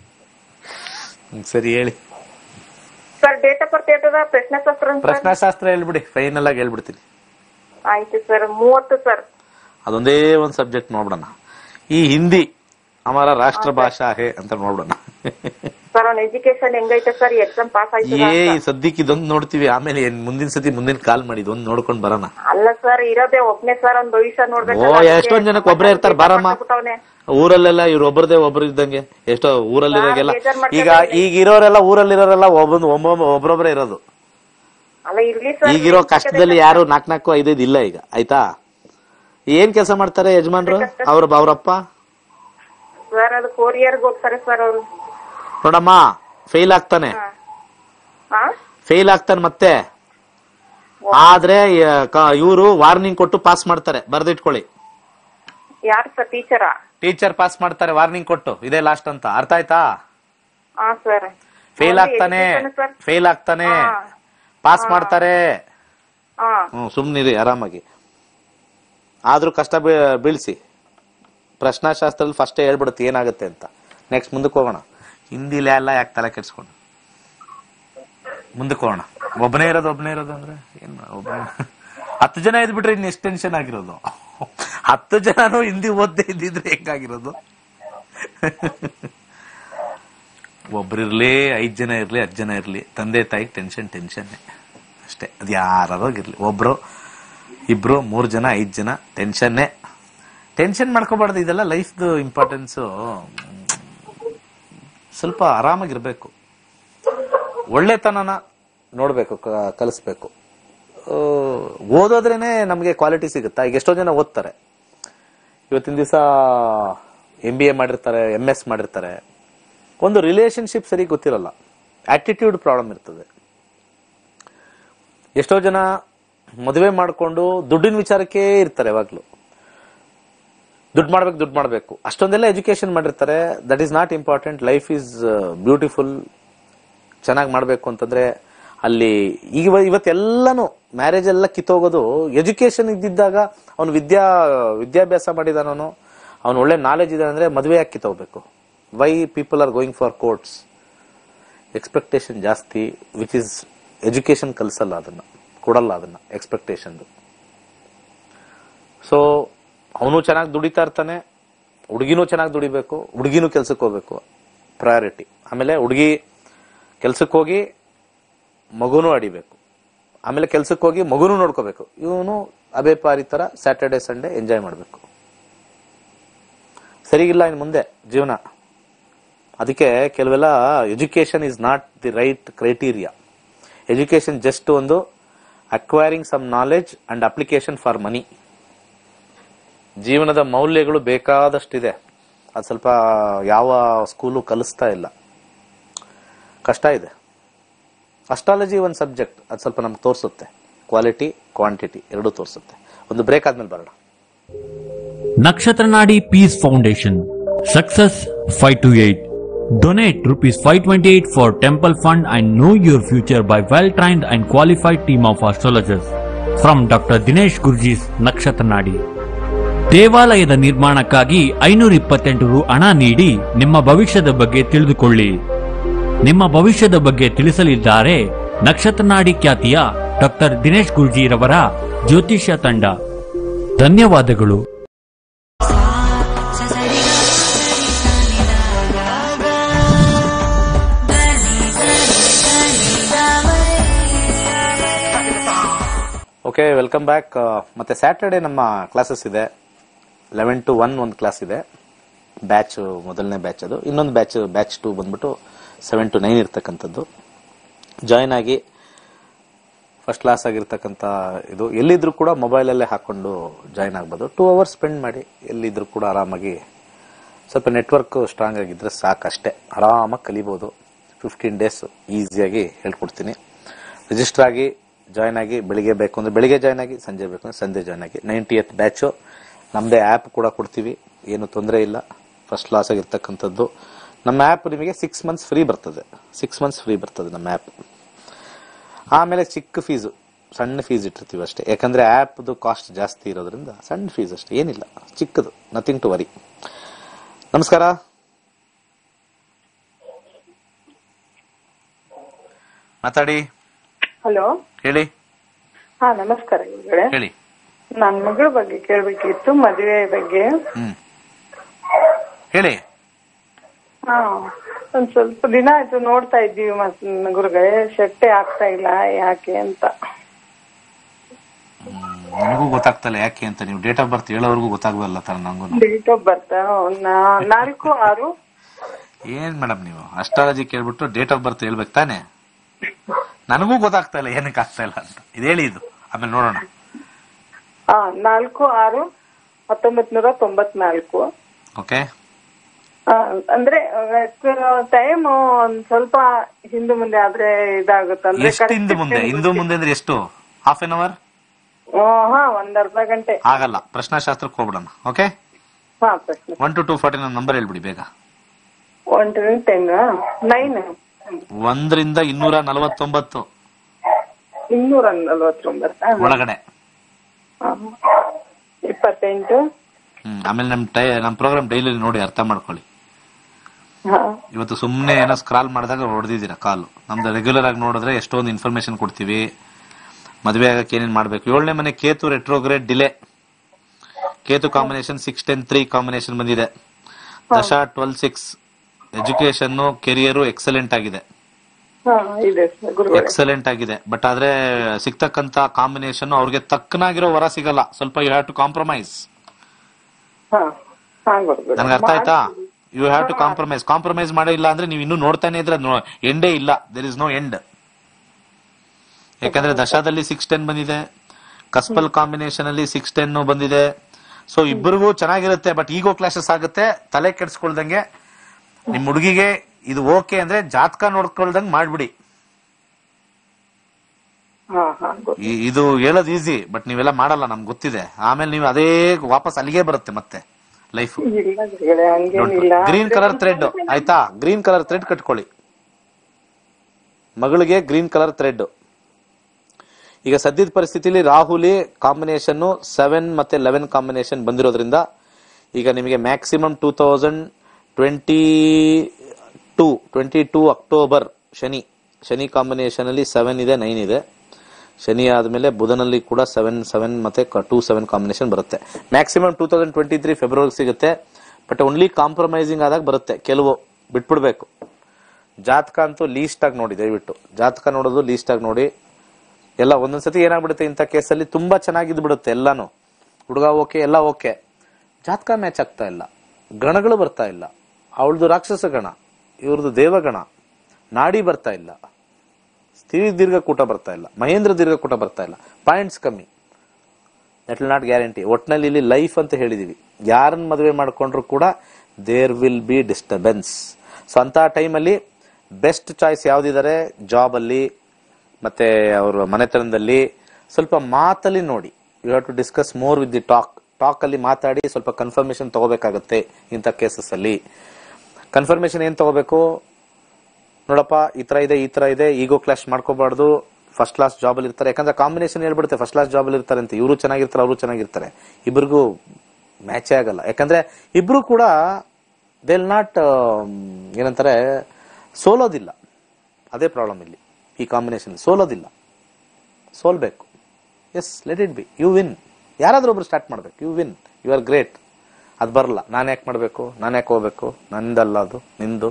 ಹ್ಮ್, ಸರಿ ಹೇಳಿ ಸರ್ ಡೇಟ್ ಆಫ್ ಬರ್ತ್ ಏಟದ ಪ್ರಶ್ನೆ ಶಾಸ್ತ್ರ ಸರ್ ಪ್ರಶ್ನಾಶಾಸ್ತ್ರ ಹೇಳ್ಬಿಡಿ ಫೈನಲ್ ಆಗಿ ಹೇಳ್ಬಿಡ್ತೀನಿ ಆಯ್ತು ಸರ್ ಮೂವತ್ತು ಸರ್ ಅದೊಂದೇ ಒಂದ್ ಸಬ್ಜೆಕ್ಟ್ ನೋಡ್ಬಿಡೋಣ ಈ ಹಿಂದಿ ಅಮರ ರಾಷ್ಟ್ರ ಭಾಷಾ ಹೇ ಅಂತ ನೋಡ್ಬಿಡೋಣ ಸರ್ ಅವ್ನ ಎಜುಕೇಶನ್ ಹೆಂಗೈತೆ ಸರ್ ಎಕ್ಸಾಮ್ ಪಾಸ್ ಆಯ್ತು ಏ ಈ ಸದ್ಯಕ್ಕೆ ಇದೊಂದು ನೋಡ್ತೀವಿ ಆಮೇಲೆ ಏನ್ ಮುಂದಿನ ಸತಿ ಮುಂದಿನ ಕಾಲ್ ಮಾಡಿ ಇದೊಂದು ನೋಡ್ಕೊಂಡ್ ಬರೋಣ ಅಲ್ಲ ಸರ್ ಇರೋದೇ ಒಬ್ನೇ ಸರ್ ಅವ್ನ ಭವಿಷ್ಯ ನೋಡ್ಬೇಕು ಓ ಎಷ್ಟೊಂದ್ ಜನಕ್ಕೆ ಒಬ್ರೇ ಇರ್ತಾರೆ ಬಾರಮ್ಮ ಊರಲ್ಲೆಲ್ಲ ಇವ್ರು ಒಬ್ಬರದೇ ಒಬ್ರು ಇದ್ದಂಗೆ ಎಷ್ಟೋ ಊರಲ್ಲಿರೋಗೆಲ್ಲ ಬೇಜಾರ್ ಮಾಡ್ತಾರೆ ಈಗ ಈಗ ಇರೋರೆಲ್ಲ ಊರಲ್ಲಿರೋರೆಲ್ಲ ಒಬ್ಬೊಂದು ಒಬ್ಬೊಬ್ಬ ಒಬ್ರೊಬ್ರೇ ಇರೋದು ಅಲ್ಲ ಇರ್ಲಿ ಸರ್ ಈಗಿರೋ ಕಷ್ಟದಲ್ಲಿ ಯಾರು ನಾಲ್ಕು ನಾಲ್ಕು ಐದೈದು ಇಲ್ಲ ಈಗ ಆಯ್ತಾ ಏನ್ ಕೆಲಸ ಮಾಡ್ತಾರೆ ಯಜಮಾನ್ರು ಅವ್ರ ಅವ್ರಪ್ಪ ಸರ್ ಅದು ಕೊರಿಯರ್ಗೆ ಹೋಗ್ತಾರೆ ಸರ್ ಅವ್ರು ನೋಡಮ್ಮ ಫೇಲ್ ಆಗ್ತಾನೆ ಹಾ ಫೇಲ್ ಆಗ್ತಾನೆ ಮತ್ತೆ ಆದ್ರೆ ಇವರು ವಾರ್ನಿಂಗ್ ಕೊಟ್ಟು ಪಾಸ್ ಮಾಡ್ತಾರೆ ಬರ್ದಿಟ್ಕೊಳ್ಳಿ ಯಾರು ಸರ್ ಟೀಚರಾ ಟೀಚರ್ ಪಾಸ್ ಮಾಡ್ತಾರೆ ವಾರ್ನಿಂಗ್ ಕೊಟ್ಟು ಇದೇ ಲಾಸ್ಟ್ ಅಂತ ಅರ್ಥ ಆಯ್ತಾ ಹಾ ಸರ್ ಫೇಲ್ ಆಗ್ತಾನೆ ಸರ್ ಫೇಲ್ ಆಗ್ತಾನೆ ಹಾ. ಪಾಸ್ ಮಾಡ್ತಾರೆ ಹಾ ಹ್ಮ್ ಸುಮ್ನಿರಿ ಆರಾಮಾಗಿ ಆದ್ರೂ ಕಷ್ಟ ಬೀ- ಬೀಳ್ಸಿ ಪ್ರಶ್ನಾಶಾಸ್ತ್ರದಲ್ಲಿ ಫಸ್ಟೇ ಹೇಳ್ಬಿಡುತ್ತೆ ಏನಾಗುತ್ತೆ ಅಂತ ನೆಕ್ಸ್ಟ್ ಮುಂದಕ್ಕೆ ಹೋಗೋಣ ಹಿಂದಿಲಿ ಎಲ್ಲ ಯಾಕೆ ತಲೆ ಕೆಡ್ಸ್ಕೊಂಡು ಮುಂದಕ್ಕೆ ಹೋಗೋಣ ಒಬ್ಬನೇ ಇರೋದು ಒಬ್ಬನೇ ಇರೋದು ಅಂದ್ರೆ ಏನ್ ಒಬ್ಬನೇ ಹತ್ತು ಜನ ಇದ್ಬಿಟ್ರೆ ಇನ್ನು ಎಷ್ಟು ಟೆನ್ಷನ್ ಆಗಿರೋದು ಹತ್ತು ಜನನು ಹಿಂದಿ ಓದ್ದೇ ಇದ್ದಿದ್ರೆ ಹೆಂಗಾಗಿರೋದು ಒಬ್ರಿರ್ಲಿ ಐದ್ ಜನ ಇರ್ಲಿ ಹತ್ತು ಜನ ಇರ್ಲಿ ತಂದೆ ತಾಯಿ ಟೆನ್ಷನ್ ಟೆನ್ಷನ್ ಅಷ್ಟೇ ಅದು ಯಾರಾಗಿರ್ಲಿ ಒಬ್ರು ಇಬ್ರು ಮೂರ್ ಜನ ಐದ್ ಜನ ಟೆನ್ಷನ್ನೇ ಟೆನ್ಷನ್ ಮಾಡ್ಕೋಬಾರ್ದು ಇದೆಲ್ಲ ಲೈಫ್ದು ಇಂಪಾರ್ಟೆನ್ಸು ಸ್ವಲ್ಪ ಆರಾಮಾಗಿರ್ಬೇಕು ಒಳ್ಳೆತನನ ನೋಡ್ಬೇಕು ಕ- ಕಲಿಸ್ಬೇಕು ಆ, ಓದೋದ್ರೇನೆ ನಮಗೆ ಕ್ವಾಲಿಟಿ ಸಿಗುತ್ತಾ ಈಗ ಎಷ್ಟೋ ಜನ ಓದ್ತಾರೆ ಇವತ್ತಿನ ದಿವಸ ಎಂ ಬಿ ಎ ಮಾಡಿರ್ತಾರೆ ಎಂ ಎಸ್ ಮಾಡಿರ್ತಾರೆ ಒಂದು ರಿಲೇಶನ್ಶಿಪ್ ಸರಿ ಗೊತ್ತಿರಲ್ಲ ಆಟಿಟ್ಯೂಡ್ ಪ್ರಾಬ್ಲಮ್ ಇರ್ತದೆ ಎಷ್ಟೋ ಜನ ಮದುವೆ ಮಾಡಿಕೊಂಡು ದುಡ್ಡಿನ ವಿಚಾರಕ್ಕೆ ಇರ್ತಾರೆ ಯಾವಾಗ್ಲೂ ದುಡ್ಡು ಮಾಡ್ಬೇಕು ದುಡ್ಡು ಮಾಡ್ಬೇಕು ಅಷ್ಟೊಂದೆಲ್ಲ ಎಜುಕೇಶನ್ ಮಾಡಿರ್ತಾರೆ that is not important life is beautiful ಚೆನ್ನಾಗಿ ಮಾಡ್ಬೇಕು ಅಂತಂದ್ರೆ ಅಲ್ಲಿ ಈಗ ಇವ- ಇವತ್ತೆಲ್ಲಾನು ಮ್ಯಾರೇಜ್ ಎಲ್ಲ ಕಿತ್ತೋಗೋದು ಎಜುಕೇಶನ್ ಇದ್ದಿದ್ದಾಗ ಅವನು ವಿದ್ಯಾ ವಿದ್ಯಾಭ್ಯಾಸ ಮಾಡಿದಾನವನು ಅವನು ಒಳ್ಳೆ ನಾಲೆಜ್ ಇದೆ ಅಂದ್ರೆ ಮದುವೆ ಯಾಕೆ ಕಿತ್ತೋಗ್ಬೇಕು why people are going for courts expectation ಜಾಸ್ತಿ ವಿಚ್ ಇಸ್ ಎಜುಕೇಶನ್ ಕಲಿಸಲ್ಲ ಅದನ್ನ ಕೊಡಲ್ಲ ಅದನ್ನ ಎಕ್ಸ್ಪೆಕ್ಟೇಷನ್ ಸೊ ಅವನು ಚೆನ್ನಾಗಿ ದುಡಿತಾ ಇರ್ತಾನೆ ಹುಡುಗಿನೂ ಚೆನ್ನಾಗಿ ದುಡಿಬೇಕು ಹುಡುಗಿನೂ ಕೆಲ್ಸಕ್ಕೆ ಹೋಗ್ಬೇಕು ಪ್ರಯಾರಿಟಿ ಆಮೇಲೆ ಹುಡುಗಿ ಕೆಲ್ಸಕ್ಕೆ ಹೋಗಿ ಮಗುನೂ ಅಡಿಬೇಕು ಆಮೇಲೆ ಕೆಲ್ಸಕ್ಕೆ ಹೋಗಿ ಮಗುನೂ ನೋಡ್ಕೋಬೇಕು ಇವನು ಅಬೇಪಾರಿ ತರ ಸ್ಯಾಟರ್ಡೆ ಸಂಡೇ ಎಂಜಾಯ್ ಮಾಡಬೇಕು ಸರಿಗಿಲ್ಲ ಇನ್ನು ಮುಂದೆ ಜೀವನ ಅದಕ್ಕೆ ಕೆಲವೆಲ್ಲ education is not the right criteria education just ಒಂದು acquiring some knowledge and application for money ಜೀವನದ ಮೌಲ್ಯಗಳು ಬೇಕಾದಷ್ಟಿದೆ ಅದು ಸ್ವಲ್ಪ ಯಾವ ಸ್ಕೂಲು ಕಲಿಸ್ತಾ ಇಲ್ಲ ಕಷ್ಟ ಇದೆ ಅಸ್ಟ್ರಾಲಜಿ ಒಂದು ಸಬ್ಜೆಕ್ಟ್ ಅದು ಸ್ವಲ್ಪ ನಮ್ಗೆ ತೋರಿಸುತ್ತೆ ಕ್ವಾಲಿಟಿ ಕ್ವಾಂಟಿಟಿ ಎರಡೂ ತೋರಿಸುತ್ತೆ ಒಂದು ಬ್ರೇಕ್ ಆದ್ಮೇಲೆ ಬರೋಣ Nakshatrnadi Peace Foundation. Success 528. Donate rupees 528 for temple fund and know your future by well-trained and qualified team of astrologers. From Dr. Dinesh Gurji's Nakshatrnadi. ದೇವಾಲಯದ ನಿರ್ಮಾಣಕ್ಕಾಗಿ ಐನೂರ ಇಪ್ಪತ್ತೆಂಟು ರು ಹಣ ನೀಡಿ ನಿಮ್ಮ ಭವಿಷ್ಯದ ಬಗ್ಗೆ ತಿಳಿದುಕೊಳ್ಳಿ ನಿಮ್ಮ ಭವಿಷ್ಯದ ಬಗ್ಗೆ ತಿಳಿಸಲಿದ್ದಾರೆ ನಕ್ಷತ್ರನಾಡಿ ಖ್ಯಾತಿಯ ಡಾಕ್ಟರ್ ದಿನೇಶ್ ಗುರ್ಜಿರವರ ಜ್ಯೋತಿಷ್ಯ ತಂಡ ಧನ್ಯವಾದಗಳು ಓಕೆ ವೆಲ್ಕಮ್ ಬ್ಯಾಕ್ ಮತ್ತೆ ಸ್ಯಾಟರ್ಡೆ ನಮ್ಮ ಕ್ಲಾಸಸ್ ಇದೆ ಲೆವೆನ್ ಟು ಒನ್ ಒಂದು ಕ್ಲಾಸ್ ಇದೆ ಬ್ಯಾಚ್ ಮೊದಲನೇ ಬ್ಯಾಚ್ ಅದು ಇನ್ನೊಂದು ಬ್ಯಾಚ್ ಬ್ಯಾಚ್ ಟು ಬಂದ್ಬಿಟ್ಟು ಸೆವೆನ್ ಟು ನೈನ್ ಇರ್ತಕ್ಕಂಥದ್ದು ಜಾಯಿನ್ ಆಗಿ ಫಸ್ಟ್ ಕ್ಲಾಸ್ ಆಗಿರ್ತಕ್ಕಂಥ ಇದು ಎಲ್ಲಿದ್ರು ಕೂಡ ಮೊಬೈಲಲ್ಲೇ ಹಾಕೊಂಡು ಜಾಯಿನ್ ಆಗ್ಬೋದು ಟೂ ಅವರ್ಸ್ ಸ್ಪೆಂಡ್ ಮಾಡಿ ಎಲ್ಲಿದ್ರು ಕೂಡ ಆರಾಮಾಗಿ ಸ್ವಲ್ಪ ನೆಟ್ವರ್ಕ್ ಸ್ಟ್ರಾಂಗ್ ಆಗಿದ್ರೆ ಸಾಕಷ್ಟೇ ಆರಾಮಾಗಿ ಕಲಿಬೋದು ಫಿಫ್ಟೀನ್ ಡೇಸ್ ಈಸಿಯಾಗಿ ಹೇಳ್ಕೊಡ್ತೀನಿ ರಿಜಿಸ್ಟರ್ ಆಗಿ ಜಾಯ್ನ್ ಆಗಿ ಬೆಳಿಗ್ಗೆ ಬೇಕು ಅಂದ್ರೆ ಬೆಳಿಗ್ಗೆ ಜಾಯ್ನ್ ಆಗಿ ಸಂಜೆ ಬೇಕು ಅಂದ್ರೆ ಸಂಜೆ ಜಾಯ್ನ್ ಆಗಿ ನೈಂಟಿ ಎತ್ ಬ್ಯಾಚು ನಮ್ಮದೇ ಆ್ಯಪ್ ಕೂಡ ಕೊಡ್ತೀವಿ ಏನು ತೊಂದರೆ ಇಲ್ಲ ಫಸ್ಟ್ ಕ್ಲಾಸ್ ಆಗಿರ್ತಕ್ಕಂಥದ್ದು ನಮ್ಮ ಆ್ಯಪ್ ನಿಮಗೆ ಸಿಕ್ಸ್ ಮಂತ್ಸ್ ಫ್ರೀ ಬರ್ತದೆ ಸಿಕ್ಸ್ ಮಂತ್ಸ್ ಫ್ರೀ ಬರ್ತದೆ ನಮ್ಮ ಆ್ಯಪ್ ಆಮೇಲೆ ಚಿಕ್ಕ ಫೀಸು ಸಣ್ಣ ಫೀಸ್ ಇಟ್ಟಿರ್ತೀವಿ ಅಷ್ಟೇ ಯಾಕಂದ್ರೆ ಆ್ಯಪ್ದು ಕಾಸ್ಟ್ ಜಾಸ್ತಿ ಇರೋದ್ರಿಂದ ಸಣ್ಣ ಫೀಸ್ ಅಷ್ಟೇ ಏನಿಲ್ಲ ಚಿಕ್ಕದು ನಥಿಂಗ್ ಟು ವರಿ ನಮಸ್ಕಾರ ಮಾತಾಡಿ ಹಲೋ ಹೇಳಿ ಹಾ ನಮಸ್ಕಾರ ಇವ್ರೆ ಹೇಳಿ ನನ್ ಮಗಳ ಬಗ್ಗೆ ಕೇಳ್ಬೇಕಿತ್ತು ಮದುವೆ ಬಗ್ಗೆ ಹ್ಮ್ ಹೇಳಿ ಹಾ ಒಂದ್ ಸ್ವಲ್ಪ ದಿನ ಆಯ್ತು ನೋಡ್ತಾ ಇದ್ದೀವಿ ಮತ್ ಗುರುಗಳೇ ಶೆಟ್ಟೆ ಆಗ್ತಾ ಇಲ್ಲ ಯಾಕೆ ಅಂತ ನನಗೂ ಗೊತ್ತಾಗ್ತಲ್ಲ ಯಾಕೆ ಅಂತ ನೀವು ಡೇಟ್ ಆಫ್ ಬರ್ತ್ ಹೇಳೋವರೆಗೂ ಗೊತ್ತಾಗಲ್ಲ ತರ ನಂಗೂ ಡೇಟ್ ಆಫ್ ಬರ್ತ್ ನಾಲ್ಕು ಆರು ಏನ್ ಮೇಡಮ್ ನೀವು ಅಸ್ಟ್ರಾಲಜಿ ಕೇಳ್ಬಿಟ್ಟು ಡೇಟ್ ಆಫ್ ಬರ್ತ್ ಹೇಳ್ಬೇಕು ತಾನೆ ನನಗೂ ಗೊತ್ತಾಗ್ತಾ ಇಲ್ಲ ಏನಕ್ಕೆ ಆಗ್ತಾ ಇಲ್ಲ ಅಂತ ಇದು ಹೇಳಿ ಇದು ಆಮೇಲೆ ನೋಡೋಣ ಹಾ ನಾಲ್ಕು ಆರು ಹತ್ತೊಂಬತ್ ನೂರ ತೊಂಬತ್ನಾಲ್ಕು ಓಕೆ ಆ, ಅಂದ್ರೆ ಟೈಮ್ ಒಂದ್ ಸ್ವಲ್ಪ ಹಿಂದೆ ಮುಂದೆ ಆದ್ರೆ ಇದಾಗುತ್ತೆ ಅಂದ್ರೆ ಎಷ್ಟು ಹಿಂದೆ ಮುಂದೆ ಹಿಂದೂ ಮುಂದೆ ಅಂದ್ರೆ ಎಷ್ಟು ಹಾಫ್ ಎನ್ ಅವರ್ ಆ, ಹಾ ಒಂದ್ ಅರ್ಧ ಗಂಟೆ ಆಗಲ್ಲ ಪ್ರಶ್ನಾಶಾಸ್ತ್ರಕ್ಕೆ ಹೋಗ್ಬಿಡೋಣ ಓಕೆ ಹಾ ಪ್ರಶ್ನೆ ಒನ್ ಟು ಟೂ ಫಾರ್ಟಿ ನನ್ನ ನಂಬರ್ ಹೇಳ್ಬಿಡಿ ಬೇಗ ಒನ್ ಟು ಟೆನ್ ನೈನ್ ಒಂದರಿಂದ ಇನ್ನೂರ ನಲವತ್ತೊಂಬತ್ತು ಇನ್ನೂರ ನಲ್ವತ್ತೊಂಬತ್ತ ಒಳಗಡೆ ಇಪ್ಪತ್ತೆಂಟು ಹ್ಮ್ ಆಮೇಲೆ ನಮ್ ಟೈ ನಮ್ ಪ್ರೋಗ್ರಾಮ್ ಡೈಲಿ ನೋಡಿ ಅರ್ಥ ಮಾಡ್ಕೊಳ್ಳಿ ಹಾ ಇವತ್ತು ಸುಮ್ಮನೆ ಏನೋ ಸ್ಕ್ರಾಲ್ ಮಾಡಿದಾಗ ಹೊಡೆದಿದ್ದೀರಾ ಕಾಲು ನಮ್ದು ರೆಗ್ಯುಲರ್ ಆಗಿ ನೋಡಿದ್ರೆ ಎಷ್ಟೊಂದು ಇನ್ಫಾರ್ಮೇಶನ್ ಕೊಡ್ತೀವಿ ಮದುವೆ ಆಗಕ್ಕೆ ಏನೇನ್ ಮಾಡ್ಬೇಕು ಏಳನೇ ಮನೆ Ketu retrograde delay Ketu combination six ten three combination ಬಂದಿದೆ ದಶ twelve six education career excellent ಆಗಿದೆ ಹಾ ಇದೆ ಸರ್ ಗುರುಗಳೇ ಎಕ್ಸಲೆಂಟ್ ಆಗಿದೆ ಬಟ್ ಆದ್ರೆ ಸಿಗ್ತಕ್ಕಂತ ಕಾಂಬಿನೇಷನ್ ಅವ್ರಿಗೆ ತಕ್ಕನಾಗಿರೋ ವರ ಸಿಗಲ್ಲ ಸ್ವಲ್ಪ ಯು ಹ್ಯಾವ್ ಟು ಕಾಂಪ್ರಮೈಸ್ ಹಾ ಹಾ ಗುರುಗಳೇ ನನ್ಗೆ ಅರ್ಥ ಆಯ್ತಾ you have to compromise compromise ಮಾಡಿಲ್ಲ ಅಂದ್ರೆ ನೀವು ಇನ್ನೂ ನೋಡ್ತಾನೆ ಇದ್ರೆ ಎಂಡೇ ಇಲ್ಲ ದೇರ್ ಇಸ್ ನೋ ಎಂಡ್ ಯಾಕಂದ್ರೆ ದಶಾದಲ್ಲಿ ಸಿಕ್ಸ್ ಟೆನ್ ಬಂದಿದೆ ಕಸ್ಪಲ್ ಕಾಂಬಿನೇಷನ್ ಅಲ್ಲಿ ಸಿಕ್ಸ್ ಟೆನ್ ಬಂದಿದೆ ಸೊ ಇಬ್ಬರಿಗೂ ಚೆನ್ನಾಗಿರುತ್ತೆ ಬಟ್ ಈಗೋ ಕ್ಲಾಶಸ್ ಆಗುತ್ತೆ ತಲೆ ಕೆಡ್ಸ್ಕೊಳ್ದಂಗೆ ನಿಮ್ ಹುಡುಗಿಗೆ ಇದು ಓಕೆ ಅಂದ್ರೆ ಜಾತಕ ನೋಡ್ಕೊಳ್ದಂಗ್ ಮಾಡ್ಬಿಡಿ ಹಾ ಹಾ ಗುರು ಈ- ಇದು ಹೇಳೋದು ಈಸಿ ಬಟ್ ನೀವೆಲ್ಲ ಮಾಡಲ್ಲ ನಮ್ಗೆ ಗೊತ್ತಿದೆ ಆಮೇಲೆ ನೀವು ಅದೇ ವಾಪಸ್ ಅಲ್ಲಿಗೆ ಬರುತ್ತೆ ಮತ್ತೆ ಲೈಫ್ ಇಲ್ಲ ಗುರುಗಳೇ ಹಂಗೇನಿಲ್ಲ ಗ್ರೀನ್ ಕಲರ್ ಥ್ರೆಡ್ ಆಯ್ತಾ ಗ್ರೀನ್ ಕಲರ್ ಥ್ರೆಡ್ ಕಟ್ಕೊಳ್ಳಿ ಮಗಳಿಗೆ ಗ್ರೀನ್ ಕಲರ್ ಥ್ರೆಡ್ ಈಗ ಸದ್ಯದ ಪರಿಸ್ಥಿತಿಲಿ ರಾಹುಲಿ ಕಾಂಬಿನೇಷನ್ ಸೆವೆನ್ ಮತ್ತೆ ಲೆವೆನ್ ಕಾಂಬಿನೇಷನ್ ಬಂದಿರೋದ್ರಿಂದ ಈಗ ನಿಮಗೆ maximum two thousand twenty two twenty two October Shani Shani combination ಅಲ್ಲಿ ಸೆವೆನ್ ಇದೆ ನೈನ್ ಇದೆ ಶನಿ ಆದ್ಮೇಲೆ ಬುಧನಲ್ಲಿ ಕೂಡ ಸೆವೆನ್ ಸೆವೆನ್ ಮತ್ತೆ ಟೂ ಸೆವೆನ್ ಕಾಂಬಿನೇಷನ್ ಬರುತ್ತೆ maximum two thousand twenty three February ಸಿಗುತ್ತೆ ಬಟ್ ಓನ್ಲಿ ಕಾಂಪ್ರಮೈಸಿಂಗ್ ಆದಾಗ ಬರುತ್ತೆ ಕೆಲವು ಬಿಟ್ಬಿಡ್ಬೇಕು ಜಾತಕ ಅಂತೂ ಲೀಸ್ಟ್ ಆಗಿ ನೋಡಿ ದಯವಿಟ್ಟು ಜಾತಕ ನೋಡೋದು ಲೀಸ್ಟ್ ಆಗಿ ನೋಡಿ ಎಲ್ಲ ಒಂದೊಂದ್ಸತಿ ಏನಾಗ್ಬಿಡುತ್ತೆ ಇಂಥ ಕೇಸಲ್ಲಿ ತುಂಬಾ ಚೆನ್ನಾಗಿದ್ದು ಬಿಡುತ್ತೆ ಎಲ್ಲಾನು ಹುಡುಗ ಓಕೆ ಎಲ್ಲ ಓಕೆ ಜಾತಕ ಮ್ಯಾಚ್ ಆಗ್ತಾ ಇಲ್ಲ ಗಣಗಳು ಬರ್ತಾ ಇಲ್ಲ ಅವಳದು ರಾಕ್ಷಸ ಗಣ ಇವ್ರದ್ದು ದೇವಗಣ ನಾಡಿ ಬರ್ತಾ ಇಲ್ಲ ಸ್ಥಿರ ದೀರ್ಘಕೂಟ ಬರ್ತಾ ಇಲ್ಲ ಮಹೇಂದ್ರ ದೀರ್ಘಕೂಟ ಬರ್ತಾ ಇಲ್ಲ ಪಾಯಿಂಟ್ಸ್ ಕಮ್ಮಿ ದಟ್ ವಿಲ್ ನಾಟ್ ಗ್ಯಾರಂಟಿ ಒಟ್ನಲ್ಲಿ ಇಲ್ಲಿ ಲೈಫ್ ಅಂತ ಹೇಳಿದೀವಿ ಯಾರನ್ನ ಮದುವೆ ಮಾಡ್ಕೊಂಡ್ರು ಕೂಡ there will be disturbance so ಅಂತ ಟೈಮಲ್ಲಿ ಬೆಸ್ಟ್ ಚಾಯ್ಸ್ ಯಾವ್ದಿದ್ದಾರೆ ಜಾಬ್ ಅಲ್ಲಿ ಮತ್ತೆ ಅವ್ರ ಮನೆತನದಲ್ಲಿ ಸ್ವಲ್ಪ ಮಾತಲ್ಲಿ ನೋಡಿ you have to discuss more with the talk talk ಅಲ್ಲಿ ಮಾತಾಡಿ ಸ್ವಲ್ಪ ಕನ್ಫರ್ಮೇಶನ್ ತಗೋಬೇಕಾಗತ್ತೆ ಇಂಥ ಕೇಸಸ್ ಅಲ್ಲಿ ಕನ್ಫರ್ಮೇಶನ್ ಏನ್ ತಗೋಬೇಕು ನೋಡಪ್ಪ ಈ ತರ ಇದೆ ಈ ತರ ಇದೆ ಈಗೋ ಕ್ಲಾಶ್ ಮಾಡ್ಕೋಬಾರ್ದು ಫಸ್ಟ್ ಕ್ಲಾಸ್ ಜಾಬ್ ಅಲ್ಲಿ ಇರ್ತಾರೆ ಯಾಕಂದ್ರೆ ಕಾಂಬಿನೇಷನ್ ಹೇಳ್ಬಿಡುತ್ತೆ ಫಸ್ಟ್ ಕ್ಲಾಸ್ ಜಾಬ್ ಅಲ್ಲಿ ಇರ್ತಾರೆ ಅಂತ ಇವರು ಚೆನ್ನಾಗಿರ್ತಾರೆ ಅವರು ಚೆನ್ನಾಗಿರ್ತಾರೆ ಇಬ್ರಿಗೂ ಮ್ಯಾಚೇ ಆಗಲ್ಲ ಯಾಕಂದ್ರೆ ಇಬ್ರು ಕೂಡ ದೇ ವಿಲ್ ನಾಟ್ ಏನಂತಾರೆ ಸೋಲೋದಿಲ್ಲ ಅದೇ ಪ್ರಾಬ್ಲಮ್ ಇಲ್ಲಿ ಈ ಕಾಂಬಿನೇಷನ್ ಸೋಲೋದಿಲ್ಲ ಸೋಲ್ಬೇಕು yes let it be you win ಯಾರಾದ್ರೂ ಒಬ್ರು ಸ್ಟಾರ್ಟ್ ಮಾಡ್ಬೇಕು you win you are great ಅದು ಬರಲ್ಲ ನಾನು ಯಾಕೆ ಮಾಡಬೇಕು ನಾನು ಯಾಕೆ ಹೋಗ್ಬೇಕು ನಂದಲ್ಲ ಅದು ನಿಂದು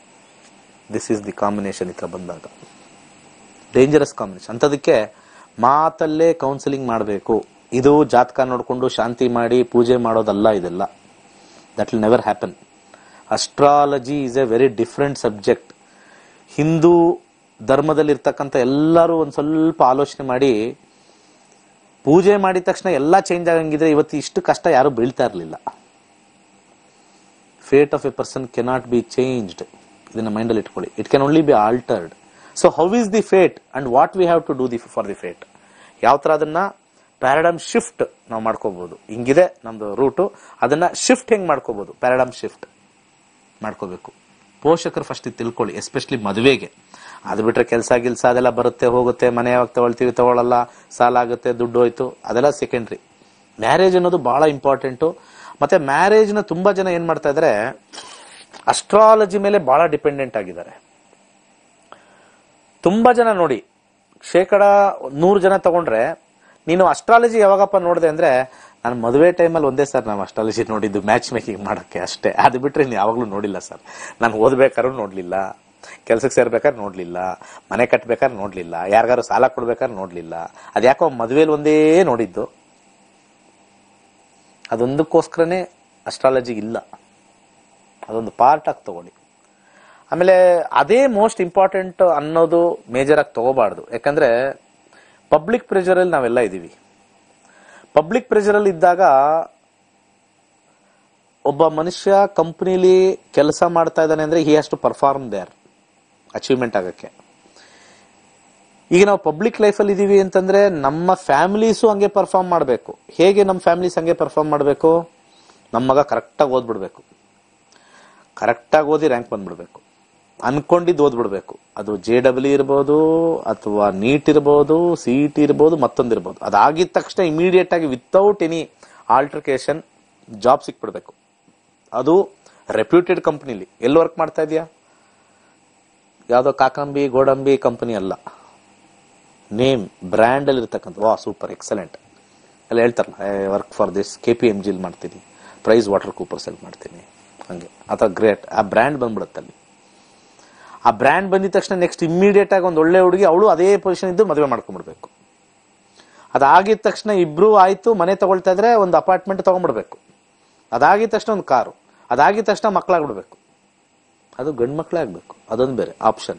ದಿಸ್ ಈಸ್ ದಿ ಕಾಂಬಿನೇಷನ್ ಈ ಥರ ಬಂದಾಗ ಡೇಂಜರಸ್ ಕಾಂಬಿನೇಷನ್ ಅಂಥದಕ್ಕೆ ಮಾತಲ್ಲೇ ಕೌನ್ಸಿಲಿಂಗ್ ಮಾಡಬೇಕು ಇದು ಜಾತಕ ನೋಡಿಕೊಂಡು ಶಾಂತಿ ಮಾಡಿ ಪೂಜೆ ಮಾಡೋದಲ್ಲ ಇದೆಲ್ಲ that will never happen astrology is a very different subject Hindu ಧರ್ಮದಲ್ಲಿರ್ತಕ್ಕಂಥ ಎಲ್ಲರೂ ಒಂದು ಸ್ವಲ್ಪ ಆಲೋಚನೆ ಮಾಡಿ ಪೂಜೆ ಮಾಡಿದ ತಕ್ಷಣ ಎಲ್ಲ ಚೇಂಜ್ ಆಗಂಗಿದ್ರೆ ಇವತ್ತು ಇಷ್ಟು ಕಷ್ಟ ಯಾರು ಬೀಳ್ತಾ ಇರಲಿಲ್ಲ fate of a person cannot be changed ಇದನ್ನ ಮೈಂಡಲ್ಲಿ ಇಟ್ಕೊಳ್ಳಿ it can only be altered so how is the fate and what we have to do the for the fate ಯಾವ ತರ ಅದನ್ನ ಪ್ಯಾರಾಡಮ್ ಶಿಫ್ಟ್ ನಾವು ಮಾಡ್ಕೋಬಹುದು ಹಿಂಗಿದೆ ನಮ್ದು ರೂಟು ಅದನ್ನ ಶಿಫ್ಟ್ ಹೆಂಗ್ ಮಾಡ್ಕೋಬಹುದು ಪ್ಯಾರಾಡಮ್ ಶಿಫ್ಟ್ ಮಾಡ್ಕೋಬೇಕು ಪೋಷಕರು ಫಸ್ಟ್ ತಿಳ್ಕೊಳ್ಳಿ ಎಸ್ಪೆಷಲಿ ಮದುವೆಗೆ ಅದು ಬಿಟ್ರೆ ಕೆಲಸ ಗಿಲ್ಸ ಅದೆಲ್ಲ ಬರುತ್ತೆ ಹೋಗುತ್ತೆ ಮನೆ ಯಾವಾಗ ತಗೊಳ್ತೀವಿ ತಗೊಳ್ಳಲ್ಲ ಸಾಲ ಆಗುತ್ತೆ ದುಡ್ಡು ಹೋಯ್ತು ಅದೆಲ್ಲ ಸೆಕೆಂಡ್ರಿ ಮ್ಯಾರೇಜ್ ಅನ್ನೋದು ಬಹಳ ಇಂಪಾರ್ಟೆಂಟು ಮತ್ತೆ ಮ್ಯಾರೇಜ್ನ ತುಂಬಾ ಜನ ಏನ್ ಮಾಡ್ತಾ ಇದಾರೆ ಅಸ್ಟ್ರಾಲಜಿ ಮೇಲೆ ಬಹಳ ಡಿಪೆಂಡೆಂಟ್ ಆಗಿದ್ದಾರೆ ತುಂಬಾ ಜನ ನೋಡಿ ಶೇಕಡ ನೂರು ಜನ ತಗೊಂಡ್ರೆ ನೀನು ಅಸ್ಟ್ರಾಲಜಿ ಯಾವಾಗಪ್ಪ ನೋಡಿದೆ ಅಂದ್ರೆ ನಾನು ಮದುವೆ ಟೈಮಲ್ಲಿ ಒಂದೇ ಸರ್ ನಾವು ಅಸ್ಟ್ರಾಲಜಿ ನೋಡಿದ್ದು ಮ್ಯಾಚ್ ಮೇಕಿಂಗ್ ಮಾಡೋಕ್ಕೆ ಅಷ್ಟೇ ಅದು ಬಿಟ್ರೆ ಇನ್ನು ಯಾವಾಗಲೂ ನೋಡಿಲ್ಲ ಸರ್ ನಾನು ಓದ್ಬೇಕಾದ್ರೂ ನೋಡಲಿಲ್ಲ ಕೆಲ್ಸಕ್ಕೆ ಸೇರ್ಬೇಕಾದ್ರೆ ನೋಡಲಿಲ್ಲ ಮನೆ ಕಟ್ಬೇಕಾದ್ರೆ ನೋಡಲಿಲ್ಲ ಯಾರಿಗಾರು ಸಾಲ ಕೊಡ್ಬೇಕಾದ್ರೆ ನೋಡಲಿಲ್ಲ ಅದ್ಯಾಕೋ ಮದುವೆಲಿ ಒಂದೇ ನೋಡಿದ್ದು ಅದೊಂದಕ್ಕೋಸ್ಕರನೇ ಅಸ್ಟ್ರಾಲಜಿ ಇಲ್ಲ ಅದೊಂದು ಪಾರ್ಟ್ ಆಗಿ ತಗೊಳ್ಳಿ ಆಮೇಲೆ ಅದೇ ಮೋಸ್ಟ್ ಇಂಪಾರ್ಟೆಂಟ್ ಅನ್ನೋದು ಮೇಜರ್ ಆಗಿ ತಗೋಬಾರ್ದು ಯಾಕಂದ್ರೆ ಪಬ್ಲಿಕ್ ಪ್ರೆಷರಲ್ಲಿ ನಾವೆಲ್ಲ ಇದ್ದೀವಿ ಪಬ್ಲಿಕ್ ಪ್ರೆಷರಲ್ಲಿ ಇದ್ದಾಗ ಒಬ್ಬ ಮನುಷ್ಯ ಕಂಪ್ನಿಲಿ ಕೆಲಸ ಮಾಡ್ತಾ ಇದ್ದಾನೆ ಅಂದ್ರೆ he has to perform their achievement ಆಗಕ್ಕೆ ಈಗ ನಾವು ಪಬ್ಲಿಕ್ ಲೈಫಲ್ಲಿ ಇದೀವಿ ಅಂತಂದ್ರೆ ನಮ್ಮ ಫ್ಯಾಮಿಲೀಸು ಹಂಗೆ ಪರ್ಫಾರ್ಮ್ ಮಾಡಬೇಕು ಹೇಗೆ ನಮ್ಮ ಫ್ಯಾಮಿಲೀಸ್ ಹಂಗೆ ಪರ್ಫಾರ್ಮ್ ಮಾಡಬೇಕು ನಮ್ಮ ಮಗ ಕರೆಕ್ಟಾಗಿ ಓದ್ಬಿಡ್ಬೇಕು ಕರೆಕ್ಟಾಗಿ ಓದಿ ರ್ಯಾಂಕ್ ಬಂದ್ಬಿಡ್ಬೇಕು ಅನ್ಕೊಂಡಿದ್ದು ಓದ್ಬಿಡ್ಬೇಕು ಅದು ಜೆ ಡಬ್ಲ್ಯೂ ಇರ್ಬೋದು ಅಥವಾ ನೀಟ್ ಇರ್ಬೋದು ಸಿ ಟಿ ಇರ್ಬೋದು ಮತ್ತೊಂದು ಇರ್ಬೋದು ಅದಾಗಿದ ತಕ್ಷಣ ಇಮಿಡಿಯೇಟ್ ಆಗಿ ವಿತೌಟ್ ಎನಿ ಆಲ್ಟ್ರಿಕೇಶನ್ ಜಾಬ್ ಸಿಕ್ಬಿಡ್ಬೇಕು ಅದು ರೆಪ್ಯೂಟೆಡ್ ಕಂಪ್ನಿಲಿ ಎಲ್ಲಿ ವರ್ಕ್ ಮಾಡ್ತಾ ಇದೆಯಾ ಯಾವುದೋ ಕಾಕಂಬಿ ಗೋಡಂಬಿ ಕಂಪನಿ ಅಲ್ಲ ನೇಮ್ ಬ್ರ್ಯಾಂಡ್ ಅಲ್ಲಿ ಇರ್ತಕ್ಕಂಥ ವಾ ಸೂಪರ್ ಎಕ್ಸಲೆಂಟ್ ಎಲ್ಲ ಹೇಳ್ತಾರಲ್ಲ I work for this K P M ಜಿಲ್ ಮಾಡ್ತೀನಿ ಪ್ರೈಸ್ ವಾಟರ್ ಕೂಪರ್ ಸೆಲ್ ಮಾಡ್ತೀನಿ ಹಂಗೆ ಅಥವಾ ಗ್ರೇಟ್ ಆ ಬ್ರ್ಯಾಂಡ್ ಬಂದ್ಬಿಡುತ್ತೆ ಅಲ್ಲಿ ಆ ಬ್ರ್ಯಾಂಡ್ ಬಂದಿದ ತಕ್ಷಣ ನೆಕ್ಸ್ಟ್ ಇಮ್ಮಿಡಿಯೇಟ್ ಆಗಿ ಒಂದು ಒಳ್ಳೆ ಹುಡುಗಿ ಅವಳು ಅದೇ ಪೊಸಿಷನ್ ಇದ್ದು ಮದುವೆ ಮಾಡ್ಕೊಂಡ್ಬಿಡ್ಬೇಕು ಅದಾಗಿದ ತಕ್ಷಣ ಇಬ್ರು ಆಯ್ತು ಮನೆ ತಗೊಳ್ತಾ ಇದ್ರೆ ಒಂದು ಅಪಾರ್ಟ್ಮೆಂಟ್ ತಗೊಂಡ್ಬಿಡ್ಬೇಕು ಅದಾಗಿದ ತಕ್ಷಣ ಒಂದು ಕಾರು ಅದಾಗಿದ ತಕ್ಷಣ ಮಕ್ಕಳಾಗ್ಬಿಡ್ಬೇಕು ಅದು ಗಂಡು ಮಕ್ಕಳೇ ಆಗ್ಬೇಕು ಅದೊಂದು ಬೇರೆ ಆಪ್ಷನ್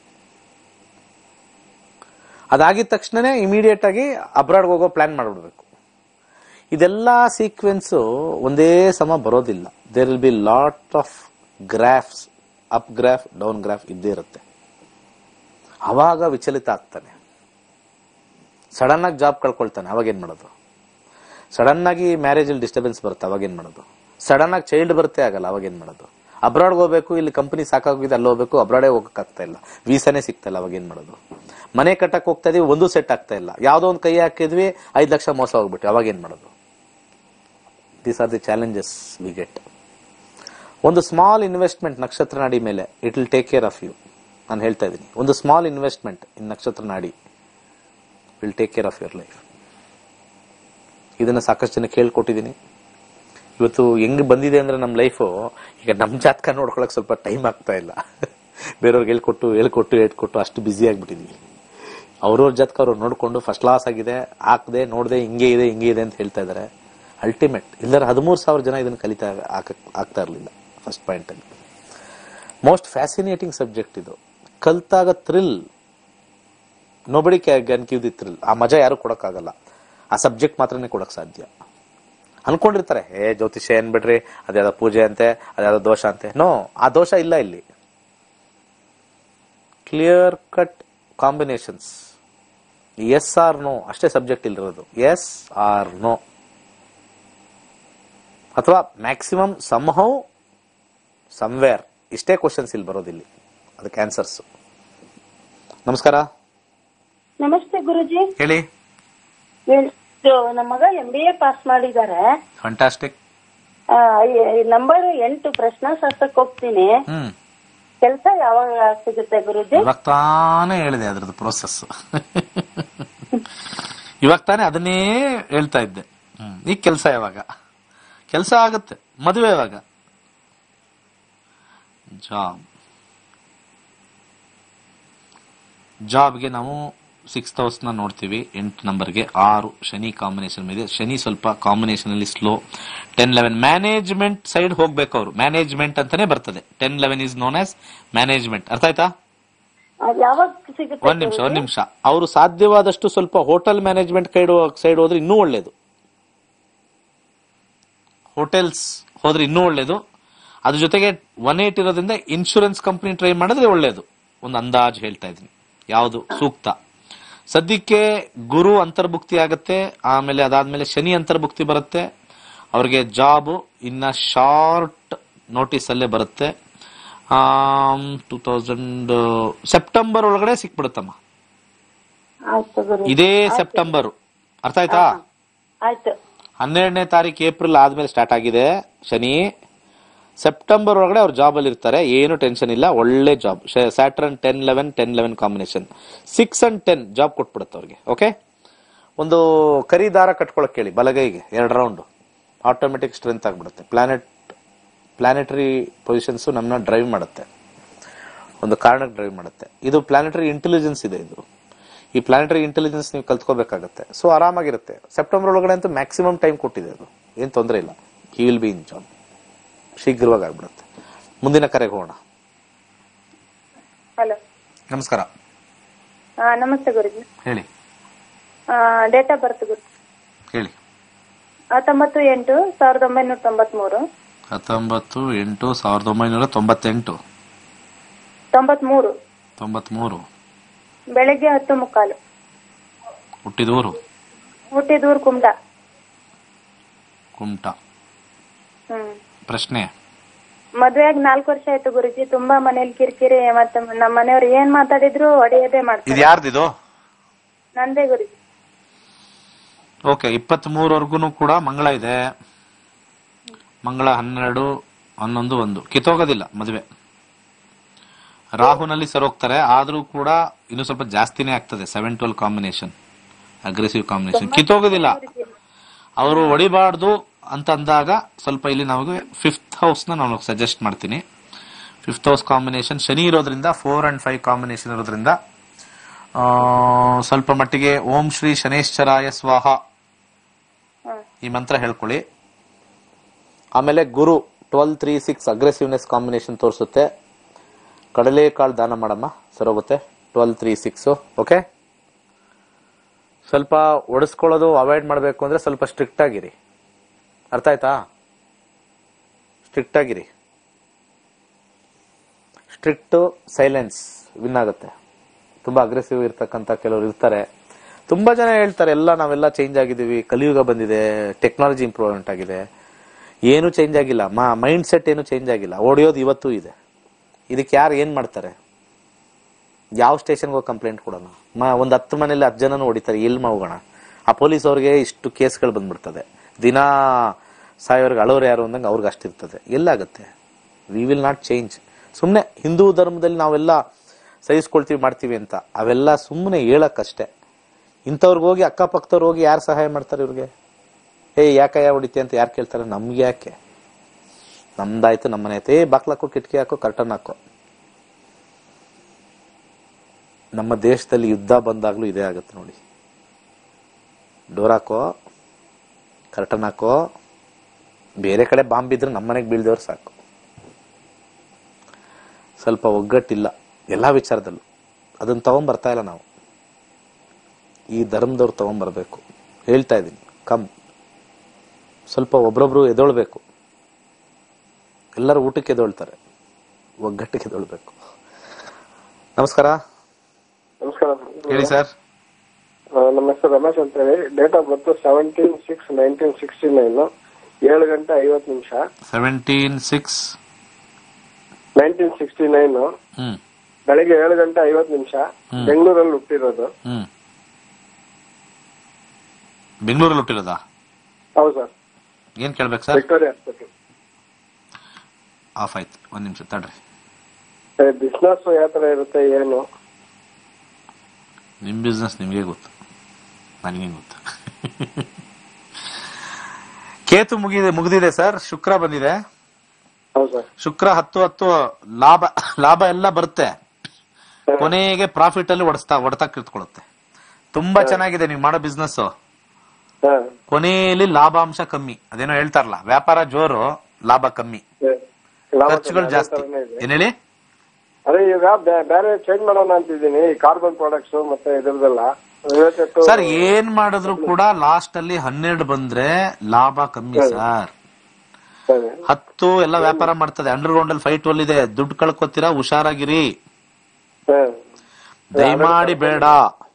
ಅದಾಗಿದ ತಕ್ಷಣನೇ ಇಮಿಡಿಯೇಟ್ ಆಗಿ ಅಬ್ರಾಡ್ ಹೋಗೋ ಪ್ಲಾನ್ ಮಾಡ್ಬಿಡ್ಬೇಕು ಇದೆಲ್ಲ ಸೀಕ್ವೆನ್ಸ್ ಒಂದೇ ಸಮ ಬರೋದಿಲ್ಲ there will be lot of graphs up graph down graph ಇದ್ದೇ ಇರುತ್ತೆ ಅವಾಗ ವಿಚಲಿತ ಆಗ್ತಾನೆ ಸಡನ್ ಆಗಿ ಜಾಬ್ ಕಳ್ಕೊಳ್ತಾನೆ ಅವಾಗ ಏನ್ ಮಾಡೋದು ಸಡನ್ ಆಗಿ ಮ್ಯಾರೇಜ್ ಅಲ್ಲಿ ಡಿಸ್ಟರ್ಬೆನ್ಸ್ ಬರುತ್ತೆ ಅವಾಗ ಏನ್ ಮಾಡೋದು ಸಡನ್ ಆಗಿ ಚೈಲ್ಡ್ ಬರುತ್ತೆ ಆಗಲ್ಲ ಅವಾಗ ಏನ್ ಮಾಡೋದು ಅಬ್ರಾಡ್ ಹೋಗ್ಬೇಕು ಇಲ್ಲಿ ಕಂಪನಿ ಸಾಕಾಗಿದೆ ಅಲ್ಲಿ ಹೋಗ್ಬೇಕು ಅಬ್ರಾಡೇ ಹೋಗಕ್ ಆಗ್ತಾ ಇಲ್ಲ ವೀಸಾನೇ ಸಿಗ್ತಾ ಇಲ್ಲ ಅವಾಗ ಏನ್ ಮಾಡೋದು ಮನೆ ಕಟ್ಟಕ್ ಹೋಗ್ತಾ ಇದೀವಿ ಒಂದು ಸೆಟ್ ಆಗ್ತಾ ಇಲ್ಲ ಯಾವ್ದೋ ಒಂದು ಕೈ ಹಾಕಿದ್ವಿ ಐದ್ ಲಕ್ಷ ಮೋಸ ಹೋಗ್ಬಿಟ್ಟು ಅವಾಗ ಏನ್ ಮಾಡೋದು these are the challenges we get ಒಂದು ಸ್ಮಾಲ್ ಇನ್ವೆಸ್ಟ್ಮೆಂಟ್ ನಕ್ಷತ್ರ ನಾಡಿ ಮೇಲೆ it will take care of you ನಾನು ಹೇಳ್ತಾ ಇದ್ದೀನಿ ಒಂದು small investment in Nakshatra Nadi will take care of your life ಇದನ್ನ ಸಾಕಷ್ಟು ಜನ ಕೇಳ್ಕೊಟ್ಟಿದ್ದೀನಿ ಇವತ್ತು ಹೆಂಗ್ ಬಂದಿದೆ ಅಂದ್ರೆ ನಮ್ಮ ಲೈಫು ಈಗ ನಮ್ಮ ಜಾತಕ ನೋಡ್ಕೊಳಕ್ ಸ್ವಲ್ಪ ಟೈಮ್ ಆಗ್ತಾ ಇಲ್ಲ ಬೇರೆಯವ್ರಿಗೆ ಹೇಳ್ಕೊಟ್ಟು ಹೇಳ್ಕೊಟ್ಟು ಹೇಳ್ಕೊಟ್ಟು ಅಷ್ಟು ಬ್ಯುಸಿ ಆಗ್ಬಿಟ್ಟಿದ್ವಿ ಅವ್ರವ್ರ ಜಾತಕ ಅವ್ರು ನೋಡ್ಕೊಂಡು ಫಸ್ಟ್ ಕ್ಲಾಸ್ ಆಗಿದೆ ಹಾಕದೆ ನೋಡದೆ ಹಿಂಗೆ ಇದೆ ಹಿಂಗೆ ಇದೆ ಅಂತ ಹೇಳ್ತಾ ಇದಾರೆ ಅಲ್ಟಿಮೇಟ್ ಇಲ್ಲರ ಹದಿಮೂರು ಸಾವಿರ ಜನ ಇದನ್ನ ಕಲಿತಾ ಹಾಕಕ್ ಆಗ್ತಾ ಇರಲಿಲ್ಲ ಫಸ್ಟ್ ಪಾಯಿಂಟ್ ಅಲ್ಲಿ ಮೋಸ್ಟ್ ಫ್ಯಾಸಿನೇಟಿಂಗ್ ಸಬ್ಜೆಕ್ಟ್ ಇದು ಕಲ್ತಾಗ thrill nobody can give the thrill ಆ ಮಜಾ ಯಾರು ಕೊಡಕ್ಕಾಗಲ್ಲ ಆ ಸಬ್ಜೆಕ್ಟ್ ಮಾತ್ರನೇ ಕೊಡಕ್ ಸಾಧ್ಯ ಅನ್ಕೊಂಡಿರ್ತಾರೆ ಏ ಜ್ಯೋತಿಷ್ಯ ಏನ್ ಬಿಡ್ರಿ ಅದ್ಯಾವ್ದೋ ಪೂಜೆ ಅಂತೆ ಅದ್ಯಾವ್ದೋ ದೋಷ ಅಂತೆ ನೋ ಆ ದೋಷ ಇಲ್ಲ ಇಲ್ಲಿ clear cut combinations yes or no ಅಷ್ಟೇ ಸಬ್ಜೆಕ್ಟ್ ಇಲ್ಲಿರೋದು ಎಸ್ ಆರ್ ನೋ ಅಥವಾ ಮ್ಯಾಕ್ಸಿಮಮ್ ಸಂಹೌ ಸಮ್ವೇರ್ ಇಷ್ಟೇ ಕ್ವಶನ್ಸ್ ಇಲ್ಲಿ ಬರೋದಿಲ್ಲಿ ಅದಕ್ಕೆ ಆನ್ಸರ್ಸ್ ನಮಸ್ಕಾರ ನಮಸ್ತೆ ಗುರುಜಿ ಹೇಳಿ ಇದು ನಮ್ಮ ಮಗ ಎಂ ಬಿ ಎ ಪಾಸ್ ಮಾಡಿದ್ದಾರೆ ಫಂಟಾಸ್ಟಿಕ್ ನಂಬರ್ ಎಂಟು ಪ್ರಶ್ನಾ ಶಾಸ್ತ್ರಕ್ಕೆ ಹೋಗ್ತೀನಿ ಹ್ಮ್ ಕೆಲಸ ಯಾವಾಗ ಸಿಗುತ್ತೆ ಗುರುಜಿ ಇವಾಗ ತಾನೇ ಹೇಳಿದೆ ಅದ್ರದ್ದು ಪ್ರೋಸೆಸ್ ಇವಾಗ ತಾನೇ ಅದನ್ನೇ ಹೇಳ್ತಾ ಇದ್ದೆ ಹ್ಮ್. ಈಗ ಕೆಲಸ ಯಾವಾಗ ಕೆಲಸ ಆಗುತ್ತೆ ಮದುವೆ ಯಾವಾಗ ಜಾಬ್ ಜಾಬ್ಗೆ ನಾವು ಸಿಕ್ಸ್ ಹೌಸ್ ನ ನೋಡ್ತೀವಿ ಎಂಟು ನಂಬರ್ಗೆ ಆರು ಶನಿ ಕಾಂಬಿನೇಷನ್ ಇದೆ ಶನಿ ಸ್ವಲ್ಪ ಕಾಂಬಿನೇಷನ್ ಅಲ್ಲಿ slow ten eleven management side ಹೋಗ್ಬೇಕು ಅವರು ಮ್ಯಾನೇಜ್ಮೆಂಟ್ ಅಂತಾನೆ ಬರ್ತದೆ ten eleven is known as management ಅರ್ಥ ಆಯ್ತಾ ಅದ್ ಯಾವಾಗ ಸಿಗುತ್ತೆ ಒಂದ್ ನಿಮಿಷ ಒಂದ್ ನಿಮಿಷ ಅವರು ಸಾಧ್ಯವಾದಷ್ಟು ಸ್ವಲ್ಪ ಹೋಟೆಲ್ ಮ್ಯಾನೇಜ್ಮೆಂಟ್ ಕೈಡ್ ಸೈಡ್ ಹೋದ್ರೆ ಇನ್ನೂ ಒಳ್ಳೇದು ಹೋಟೆಲ್ಸ್ ಹೋದ್ರೆ ಇನ್ನೂ ಒಳ್ಳೇದು ಅದ್ರ ಜೊತೆಗೆ ಒನ್ ಏಟ್ ಇರೋದ್ರಿಂದ ಇನ್ಶೂರೆನ್ಸ್ ಕಂಪನಿ ಟ್ರೈ ಮಾಡಿದ್ರೆ ಒಳ್ಳೇದು ಒಂದು ಅಂದಾಜು ಹೇಳ್ತಾ ಇದ್ದೀನಿ ಯಾವುದು ಸೂಕ್ತ ಸದ್ಯಕ್ಕೆ ಗುರು ಅಂತರ್ಭುಕ್ತಿ ಆಗತ್ತೆ ಆಮೇಲೆ ಅದಾದ್ಮೇಲೆ ಶನಿ ಅಂತರ್ಭುಕ್ತಿ ಬರುತ್ತೆ ಅವ್ರಿಗೆ ಜಾಬ್ ಇನ್ನ ಶಾರ್ಟ್ ನೋಟಿಸ್ ಅಲ್ಲೇ ಬರುತ್ತೆ ಟೂ ತೌಸಂಡ್ ಸೆಪ್ಟೆಂಬರ್ ಒಳಗಡೆ ಸಿಕ್ಬಿಡುತ್ತಮ್ಮ ಆಯ್ತು ಗುರು ಇದೇ ಸೆಪ್ಟೆಂಬರ್ ಅರ್ಥ ಆಯ್ತಾ ಆಯ್ತು ಹನ್ನೆರಡನೇ ತಾರೀಕು ಏಪ್ರಿಲ್ ಆದ್ಮೇಲೆ ಸ್ಟಾರ್ಟ್ ಆಗಿದೆ ಶನಿ ಸೆಪ್ಟೆಂಬರ್ ಒಳಗಡೆ ಅವ್ರು ಜಾಬ್ ಅಲ್ಲಿ ಇರ್ತಾರೆ ಏನು ಟೆನ್ಷನ್ ಇಲ್ಲ ಒಳ್ಳೆ job Saturn ten eleven ten eleven combination six and ten job ಕೊಟ್ಬಿಡುತ್ತೆ ಅವ್ರಿಗೆ ಓಕೆ ಒಂದು ಕರಿ ದಾರ ಕಟ್ಕೊಳಕ್ ಹೇಳಿ ಬಲಗೈಗೆ ಎರಡು ರೌಂಡ್ ಆಟೋಮೆಟಿಕ್ ಸ್ಟ್ರೆಂತ್ ಆಗ್ಬಿಡುತ್ತೆ ಪ್ಲಾನೆಟ್ ಪ್ಲಾನೆಟರಿ ಪೊಸಿಷನ್ಸ್ ನಮ್ಮನ್ನ ಡ್ರೈವ್ ಮಾಡುತ್ತೆ ಒಂದು ಕಾರಣಕ್ಕೆ ಡ್ರೈವ್ ಮಾಡುತ್ತೆ ಇದು ಪ್ಲಾನೆಟರಿ ಇಂಟೆಲಿಜೆನ್ಸ್ ಇದೆ ಇದು ಈ ಪ್ಲಾನೆಟರಿ ಇಂಟೆಲಿಜೆನ್ಸ್ ನೀವು ಕಲ್ತ್ಕೋಬೇಕಾಗತ್ತೆ ಸೊ ಆರಾಮಾಗಿರುತ್ತೆ ಸೆಪ್ಟೆಂಬರ್ ಒಳಗಡೆ ಅಂತೂ ಮ್ಯಾಕ್ಸಿಮಮ್ ಟೈಮ್ ಕೊಟ್ಟಿದೆ ಅದು ಏನು ತೊಂದರೆ ಇಲ್ಲ he will be in job ಶೀಘ್ರವಾಗಿ ಆಗ್ಬಿಡುತ್ತೆ ಮುಂದಿನ ಕರೆಗೆ ಹೋಗೋಣ ಹಲೋ ನಮಸ್ಕಾರ ನಮಸ್ತೆ ಗುರುಜಿ ಹೇಳಿ ಡೇಟ್ ಆಫ್ ಬರ್ತ್ ಗುರು ಹೇಳಿ ಹತ್ತೊಂಬತ್ತು ಎಂಟು ಸಾವಿರದ ಒಂಬೈನೂರ ತೊಂಬತ್ಮೂರು ಹತ್ತೊಂಬತ್ತು ಎಂಟು ಸಾವಿರದ ಒಂಬೈನೂರ ತೊಂಬತ್ತೆಂಟು ತೊಂಬತ್ಮೂರು ತೊಂಬತ್ಮೂರು ಬೆಳಗ್ಗೆ ಹತ್ತು ಮುಕ್ಕಾಲು ಹುಟ್ಟಿದೂರು ಹುಟ್ಟಿದೂರು ಕುಮಟ ಕುಮಟ ಹ್ಮ್ ಪ್ರಶ್ನೆ ಮದ್ವೆಯಾಗಿ ನಾಲ್ಕು ವರ್ಷ ಆಯ್ತು ಗುರುಜಿ ತುಂಬಾ ಮನೇಲಿ ಕಿರಿಕಿರಿ ಮತ್ತೆ ನಮ್ಮ ಮನೆಯವ್ರು ಏನ್ ಮಾತಾಡಿದ್ರು ಹೊಡೆಯೋದೇ ಇದು ಮಾಡ್ತಾರೆ ಯಾರ್ದಿದು ನಂದೇ ಗುರುಜಿ ಓಕೆ ಇಪ್ಪತ್ತ್ ಮೂರವರೆಗೂ ಕೂಡ ಮಂಗಳ ಇದೆ ಮಂಗಳ ಹನ್ನೆರಡು ಹನ್ನೊಂದು ಒಂದು ಕಿತ್ತೋಗೋದಿಲ್ಲ ಮದುವೆ ರಾಹುನಲ್ಲಿ ಸರೋಗ್ತಾರೆ ಆದ್ರೂ ಕೂಡ ಇನ್ನು ಸ್ವಲ್ಪ ಜಾಸ್ತಿನೇ ಆಗ್ತದೆ seven twelve combination aggressive combination ಕಿತ್ತೋಗೋದಿಲ್ಲ ಅವರು ಹೊಡಿಬಾರ್ದು ಅಂತ ಅಂದಾಗ ಸ್ವಲ್ಪ ಇಲ್ಲಿ ನಮಗೆ ಫಿಫ್ತ್ ಹೌಸ್ ನ ನಾನು ಸಜೆಸ್ಟ್ ಮಾಡ್ತೀನಿ ಫಿಫ್ತ್ ಹೌಸ್ ಕಾಂಬಿನೇಷನ್ ಶನಿ ಇರೋದ್ರಿಂದ ಫೋರ್ ಅಂಡ್ ಫೈವ್ ಕಾಂಬಿನೇಷನ್ ಇರೋದ್ರಿಂದ ಆ, ಸ್ವಲ್ಪ ಮಟ್ಟಿಗೆ ಓಂ ಶ್ರೀ ಶನೇಶ್ವರಾಯ ಸ್ವಾಹ ಈ ಮಂತ್ರ ಹೇಳ್ಕೊಳ್ಳಿ ಆಮೇಲೆ Guru twelve three six aggressiveness combination ತೋರಿಸುತ್ತೆ ಕಡಲೆಕಾಳು ದಾನ ಮಾಡಮ್ಮ ಸರೋಗುತ್ತೆ ಟ್ವೆಲ್ ತ್ರೀ ಸಿಕ್ಸ್ ಓಕೆ ಸ್ವಲ್ಪ ಒಡಿಸ್ಕೊಳ್ಳೋದು ಅವಾಯ್ಡ್ ಮಾಡಬೇಕು ಅಂದ್ರೆ ಸ್ವಲ್ಪ ಸ್ಟ್ರಿಕ್ಟ್ ಆಗಿರಿ ಅರ್ಥ ಆಯ್ತಾ ಸ್ಟ್ರಿಕ್ಟ್ ಆಗಿರಿ ಸ್ಟ್ರಿಕ್ಟ್ ಸೈಲೆನ್ಸ್ ವಿನ್ ಆಗುತ್ತೆ ತುಂಬಾ ಅಗ್ರೆಸಿವ್ ಇರ್ತಕ್ಕಂಥ ಕೆಲವರು ಇರ್ತಾರೆ ತುಂಬಾ ಜನ ಹೇಳ್ತಾರೆ ಎಲ್ಲ ನಾವೆಲ್ಲ ಚೇಂಜ್ ಆಗಿದ್ದೀವಿ ಕಲಿಯುಗ ಬಂದಿದೆ ಟೆಕ್ನಾಲಜಿ ಇಂಪ್ರೂವ್ಮೆಂಟ್ ಆಗಿದೆ ಏನು ಚೇಂಜ್ ಆಗಿಲ್ಲ ಮಾ ಮೈಂಡ್ ಸೆಟ್ ಏನು ಚೇಂಜ್ ಆಗಿಲ್ಲ ಓಡಿಯೋದು ಇವತ್ತೂ ಇದೆ ಇದಕ್ಕೆ ಯಾರು ಏನ್ ಮಾಡ್ತಾರೆ ಯಾವ ಸ್ಟೇಷನ್ಗೆ ಹೋಗಿ ಕಂಪ್ಲೇಂಟ್ ಕೊಡೋಣ ಮ ಒಂದು ಹತ್ತು ಮನೇಲಿ ಹತ್ತು ಜನನು ಹೊಡಿತಾರೆ ಎಲ್ಲಿ ಹೋಗೋಣ ಆ ಪೊಲೀಸ್ ಅವ್ರಿಗೆ ಇಷ್ಟು ಕೇಸ್ಗಳು ಬಂದ್ಬಿಡ್ತದೆ ದಿನಾ ಸಾಯೋರ್ಗೆ ಅಳೋರು ಯಾರು ಅಂದಂಗೆ ಅವ್ರಿಗೆ ಅಷ್ಟಿರ್ತದೆ ಎಲ್ಲಾಗತ್ತೆ ವಿ ವಿಲ್ ನಾಟ್ ಚೇಂಜ್ ಸುಮ್ಮನೆ ಹಿಂದೂ ಧರ್ಮದಲ್ಲಿ ನಾವೆಲ್ಲ ಸಹಿಸ್ಕೊಳ್ತೀವಿ ಮಾಡ್ತೀವಿ ಅಂತ ಅವೆಲ್ಲ ಸುಮ್ಮನೆ ಹೇಳಕ್ಕಷ್ಟೇ ಇಂಥವ್ರಿಗೆ ಹೋಗಿ ಅಕ್ಕಪಕ್ಕದವ್ರು ಹೋಗಿ ಯಾರು ಸಹಾಯ ಮಾಡ್ತಾರೆ ಇವ್ರಿಗೆ ಏ ಯಾಕಯ್ಯ ಹೊಡಿತಿ ಅಂತ ಯಾರು ಕೇಳ್ತಾರೆ ನಮ್ಗೆ ಯಾಕೆ ನಮ್ದಾಯ್ತು ನಮ್ಮನೆ ಆಯ್ತು ಏ ಬಾಕ್ಲಾಕೋ ಕಿಟಕಿ ಹಾಕೋ ಕರ್ಟನ್ ಹಾಕೋ ನಮ್ಮ ದೇಶದಲ್ಲಿ ಯುದ್ಧ ಬಂದಾಗ್ಲೂ ಇದೇ ಆಗುತ್ತೆ ನೋಡಿ ಡೋರ್ ಹಾಕೋ ಕರ್ಟನ್ ಹಾಕೋ ಬೇರೆ ಕಡೆ ಬಾಂಬ್ ಬಿದ್ರೆ ನಮ್ಮನೆಗೆ ಬೀಳ್ದವ್ರು ಸಾಕು ಸ್ವಲ್ಪ ಒಗ್ಗಟ್ಟಿಲ್ಲ ಎಲ್ಲಾ ವಿಚಾರದಲ್ಲೂ ಅದನ್ನ ತಗೊಂಬರ್ತಾ ಇಲ್ಲ ನಾವು ಈ ಧರ್ಮದವ್ರು ತಗೊಂಬರ್ಬೇಕು ಹೇಳ್ತಾ ಇದ್ದೀನಿ ಕಮ್ ಸ್ವಲ್ಪ ಒಬ್ರೊಬ್ರು ಎದೊಳ್ಬೇಕು ಎಲ್ಲರೂ ಊಟಕ್ಕೆ ಎದೊಳ್ತಾರೆ ಒಗ್ಗಟ್ಟಿಗೆ ಎದೊಳ್ಬೇಕು ನಮಸ್ಕಾರ ನಮಸ್ಕಾರ ಹೇಳಿ ಸರ್ ಆ, ನಮ್ಮ ಹೆಸರು ರಮೇಶ್ ಅಂತ ಹೇಳಿ date of birth seventeen six nineteen sixty nine ಏಳು ಗಂಟೆ ಐವತ್ತು ನಿಮಿಷ seventeen six nineteen sixty nine ಹ್ಮ್ ಬೆಳಿಗ್ಗೆ ಏಳು ಗಂಟೆ ಐವತ್ತು ನಿಮಿಷ ಹ್ಮ್. ಬೆಂಗಳೂರಲ್ಲಿ ಹುಟ್ಟಿರೋದು ಹ್ಮ್ ಬೆಂಗಳೂರಲ್ಲಿ ಹುಟ್ಟಿರೋದಾ ಹೌದು ಸರ್ ಏನ್ ಕೇಳ್ಬೇಕು ಸರ್ ವಿಕ್ಟೋರಿಯಾ ಹಾಸ್ಪಿಟಲ್ ಆಫ್ ಆಯ್ತು ಒಂದ್ ನಿಮಿಷ ತಡ್ರಿ ಬಿಸ್ನೆಸ್ ಯಾವ ತರ ಇರುತ್ತೆ ಏನು ನಿಮ್ ಬಿಸ್ನೆಸ್ ನಿಮ್ಗೆ ಗೊತ್ತು ನನಗೆ ಗೊತ್ತು ಕೇತು ಮುಗಿದೆ ಮುಗಿದಿದೆ ಸರ್ ಶುಕ್ರ ಬಂದಿದೆ ಹೌದು ಸರ್ ಶುಕ್ರ ಹತ್ತು ಹತ್ತು ಲಾಭ ಲಾಭ ಎಲ್ಲ ಬರುತ್ತೆ ಕೊನೆಗೆ ಪ್ರಾಫಿಟ್ ಅಲ್ಲಿ ಒಡಿಸ್ತಾ ಹೊಡೆತಾ ಕಿತ್ಕೊಳ್ಳುತ್ತೆ ತುಂಬಾ ಚೆನ್ನಾಗಿದೆ ನೀವು ಮಾಡೋ ಬಿಸ್ನೆಸ್ ಕೊನೆಯಲ್ಲಿ ಲಾಭಾಂಶ ಕಮ್ಮಿ ಅದೇನೋ ಹೇಳ್ತಾರಲ್ಲ ವ್ಯಾಪಾರ ಜೋರು ಲಾಭ ಕಮ್ಮಿ ಲಾಭ ಖರ್ಚುಗಳು ಅದೇ ಜಾಸ್ತಿ ಥರನೇ ಇದೆ. ಏನ್ ಹೇಳಿ ಅದೇ ಈಗ ಬೇ- ಬೇರೆ ಚೇಂಜ್ ಮಾಡೋಣ ಅಂತಿದ್ದೀನಿ ಕಾರ್ಬನ್ ಪ್ರಾಡಕ್ಟ್ಸ್ ಮತ್ತೆ ಇದ್ರದ್ದೆಲ್ಲ ರಿಲೇಟೆಡ್ ಸರ್ ಏನ್ ಮಾಡಿದ್ರು ಕೂಡ ಲಾಸ್ಟ್ ಅಲ್ಲಿ ಹನ್ನೆರಡು ಬಂದ್ರೆ ಲಾಭ ಕಮ್ಮಿ ಸರ್ ಹತ್ತು ಎಲ್ಲ ವ್ಯಾಪಾರ ಮಾಡ್ತದೆ ಅಂಡರ್ ಗ್ರೌಂಡ್ ಅಲ್ಲಿ ಫೈಟ್ ಇದೆ ದುಡ್ಡು ಕಳ್ಕೊತೀರಾ ಹುಷಾರಾಗಿರಿ ದಯಮಾಡಿ ಬೇಡ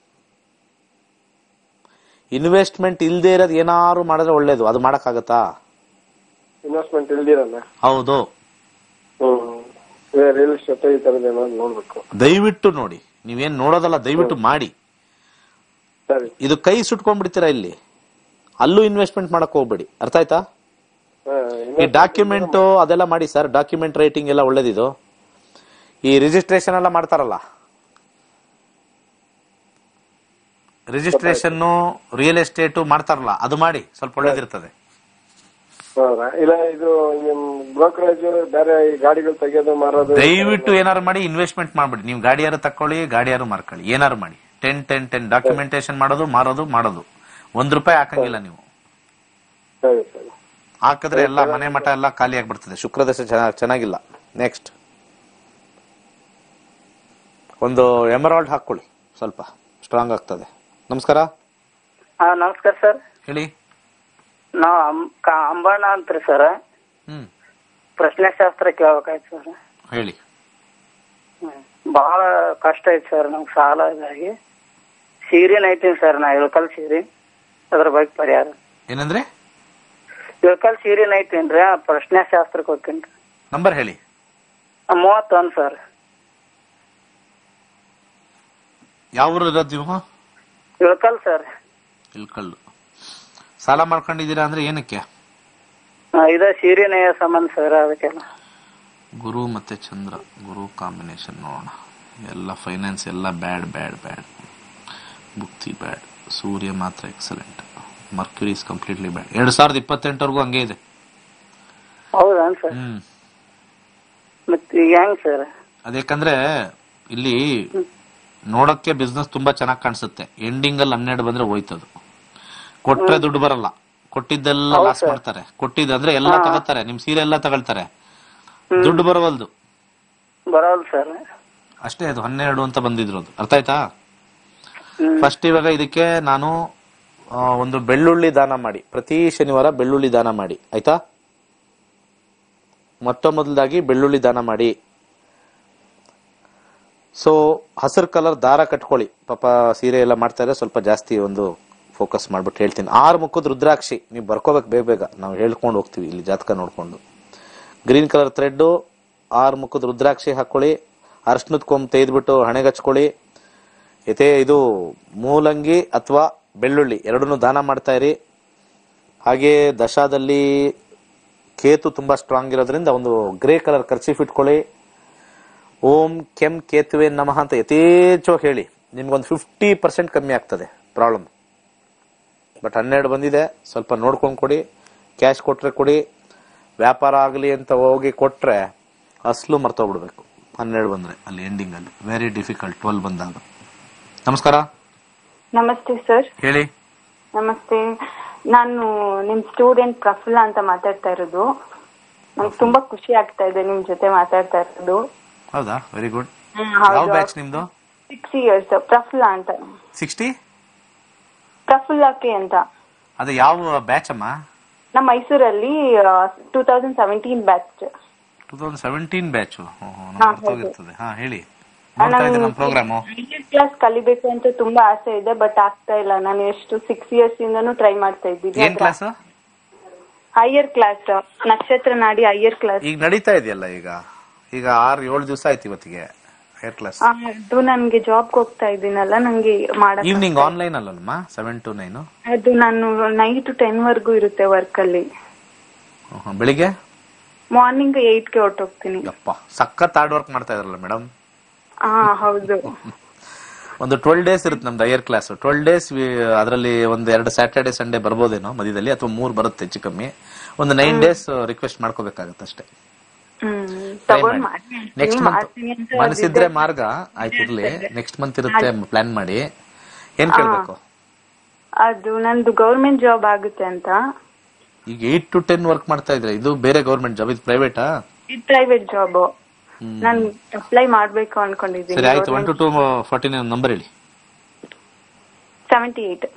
ಇನ್ವೆಸ್ಟ್ಮೆಂಟ್ ಇಲ್ದೇ ಇರೋದು ಏನಾರು ಮಾಡಿದ್ರೆ ಒಳ್ಳೇದು ಅದು ಮಾಡಕ್ಕಾಗತ್ತಾ ಇನ್ವೆಸ್ಟ್ಮೆಂಟ್ ಇಲ್ದಿರಲ್ಲ ಹೌದು ಹ್ಮ್ ರಿಯಲ್ ಎಸ್ಟೇಟ್ ಈ ತರದ್ ಏನಾದ್ರು ನೋಡ್ಬೇಕು ದಯವಿಟ್ಟು ನೋಡಿ ನೀವೇನ್ ನೋಡೋದಲ್ಲ ದಯವಿಟ್ಟು ಮಾಡಿ ಸರಿ ಇದು ಕೈ ಸುಟ್ಕೊಂಡ್ಬಿಡ್ತೀರಾ ಇಲ್ಲಿ ಅಲ್ಲೂ ಇನ್ವೆಸ್ಟ್ಮೆಂಟ್ ಮಾಡಕ್ ಹೋಗ್ಬೇಡಿ ಅರ್ಥ ಆಯ್ತಾ ಈ ಡಾಕ್ಯುಮೆಂಟ್ ಅದೆಲ್ಲ ಮಾಡಿ ಸರ್ ಡಾಕ್ಯುಮೆಂಟ್ ರೈಟಿಂಗ್ ಎಲ್ಲ ಒಳ್ಳೇದಿದು ಈ ರಿಜಿಸ್ಟ್ರೇಷನ್ ಎಲ್ಲ ಮಾಡ್ತಾರಲ್ಲ ರಿಜಿಸ್ಟ್ರೇಷನ್ ರಿಯಲ್ ಎಸ್ಟೇಟ್ ಮಾಡ್ತಾರಲ್ಲ ಅದು ಮಾಡಿ ಸ್ವಲ್ಪ ಒಳ್ಳೇದಿರ್ತದೆ ಹೌದಾ ಇಲ್ಲ ಇದು ನಿಮ್ ಬ್ರೋಕರೇಜ್ ಬೇರೆ ಈ ಗಾಡಿಗಳು ತೆಗೆಯೋದು ಮಾರೋದು ದಯವಿಟ್ಟು ಏನಾರು ಮಾಡಿ ಇನ್ವೆಸ್ಟ್ಮೆಂಟ್ ಮಾಡ್ಬಿಡಿ ನೀವು ಗಾಡಿಯಾರು ತಕೊಳ್ಳಿ ಗಾಡಿಯಾರು ಮಾರ್ಕೊಳ್ಳಿ ಏನಾರು ಮಾಡಿ ಟೆನ್ ಟೆನ್ ಟೆನ್ ಡಾಕ್ಯುಮೆಂಟೇಶನ್ ಮಾಡೋದು ಮಾರೋದು ಮಾಡೋದು ಒಂದ್ ರೂಪಾಯಿ ಹಾಕಂಗಿಲ್ಲ ನೀವು ಸರಿ ಸರಿ ಹಾಕಿದ್ರೆ ಎಲ್ಲ ಮನೆ ಮಠ ಎಲ್ಲ ಖಾಲಿ ಆಗ್ಬಿಡ್ತದೆ ಶುಕ್ರದಶೆ ಚೆನ್ನ- ಚೆನ್ನಾಗಿಲ್ಲ ನೆಕ್ಸ್ಟ್ ಒಂದು ಎಮರಾಲ್ಡ್ ಹಾಕೊಳ್ಳಿ ಸ್ವಲ್ಪ ಸ್ಟ್ರಾಂಗ್ ಆಗ್ತದೆ ನಮಸ್ಕಾರ ಹಾ ನಮಸ್ಕಾರ ಸರ್ ಹೇಳಿ ನಾವು ಅಂ- ಕ- ಅಂಬಣ್ಣ ಅಂತ್ರಿ ಸರ್ ಹ್ಮ್ ಪ್ರಶ್ನೆ ಶಾಸ್ತ್ರ ಕೇಳ್ಬೇಕಾಯ್ತು ಸರ್ ಹೇಳಿ ಬಹಳ ಕಷ್ಟ ಐತಿ ಸರ್ ನಮ್ಗೆ ಸಾಲ ಇದಾಗಿ ಸೀರೆನ ಐತೀನಿ ಸರ್ ನಾ ಇಳ್ಕಲ್ ಸೀರೆ ಅದ್ರ ಬಗ್ಗೆ ಪರಿಹಾರ ಏನಂದ್ರೆ ಇಳ್ಕಲ್ ಸೀರೆನ ಐತೀನ್ರಿ ಆ ಪ್ರಶ್ನೆ ಶಾಸ್ತ್ರಕ್ಕೆ ಹೋಗ್ತೀನಿ ನಂಬರ್ ಹೇಳಿ ಮೂವತ್ತೊಂದು ಸರ್ ಯಾವ ಊರು ಇರೋದು ನೀವು ಇಳ್ಕಲ್ ಸರ್ ಇಲ್ಕಲ್ಲು ಸಾಲ ಮಾಡ್ಕೊಂಡಿದ್ದೀರಾ ಅಂದ್ರೆ ಏನಕ್ಕೆ ಇದ ಸೀರೆನೇ ಸಂಬಂಧ ಸರ್ ಅದಕ್ಕೆಲ್ಲ ಗುರು ಮತ್ತೆ ಚಂದ್ರ ಗುರು ಕಾಂಬಿನೇಷನ್ ನೋಡೋಣ ಎಲ್ಲ ಫೈನಾನ್ಸ್ ಎಲ್ಲ ಬ್ಯಾಡ್ ಬ್ಯಾಡ್ ಬ್ಯಾಡ್ ಬುಕ್ತಿ ಬ್ಯಾಡ್ ಸೂರ್ಯ ಮಾತ್ರ excellent Mercury is completely bad ಎರಡ್ ಸಾವಿರದ ಇಪ್ಪತ್ತೆಂಟವರೆಗೂ ಹಂಗೆ ಇದೆ ಹೌದಾ ಸರ್ ಹ್ಮ್ ಮತ್ತೆ ಈಗ ಹೆಂಗ್ ಸರ್ ಅದೇಕಂದ್ರೆ ಇಲ್ಲಿ ನೋಡಕ್ಕೆ ಬಿಸ್ನೆಸ್ ತುಂಬಾ ಚೆನ್ನಾಗಿ ಕಾಣಿಸುತ್ತೆ ಎಂಡಿಂಗ್ ಅಲ್ಲಿ ಹನ್ನೆರಡು ಬಂದ್ರೆ ಹೋಯ್ತದು ಕೊಟ್ರೆ ದುಡ್ಡು ಬರಲ್ಲ ಕೊಟ್ಟಿದ್ದೆಲ್ಲ ಹೌದು ಲಾಸ್ sir. ಮಾಡ್ತಾರೆ ಕೊಟ್ಟಿದ್ದು ಅಂದ್ರೆ ಎಲ್ಲ ಹಾ. ತಗೋತಾರೆ ನಿಮ್ ಸೀರೆ ಎಲ್ಲ ತಗೊಳ್ತಾರೆ ದುಡ್ಡು ಬರವಲ್ದು ಬರಲ್ಲ ಸರ್ ಅಷ್ಟೇ ಅದು ಹನ್ನೆರಡು ಅಂತ ಬಂದಿದ್ರು ಅದು ಅರ್ಥ ಆಯ್ತಾ ಫಸ್ಟ್ ಇವಾಗ ಇದಕ್ಕೆ ನಾನು ಆ, ಒಂದು ಬೆಳ್ಳುಳ್ಳಿ ದಾನ ಮಾಡಿ ಪ್ರತಿ ಶನಿವಾರ ಬೆಳ್ಳುಳ್ಳಿ ದಾನ ಮಾಡಿ ಆಯ್ತಾ ಮೊಟ್ಟ ಮೊದಲಾಗಿ ಬೆಳ್ಳುಳ್ಳಿ ದಾನ ಮಾಡಿ ಸೊ ಹಸಿರು ಕಲರ್ ದಾರ ಕಟ್ಕೊಳ್ಳಿ ಪಾಪ ಸೀರೆ ಎಲ್ಲ ಮಾಡ್ತಾರೆ ಸ್ವಲ್ಪ ಜಾಸ್ತಿ ಒಂದು ಫೋಕಸ್ ಮಾಡ್ಬಿಟ್ಟು ಹೇಳ್ತೀನಿ ಆರು ಮುಖದ ರುದ್ರಾಕ್ಷಿ ನೀವು ಬರ್ಕೋಬೇಕು ಬೇಗ ಬೇಗ ನಾವು ಹೇಳ್ಕೊಂಡು ಹೋಗ್ತೀವಿ ಇಲ್ಲಿ ಜಾತಕ ನೋಡ್ಕೊಂಡು ಗ್ರೀನ್ ಕಲರ್ ಥ್ರೆಡ್ ಆರು ಮುಖದ ರುದ್ರಾಕ್ಷಿ ಹಾಕೊಳ್ಳಿ ಅರ್ಶನದ ಕೊಂಬ್ ತೆಗೆದ್ಬಿಟ್ಟು ಹಣೆಗೆ ಹಚ್ಕೊಳ್ಳಿ ಎತೆ ಇದು ಮೂಲಂಗಿ ಅಥವಾ ಬೆಳ್ಳುಳ್ಳಿ ಎರಡನ್ನೂ ದಾನ ಮಾಡ್ತಾ ಇರಿ ಹಾಗೆ ದಶಾದಲ್ಲಿ ಕೇತು ತುಂಬಾ ಸ್ಟ್ರಾಂಗ್ ಇರೋದ್ರಿಂದ ಒಂದು ಗ್ರೇ ಕಲರ್ ಕರ್ಚೀಫ್ ಇಟ್ಕೊಳ್ಳಿ ಓಂ ಕೆಂ ಕೇತುವೆ ನಮಃ ಅಂತ ಯಥೇಚ್ಛವಾಗಿ ಹೇಳಿ ನಿಮ್ಗೊಂದು ಫಿಫ್ಟಿ ಪರ್ಸೆಂಟ್ ಕಮ್ಮಿ ಆಗ್ತದೆ ಪ್ರಾಬ್ಲಮ್ ಬಟ್ ಹನ್ನೆರಡು ಬಂದಿದೆ ಸ್ವಲ್ಪ ನೋಡ್ಕೊಂಡು ಕೊಡಿ ಕ್ಯಾಶ್ ಕೊಟ್ರೆ ಕೊಡಿ ವ್ಯಾಪಾರ ಆಗಲಿ ಅಂತ ಹೋಗಿ ಕೊಟ್ರೆ ಅಸಲು ಮರ್ತೋಗ್ಬಿಡ್ಬೇಕು ಹನ್ನೆರಡು ಬಂದ್ರೆ ಅಲ್ಲಿ ಎಂಡಿಂಗ್ ಅಲ್ಲಿ ವೆರಿ ಡಿಫಿಕಲ್ಟ್ ಟ್ವೆಲ್ ಬಂದಾಗ ನಮಸ್ಕಾರ ನಮಸ್ತೆ ಸರ್ ಹೇಳಿ ನಮಸ್ತೆ ನಾನು ನಿಮ್ ಸ್ಟೂಡೆಂಟ್ ಪ್ರಫುಲ್ಲ ಅಂತ ಮಾತಾಡ್ತಾ ಇರೋದು ನಂಗೆ ತುಂಬಾ ಖುಷಿ ಆಗ್ತಾ ಇದೆ ನಿಮ್ ಜೊತೆ ಮಾತಾಡ್ತಾ ಇರೋದು ಹೌದಾ ವೆರಿ ಗುಡ್ ಹ್ಮ್, ಯಾವ ಹೌದು. ಬ್ಯಾಚ್ ನಿಮ್ದು ಸಿಕ್ಸ್ ಇಯರ್ಸ್ ಪ್ರಫುಲ್ಲ ಅಂತ ಸಿಕ್ಸ್ಟಿ ಪ್ರಫುಲ್ಲಕ್ಕೆ ಅಂತ ಅದು ಯಾವ ಬ್ಯಾಚ್ ಅಮ್ಮ ನಮ್ಮ ಮೈಸೂರಲ್ಲಿ two thousand seventeen batch two thousand seventeen batch ಹಾ, ಮರ್ತೋಗಿರ್ತದೆ ಹಾ ಹೇಳಿ ನೋಡ್ತಾ ಇದ್ದೀನಿ ನಮ್ಮ ಪ್ರೋಗ್ರಾಮು ಕ್ಲಾಸ್ ಕಲಿಬೇಕು ಅಂತ ತುಂಬಾ ಆಸೆ ಇದೆ ಬಟ್ ಆಗ್ತಾ ಇಲ್ಲ ನಾನು ಎಷ್ಟು ಸಿಕ್ಸ್ ಇಯರ್ಸ್ ಇಂದನೂ ಟ್ರೈ ಮಾಡ್ತಾ ಏನ್ ಇದ್ದೀನಿ ಕ್ಲಾಸ್ ಹೈಯರ್ ಕ್ಲಾಸ್ ನಕ್ಷತ್ರ ನಾಡಿ ಹೈಯರ್ ಕ್ಲಾಸ್ ಈಗ ನಡೀತಾ ಇದೆಯಲ್ಲ ಈಗ ಈಗ ಆರು ಏಳು ದಿವಸ ಆಯ್ತು ಇವತ್ತಿಗೆ ಹೇರ್ ಕ್ಲಾಸ್ ಅದು ನನ್ಗೆ ಜಾಬ್ ಹೋಗ್ತಾ ಇದ್ದೀನಲ್ಲ ನಂಗೆ ಮಾಡಕ್ ಈವ್ನಿಂಗ್ ಆನ್ಲೈನ್ ಅಲ್ಲಮ್ಮ ಸೆವೆನ್ ಟು ನೈನ್ ಅದು ನಾನು ನೈಟ್ ಟೆನ್ ವರ್ಗೂ ಇರುತ್ತೆ ವರ್ಕ್ ಅಲ್ಲಿ ಬೆಳಿಗ್ಗೆ ಮಾರ್ನಿಂಗ್ ಏಟ್ ಗೆ ಹೊರಟೋಗ್ತೀನಿ ಅಪ್ಪ ಸಖತ್ ಹಾರ್ಡ್ ವರ್ಕ್ ಮಾಡ್ತಾ ಇದ್ರಲ್ಲ ಮೇಡಮ್ ಹಾ ಹೌದು ಒಂದು ಟ್ವೆಲ್ ಡೇಸ್ ಇರುತ್ತೆ ನಮ್ದು ಹೈಯರ್ ಕ್ಲಾಸ್ ಟ್ವೆಲ್ ಡೇಸ್ ಅದರಲ್ಲಿ ಒಂದು ಎರಡು ಸ್ಯಾಟರ್ಡೆ ಸಂಡೇ ಬರ್ಬೋದೇನೋ ಮಧ್ಯದಲ್ಲಿ ಅಥವಾ ಮೂರ್ ಬರುತ್ತೆ ಹೆಚ್ಚು ಕಮ್ಮಿ ಒಂದು ನೈನ್ ಡೇಸ್ ರಿಕ್ವೆಸ್ಟ್ ಮಾಡ್ಕೋಬೇಕಾಗತ್ತೆ ಅಷ್ಟೇ ಹ್ಮ್ Try ತಗೊಂಡ್ ಮಾಡಿ. ಮಾಡ್ತೀನಿ ನೆಕ್ಸ್ಟ್ ಮಂತ್ ಮಾಡ್ತೀನಿ ಅಂತ ಮನಸ್ಸಿದ್ರೆ ಅದಿದೆ. ಮಾರ್ಗ ಆಯ್ತು ಇರ್ಲಿ ನೆಕ್ಸ್ಟ್ ಮಂತ್ ಇರುತ್ತೆ ಪ್ಲಾನ್ ಮಾಡಿ ಏನ್ ಕೇಳ್ಬೇಕು ಅದು ನಂದು ಗೌರ್ಮೆಂಟ್ ಜಾಬ್ ಆಗುತ್ತೆ ಅಂತ ಈಗ ಏಟ್ ಟು ಟೆನ್ ವರ್ಕ್ ಮಾಡ್ತಾ ಇದ್ರೆ ಇದು ಬೇರೆ ಗೌರ್ಮೆಂಟ್ ಜಾಬ್ ಇದು ಪ್ರೈವೇಟಾ ಇದು ಪ್ರೈವೇಟ್ ಜಾಬ್ ನಾನು ಅಪ್ಲೈ ಮಾಡ್ಬೇಕು ಅನ್ಕೊಂಡಿದ್ದೀನಿ ಸರಿ ಆಯ್ತು one two two forty nine number ಹೇಳಿ ಸೆವೆಂಟಿ ಏಟ್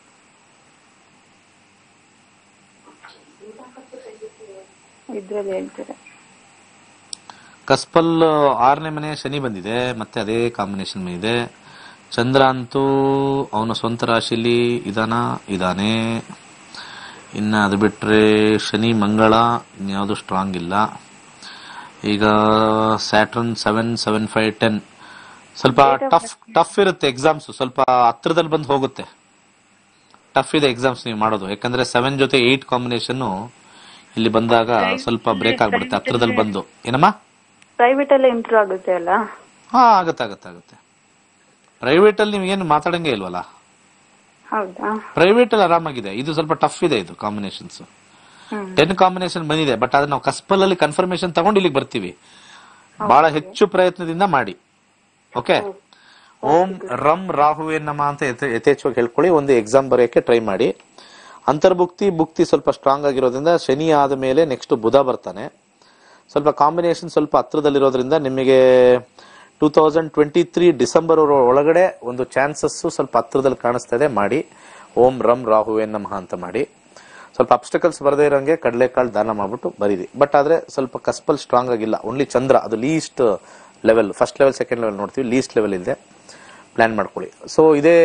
ಇದ್ರಲ್ಲಿ ಹೇಳ್ತೀರಾ ಕಸ್ಪಲ್ ಆರನೇ ಮನೆ ಶನಿ ಬಂದಿದೆ ಮತ್ತೆ ಅದೇ ಕಾಂಬಿನೇಷನ್ ಇದೆ ಚಂದ್ರ ಅಂತೂ ಅವನ ಸ್ವಂತ ರಾಶಿಲಿ ಇದಾನ ಇದಾನೆ ಇನ್ನ ಅದು ಬಿಟ್ರೆ ಶನಿ ಮಂಗಳ ಇನ್ಯಾವುದು ಸ್ಟ್ರಾಂಗ್ ಇಲ್ಲ ಈಗ Saturn seven seven five ten ಸ್ವಲ್ಪ ಟಫ್ ಟಫ್ ಇರುತ್ತೆ ಎಕ್ಸಾಮ್ಸ್ ಸ್ವಲ್ಪ ಹತ್ರದಲ್ಲಿ ಬಂದು ಹೋಗುತ್ತೆ ಟಫ್ ಇದೆ ಎಕ್ಸಾಮ್ಸ್ ನೀವು ಮಾಡೋದು ಯಾಕಂದ್ರೆ ಸೆವೆನ್ ಜೊತೆ ಏಟ್ ಕಾಂಬಿನೇಷನ್ ಇಲ್ಲಿ ಬಂದಾಗ ಸ್ವಲ್ಪ ಬ್ರೇಕ್ ಆಗ್ಬಿಡುತ್ತೆ ಹತ್ರದಲ್ಲಿ ಬಂದು ಏನಮ್ಮ ಪ್ರೈವೇಟ್ ಅಲ್ಲೇ ಇಂಪ್ರೂವ್ ಆಗುತ್ತೆ ಅಲ್ಲ ಹಾ ಆಗತ್ತೆ ಆಗತ್ತೆ ಆಗತ್ತೆ ಪ್ರೈವೇಟ್ ಅಲ್ಲಿ ನೀವು ಏನು ಮಾತಾಡಂಗೆ ಇಲ್ವಲ್ಲ ಹೌದಾ ಪ್ರೈವೇಟ್ ಅಲ್ಲಿ ಆರಾಮಾಗಿದೆ ಇದು ಸ್ವಲ್ಪ ಟಫ್ ಇದೆ ಇದು ಕಾಂಬಿನೇಷನ್ಸ್ ಹ್ಮ್ ಟೆನ್ ಕಾಂಬಿನೇಷನ್ ಬಂದಿದೆ ಬಟ್ ಅದನ್ನ ನಾವು ಕಸ್ಪಲಲ್ಲಿ ಕನ್ಫರ್ಮೇಶನ್ ತಗೊಂಡು ಇಲ್ಲಿಗೆ ಬರ್ತೀವಿ ಬಹಳ ಹೆಚ್ಚು ಪ್ರಯತ್ನದಿಂದ ಮಾಡಿ ಓಕೆ ಓಂ ರಂ ರಾಹುವೆ ನಮ ಅಂತ ಯಥೇ- ಯಥೇಚ್ಛವಾಗಿ ಹೇಳ್ಕೊಳ್ಳಿ ಒಂದು ಎಕ್ಸಾಮ್ ಬರೆಯಕ್ಕೆ ಟ್ರೈ ಮಾಡಿ ಅಂತರ್ಭುಕ್ತಿ ಭುಕ್ತಿ ಸ್ವಲ್ಪ ಸ್ಟ್ರಾಂಗ್ ಆಗಿರೋದ್ರಿಂದ ಶನಿ ಆದ ಮೇಲೆ ನೆಕ್ಸ್ಟ್ ಬುಧ ಬರ್ತಾನೆ ಸ್ವಲ್ಪ ಕಾಂಬಿನೇಷನ್ ಸ್ವಲ್ಪ ಹತ್ರದಲ್ಲಿರೋದ್ರಿಂದ ನಿಮಗೆ two thousand twenty three December ಒಳಗಡೆ ಒಂದು ಚಾನ್ಸಸ್ ಸ್ವಲ್ಪ ಹತ್ರದಲ್ಲಿ ಕಾಣಿಸ್ತಾ ಇದೆ ಮಾಡಿ ಓಂ ರಂ ರಾಹುವೆ ನಮಃ ಅಂತ ಮಾಡಿ ಸ್ವಲ್ಪ ಅಬ್ಸ್ಟಕಲ್ಸ್ ಬರದೇ ಇರೋಂಗೆ ಕಡಲೆಕಾಳು ದಾನ ಮಾಡ್ಬಿಟ್ಟು ಬರೀರಿ ಬಟ್ ಆದ್ರೆ ಸ್ವಲ್ಪ ಕಸ್ಪಲ್ ಸ್ಟ್ರಾಂಗ್ ಆಗಿಲ್ಲ ಓನ್ಲಿ ಚಂದ್ರ ಅದು least level first level second level ನೋಡ್ತೀವಿ ಲೀಸ್ಟ್ ಲೆವೆಲ್ ಇದೆ ಪ್ಲಾನ್ ಮಾಡ್ಕೊಳ್ಳಿ ಸೊ ಇದೇ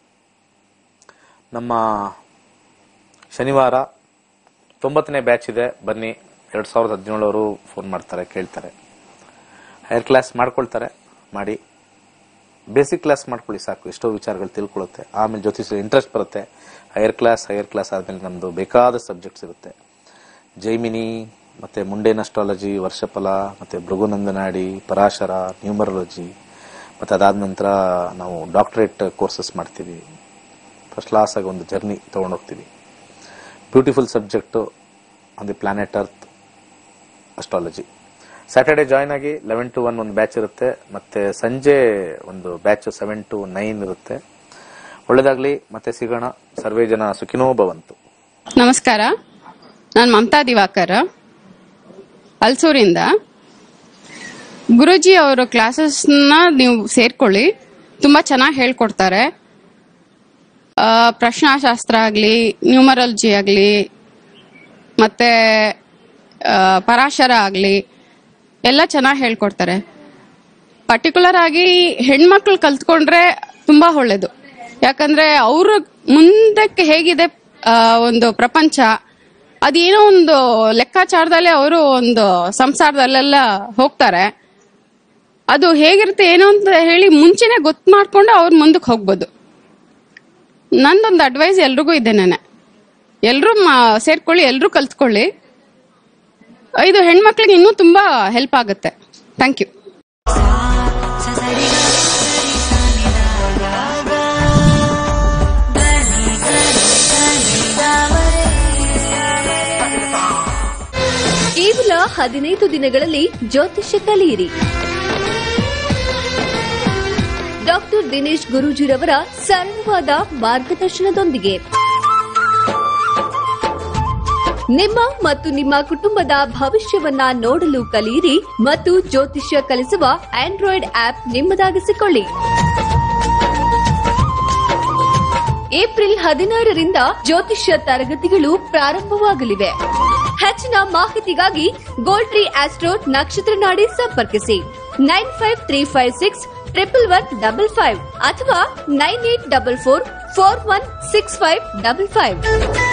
ನಮ್ಮ ಶನಿವಾರ ತೊಂಬತ್ತನೇ ಬ್ಯಾಚ್ ಇದೆ ಬನ್ನಿ ಎರಡ್ ಸಾವಿರದ ಹದಿನೇಳವರು ಫೋನ್ ಮಾಡ್ತಾರೆ ಕೇಳ್ತಾರೆ ಹೈಯರ್ ಕ್ಲಾಸ್ ಮಾಡ್ಕೊಳ್ತಾರೆ ಮಾಡಿ ಬೇಸಿಕ್ ಕ್ಲಾಸ್ ಮಾಡ್ಕೊಳ್ಳಿ ಸಾಕು ಎಷ್ಟೋ ವಿಚಾರಗಳು ತಿಳ್ಕೊಳ್ಳುತ್ತೆ ಆಮೇಲೆ ಜ್ಯೋತಿಷ ಇಂಟ್ರೆಸ್ಟ್ ಬರುತ್ತೆ ಹೈಯರ್ ಕ್ಲಾಸ್ ಹೈಯರ್ ಕ್ಲಾಸ್ ಆದ್ಮೇಲೆ ನಮ್ದು ಬೇಕಾದ ಸಬ್ಜೆಕ್ಟ್ಸ್ ಇರುತ್ತೆ ಜೈಮಿನಿ ಮತ್ತೆ ಮುಂಡೇನ್ ಅಸ್ಟ್ರಾಲಜಿ ವರ್ಷಫಲ ಮತ್ತೆ ಭೃಗುನಂದನಾಡಿ ಪರಾಶರ ನ್ಯೂಮರಾಲಜಿ ಮತ್ತೆ ಅದಾದ ನಂತರ ನಾವು ಡಾಕ್ಟರೇಟ್ ಕೋರ್ಸಸ್ ಮಾಡ್ತೀವಿ ಫಸ್ಟ್ ಕ್ಲಾಸ್ ಆಗಿ ಒಂದು ಜರ್ನಿ ಹೋಗ್ತೀವಿ beautiful subject on the planet earth astrology Saturday join ಆಗಿ ಲೆವೆನ್ ಟು ಒನ್ ಒಂದು ಬ್ಯಾಚ್ ಇರುತ್ತೆ ಮತ್ತೆ ಸಂಜೆ ಒಂದು ಬ್ಯಾಚ್ ಸೆವೆನ್ ಟು ನೈನ್ ಇರುತ್ತೆ ಒಳ್ಳೇದಾಗ್ಲಿ ಮತ್ತೆ ಸಿಗೋಣ ಸರ್ವೇ ಜನ ಸುಖಿನೋ ಭವಂತು ನಮಸ್ಕಾರ ನಾನು ಮಮತಾ ದಿವಾಕರ್ ಅಲ್ಸೂರಿಂದ ಗುರುಜಿ ಅವರ ಕ್ಲಾಸಸ್ನ ನೀವು ಸೇರ್ಕೊಳ್ಳಿ ತುಂಬಾ ಚೆನ್ನಾಗಿ ಹೇಳ್ಕೊಡ್ತಾರೆ ಆ, ಪ್ರಶ್ನಾಶಾಸ್ತ್ರ ಆಗಲಿ ನ್ಯೂಮರಾಲಜಿ ಆಗಲಿ ಮತ್ತೆ ಆ, ಪರಾಶರ ಆಗಲಿ ಎಲ್ಲ ಚೆನ್ನಾಗಿ ಹೇಳ್ಕೊಡ್ತಾರೆ ಪರ್ಟಿಕ್ಯುಲರ್ ಆಗಿ ಹೆಣ್ಮಕ್ಳು ಕಲ್ತ್ಕೊಂಡ್ರೆ ತುಂಬಾ ಒಳ್ಳೇದು ಯಾಕಂದ್ರೆ ಅವ್ರ ಮುಂದಕ್ಕೆ ಹೇಗಿದೆ ಆ, ಒಂದು ಪ್ರಪಂಚ ಅದೇನೋ ಒಂದು ಲೆಕ್ಕಾಚಾರದಲ್ಲೇ ಅವರು ಒಂದು ಸಂಸಾರದಲ್ಲೆಲ್ಲ ಹೋಗ್ತಾರೆ ಅದು ಹೇಗಿರುತ್ತೆ ಏನು ಅಂತ ಹೇಳಿ ಮುಂಚೆನೆ ಗೊತ್ತು ಮಾಡ್ಕೊಂಡು ಅವ್ರ ಮುಂದಕ್ಕೆ ಹೋಗ್ಬೋದು ನಂದೊಂದು ಅಡ್ವೈಸ್ ಎಲ್ರಿಗೂ ಇದೆ ನೆನೆ ಎಲ್ಲರೂ ಸೇರ್ಕೊಳ್ಳಿ ಎಲ್ಲರೂ ಕಲ್ತ್ಕೊಳ್ಳಿ ಇದು ಹೆಣ್ಮಕ್ಳಿಗೆ ಇನ್ನೂ ತುಂಬಾ ಹೆಲ್ಪ್ ಆಗುತ್ತೆ ಥ್ಯಾಂಕ್ ಯು ಕೇವಲ ಹದಿನೈದು ದಿನಗಳಲ್ಲಿ ಜ್ಯೋತಿಷ್ಯ ಕಲಿಯಿರಿ ಡಾಕ್ಟರ್ ದಿನೇಶ್ ಗುರೂಜಿರವರ ಸರಳವಾದ ಮಾರ್ಗದರ್ಶನದೊಂದಿಗೆ ನಿಮ್ಮ ಮತ್ತು ನಿಮ್ಮ ಕುಟುಂಬದ ಭವಿಷ್ಯವನ್ನ ನೋಡಲು ಕಲಿಯಿರಿ ಮತ್ತು ಜ್ಯೋತಿಷ್ಯ ಕಲಿಸುವ ಆಂಡ್ರಾಯ್ಡ್ ಆಪ್ ನಿಮ್ಮದಾಗಿಸಿಕೊಳ್ಳಿ ಏಪ್ರಿಲ್ ಹದಿನಾರರಿಂದ ಜ್ಯೋತಿಷ್ಯ ತರಗತಿಗಳು ಪ್ರಾರಂಭವಾಗಲಿವೆ ಹೆಚ್ಚಿನ ಮಾಹಿತಿಗಾಗಿ gold tree astro Nakshatra Nadi ಸಂಪರ್ಕಿಸಿ nine five three five six triple one double five ಅಥವಾ nine eight double four four one six five double five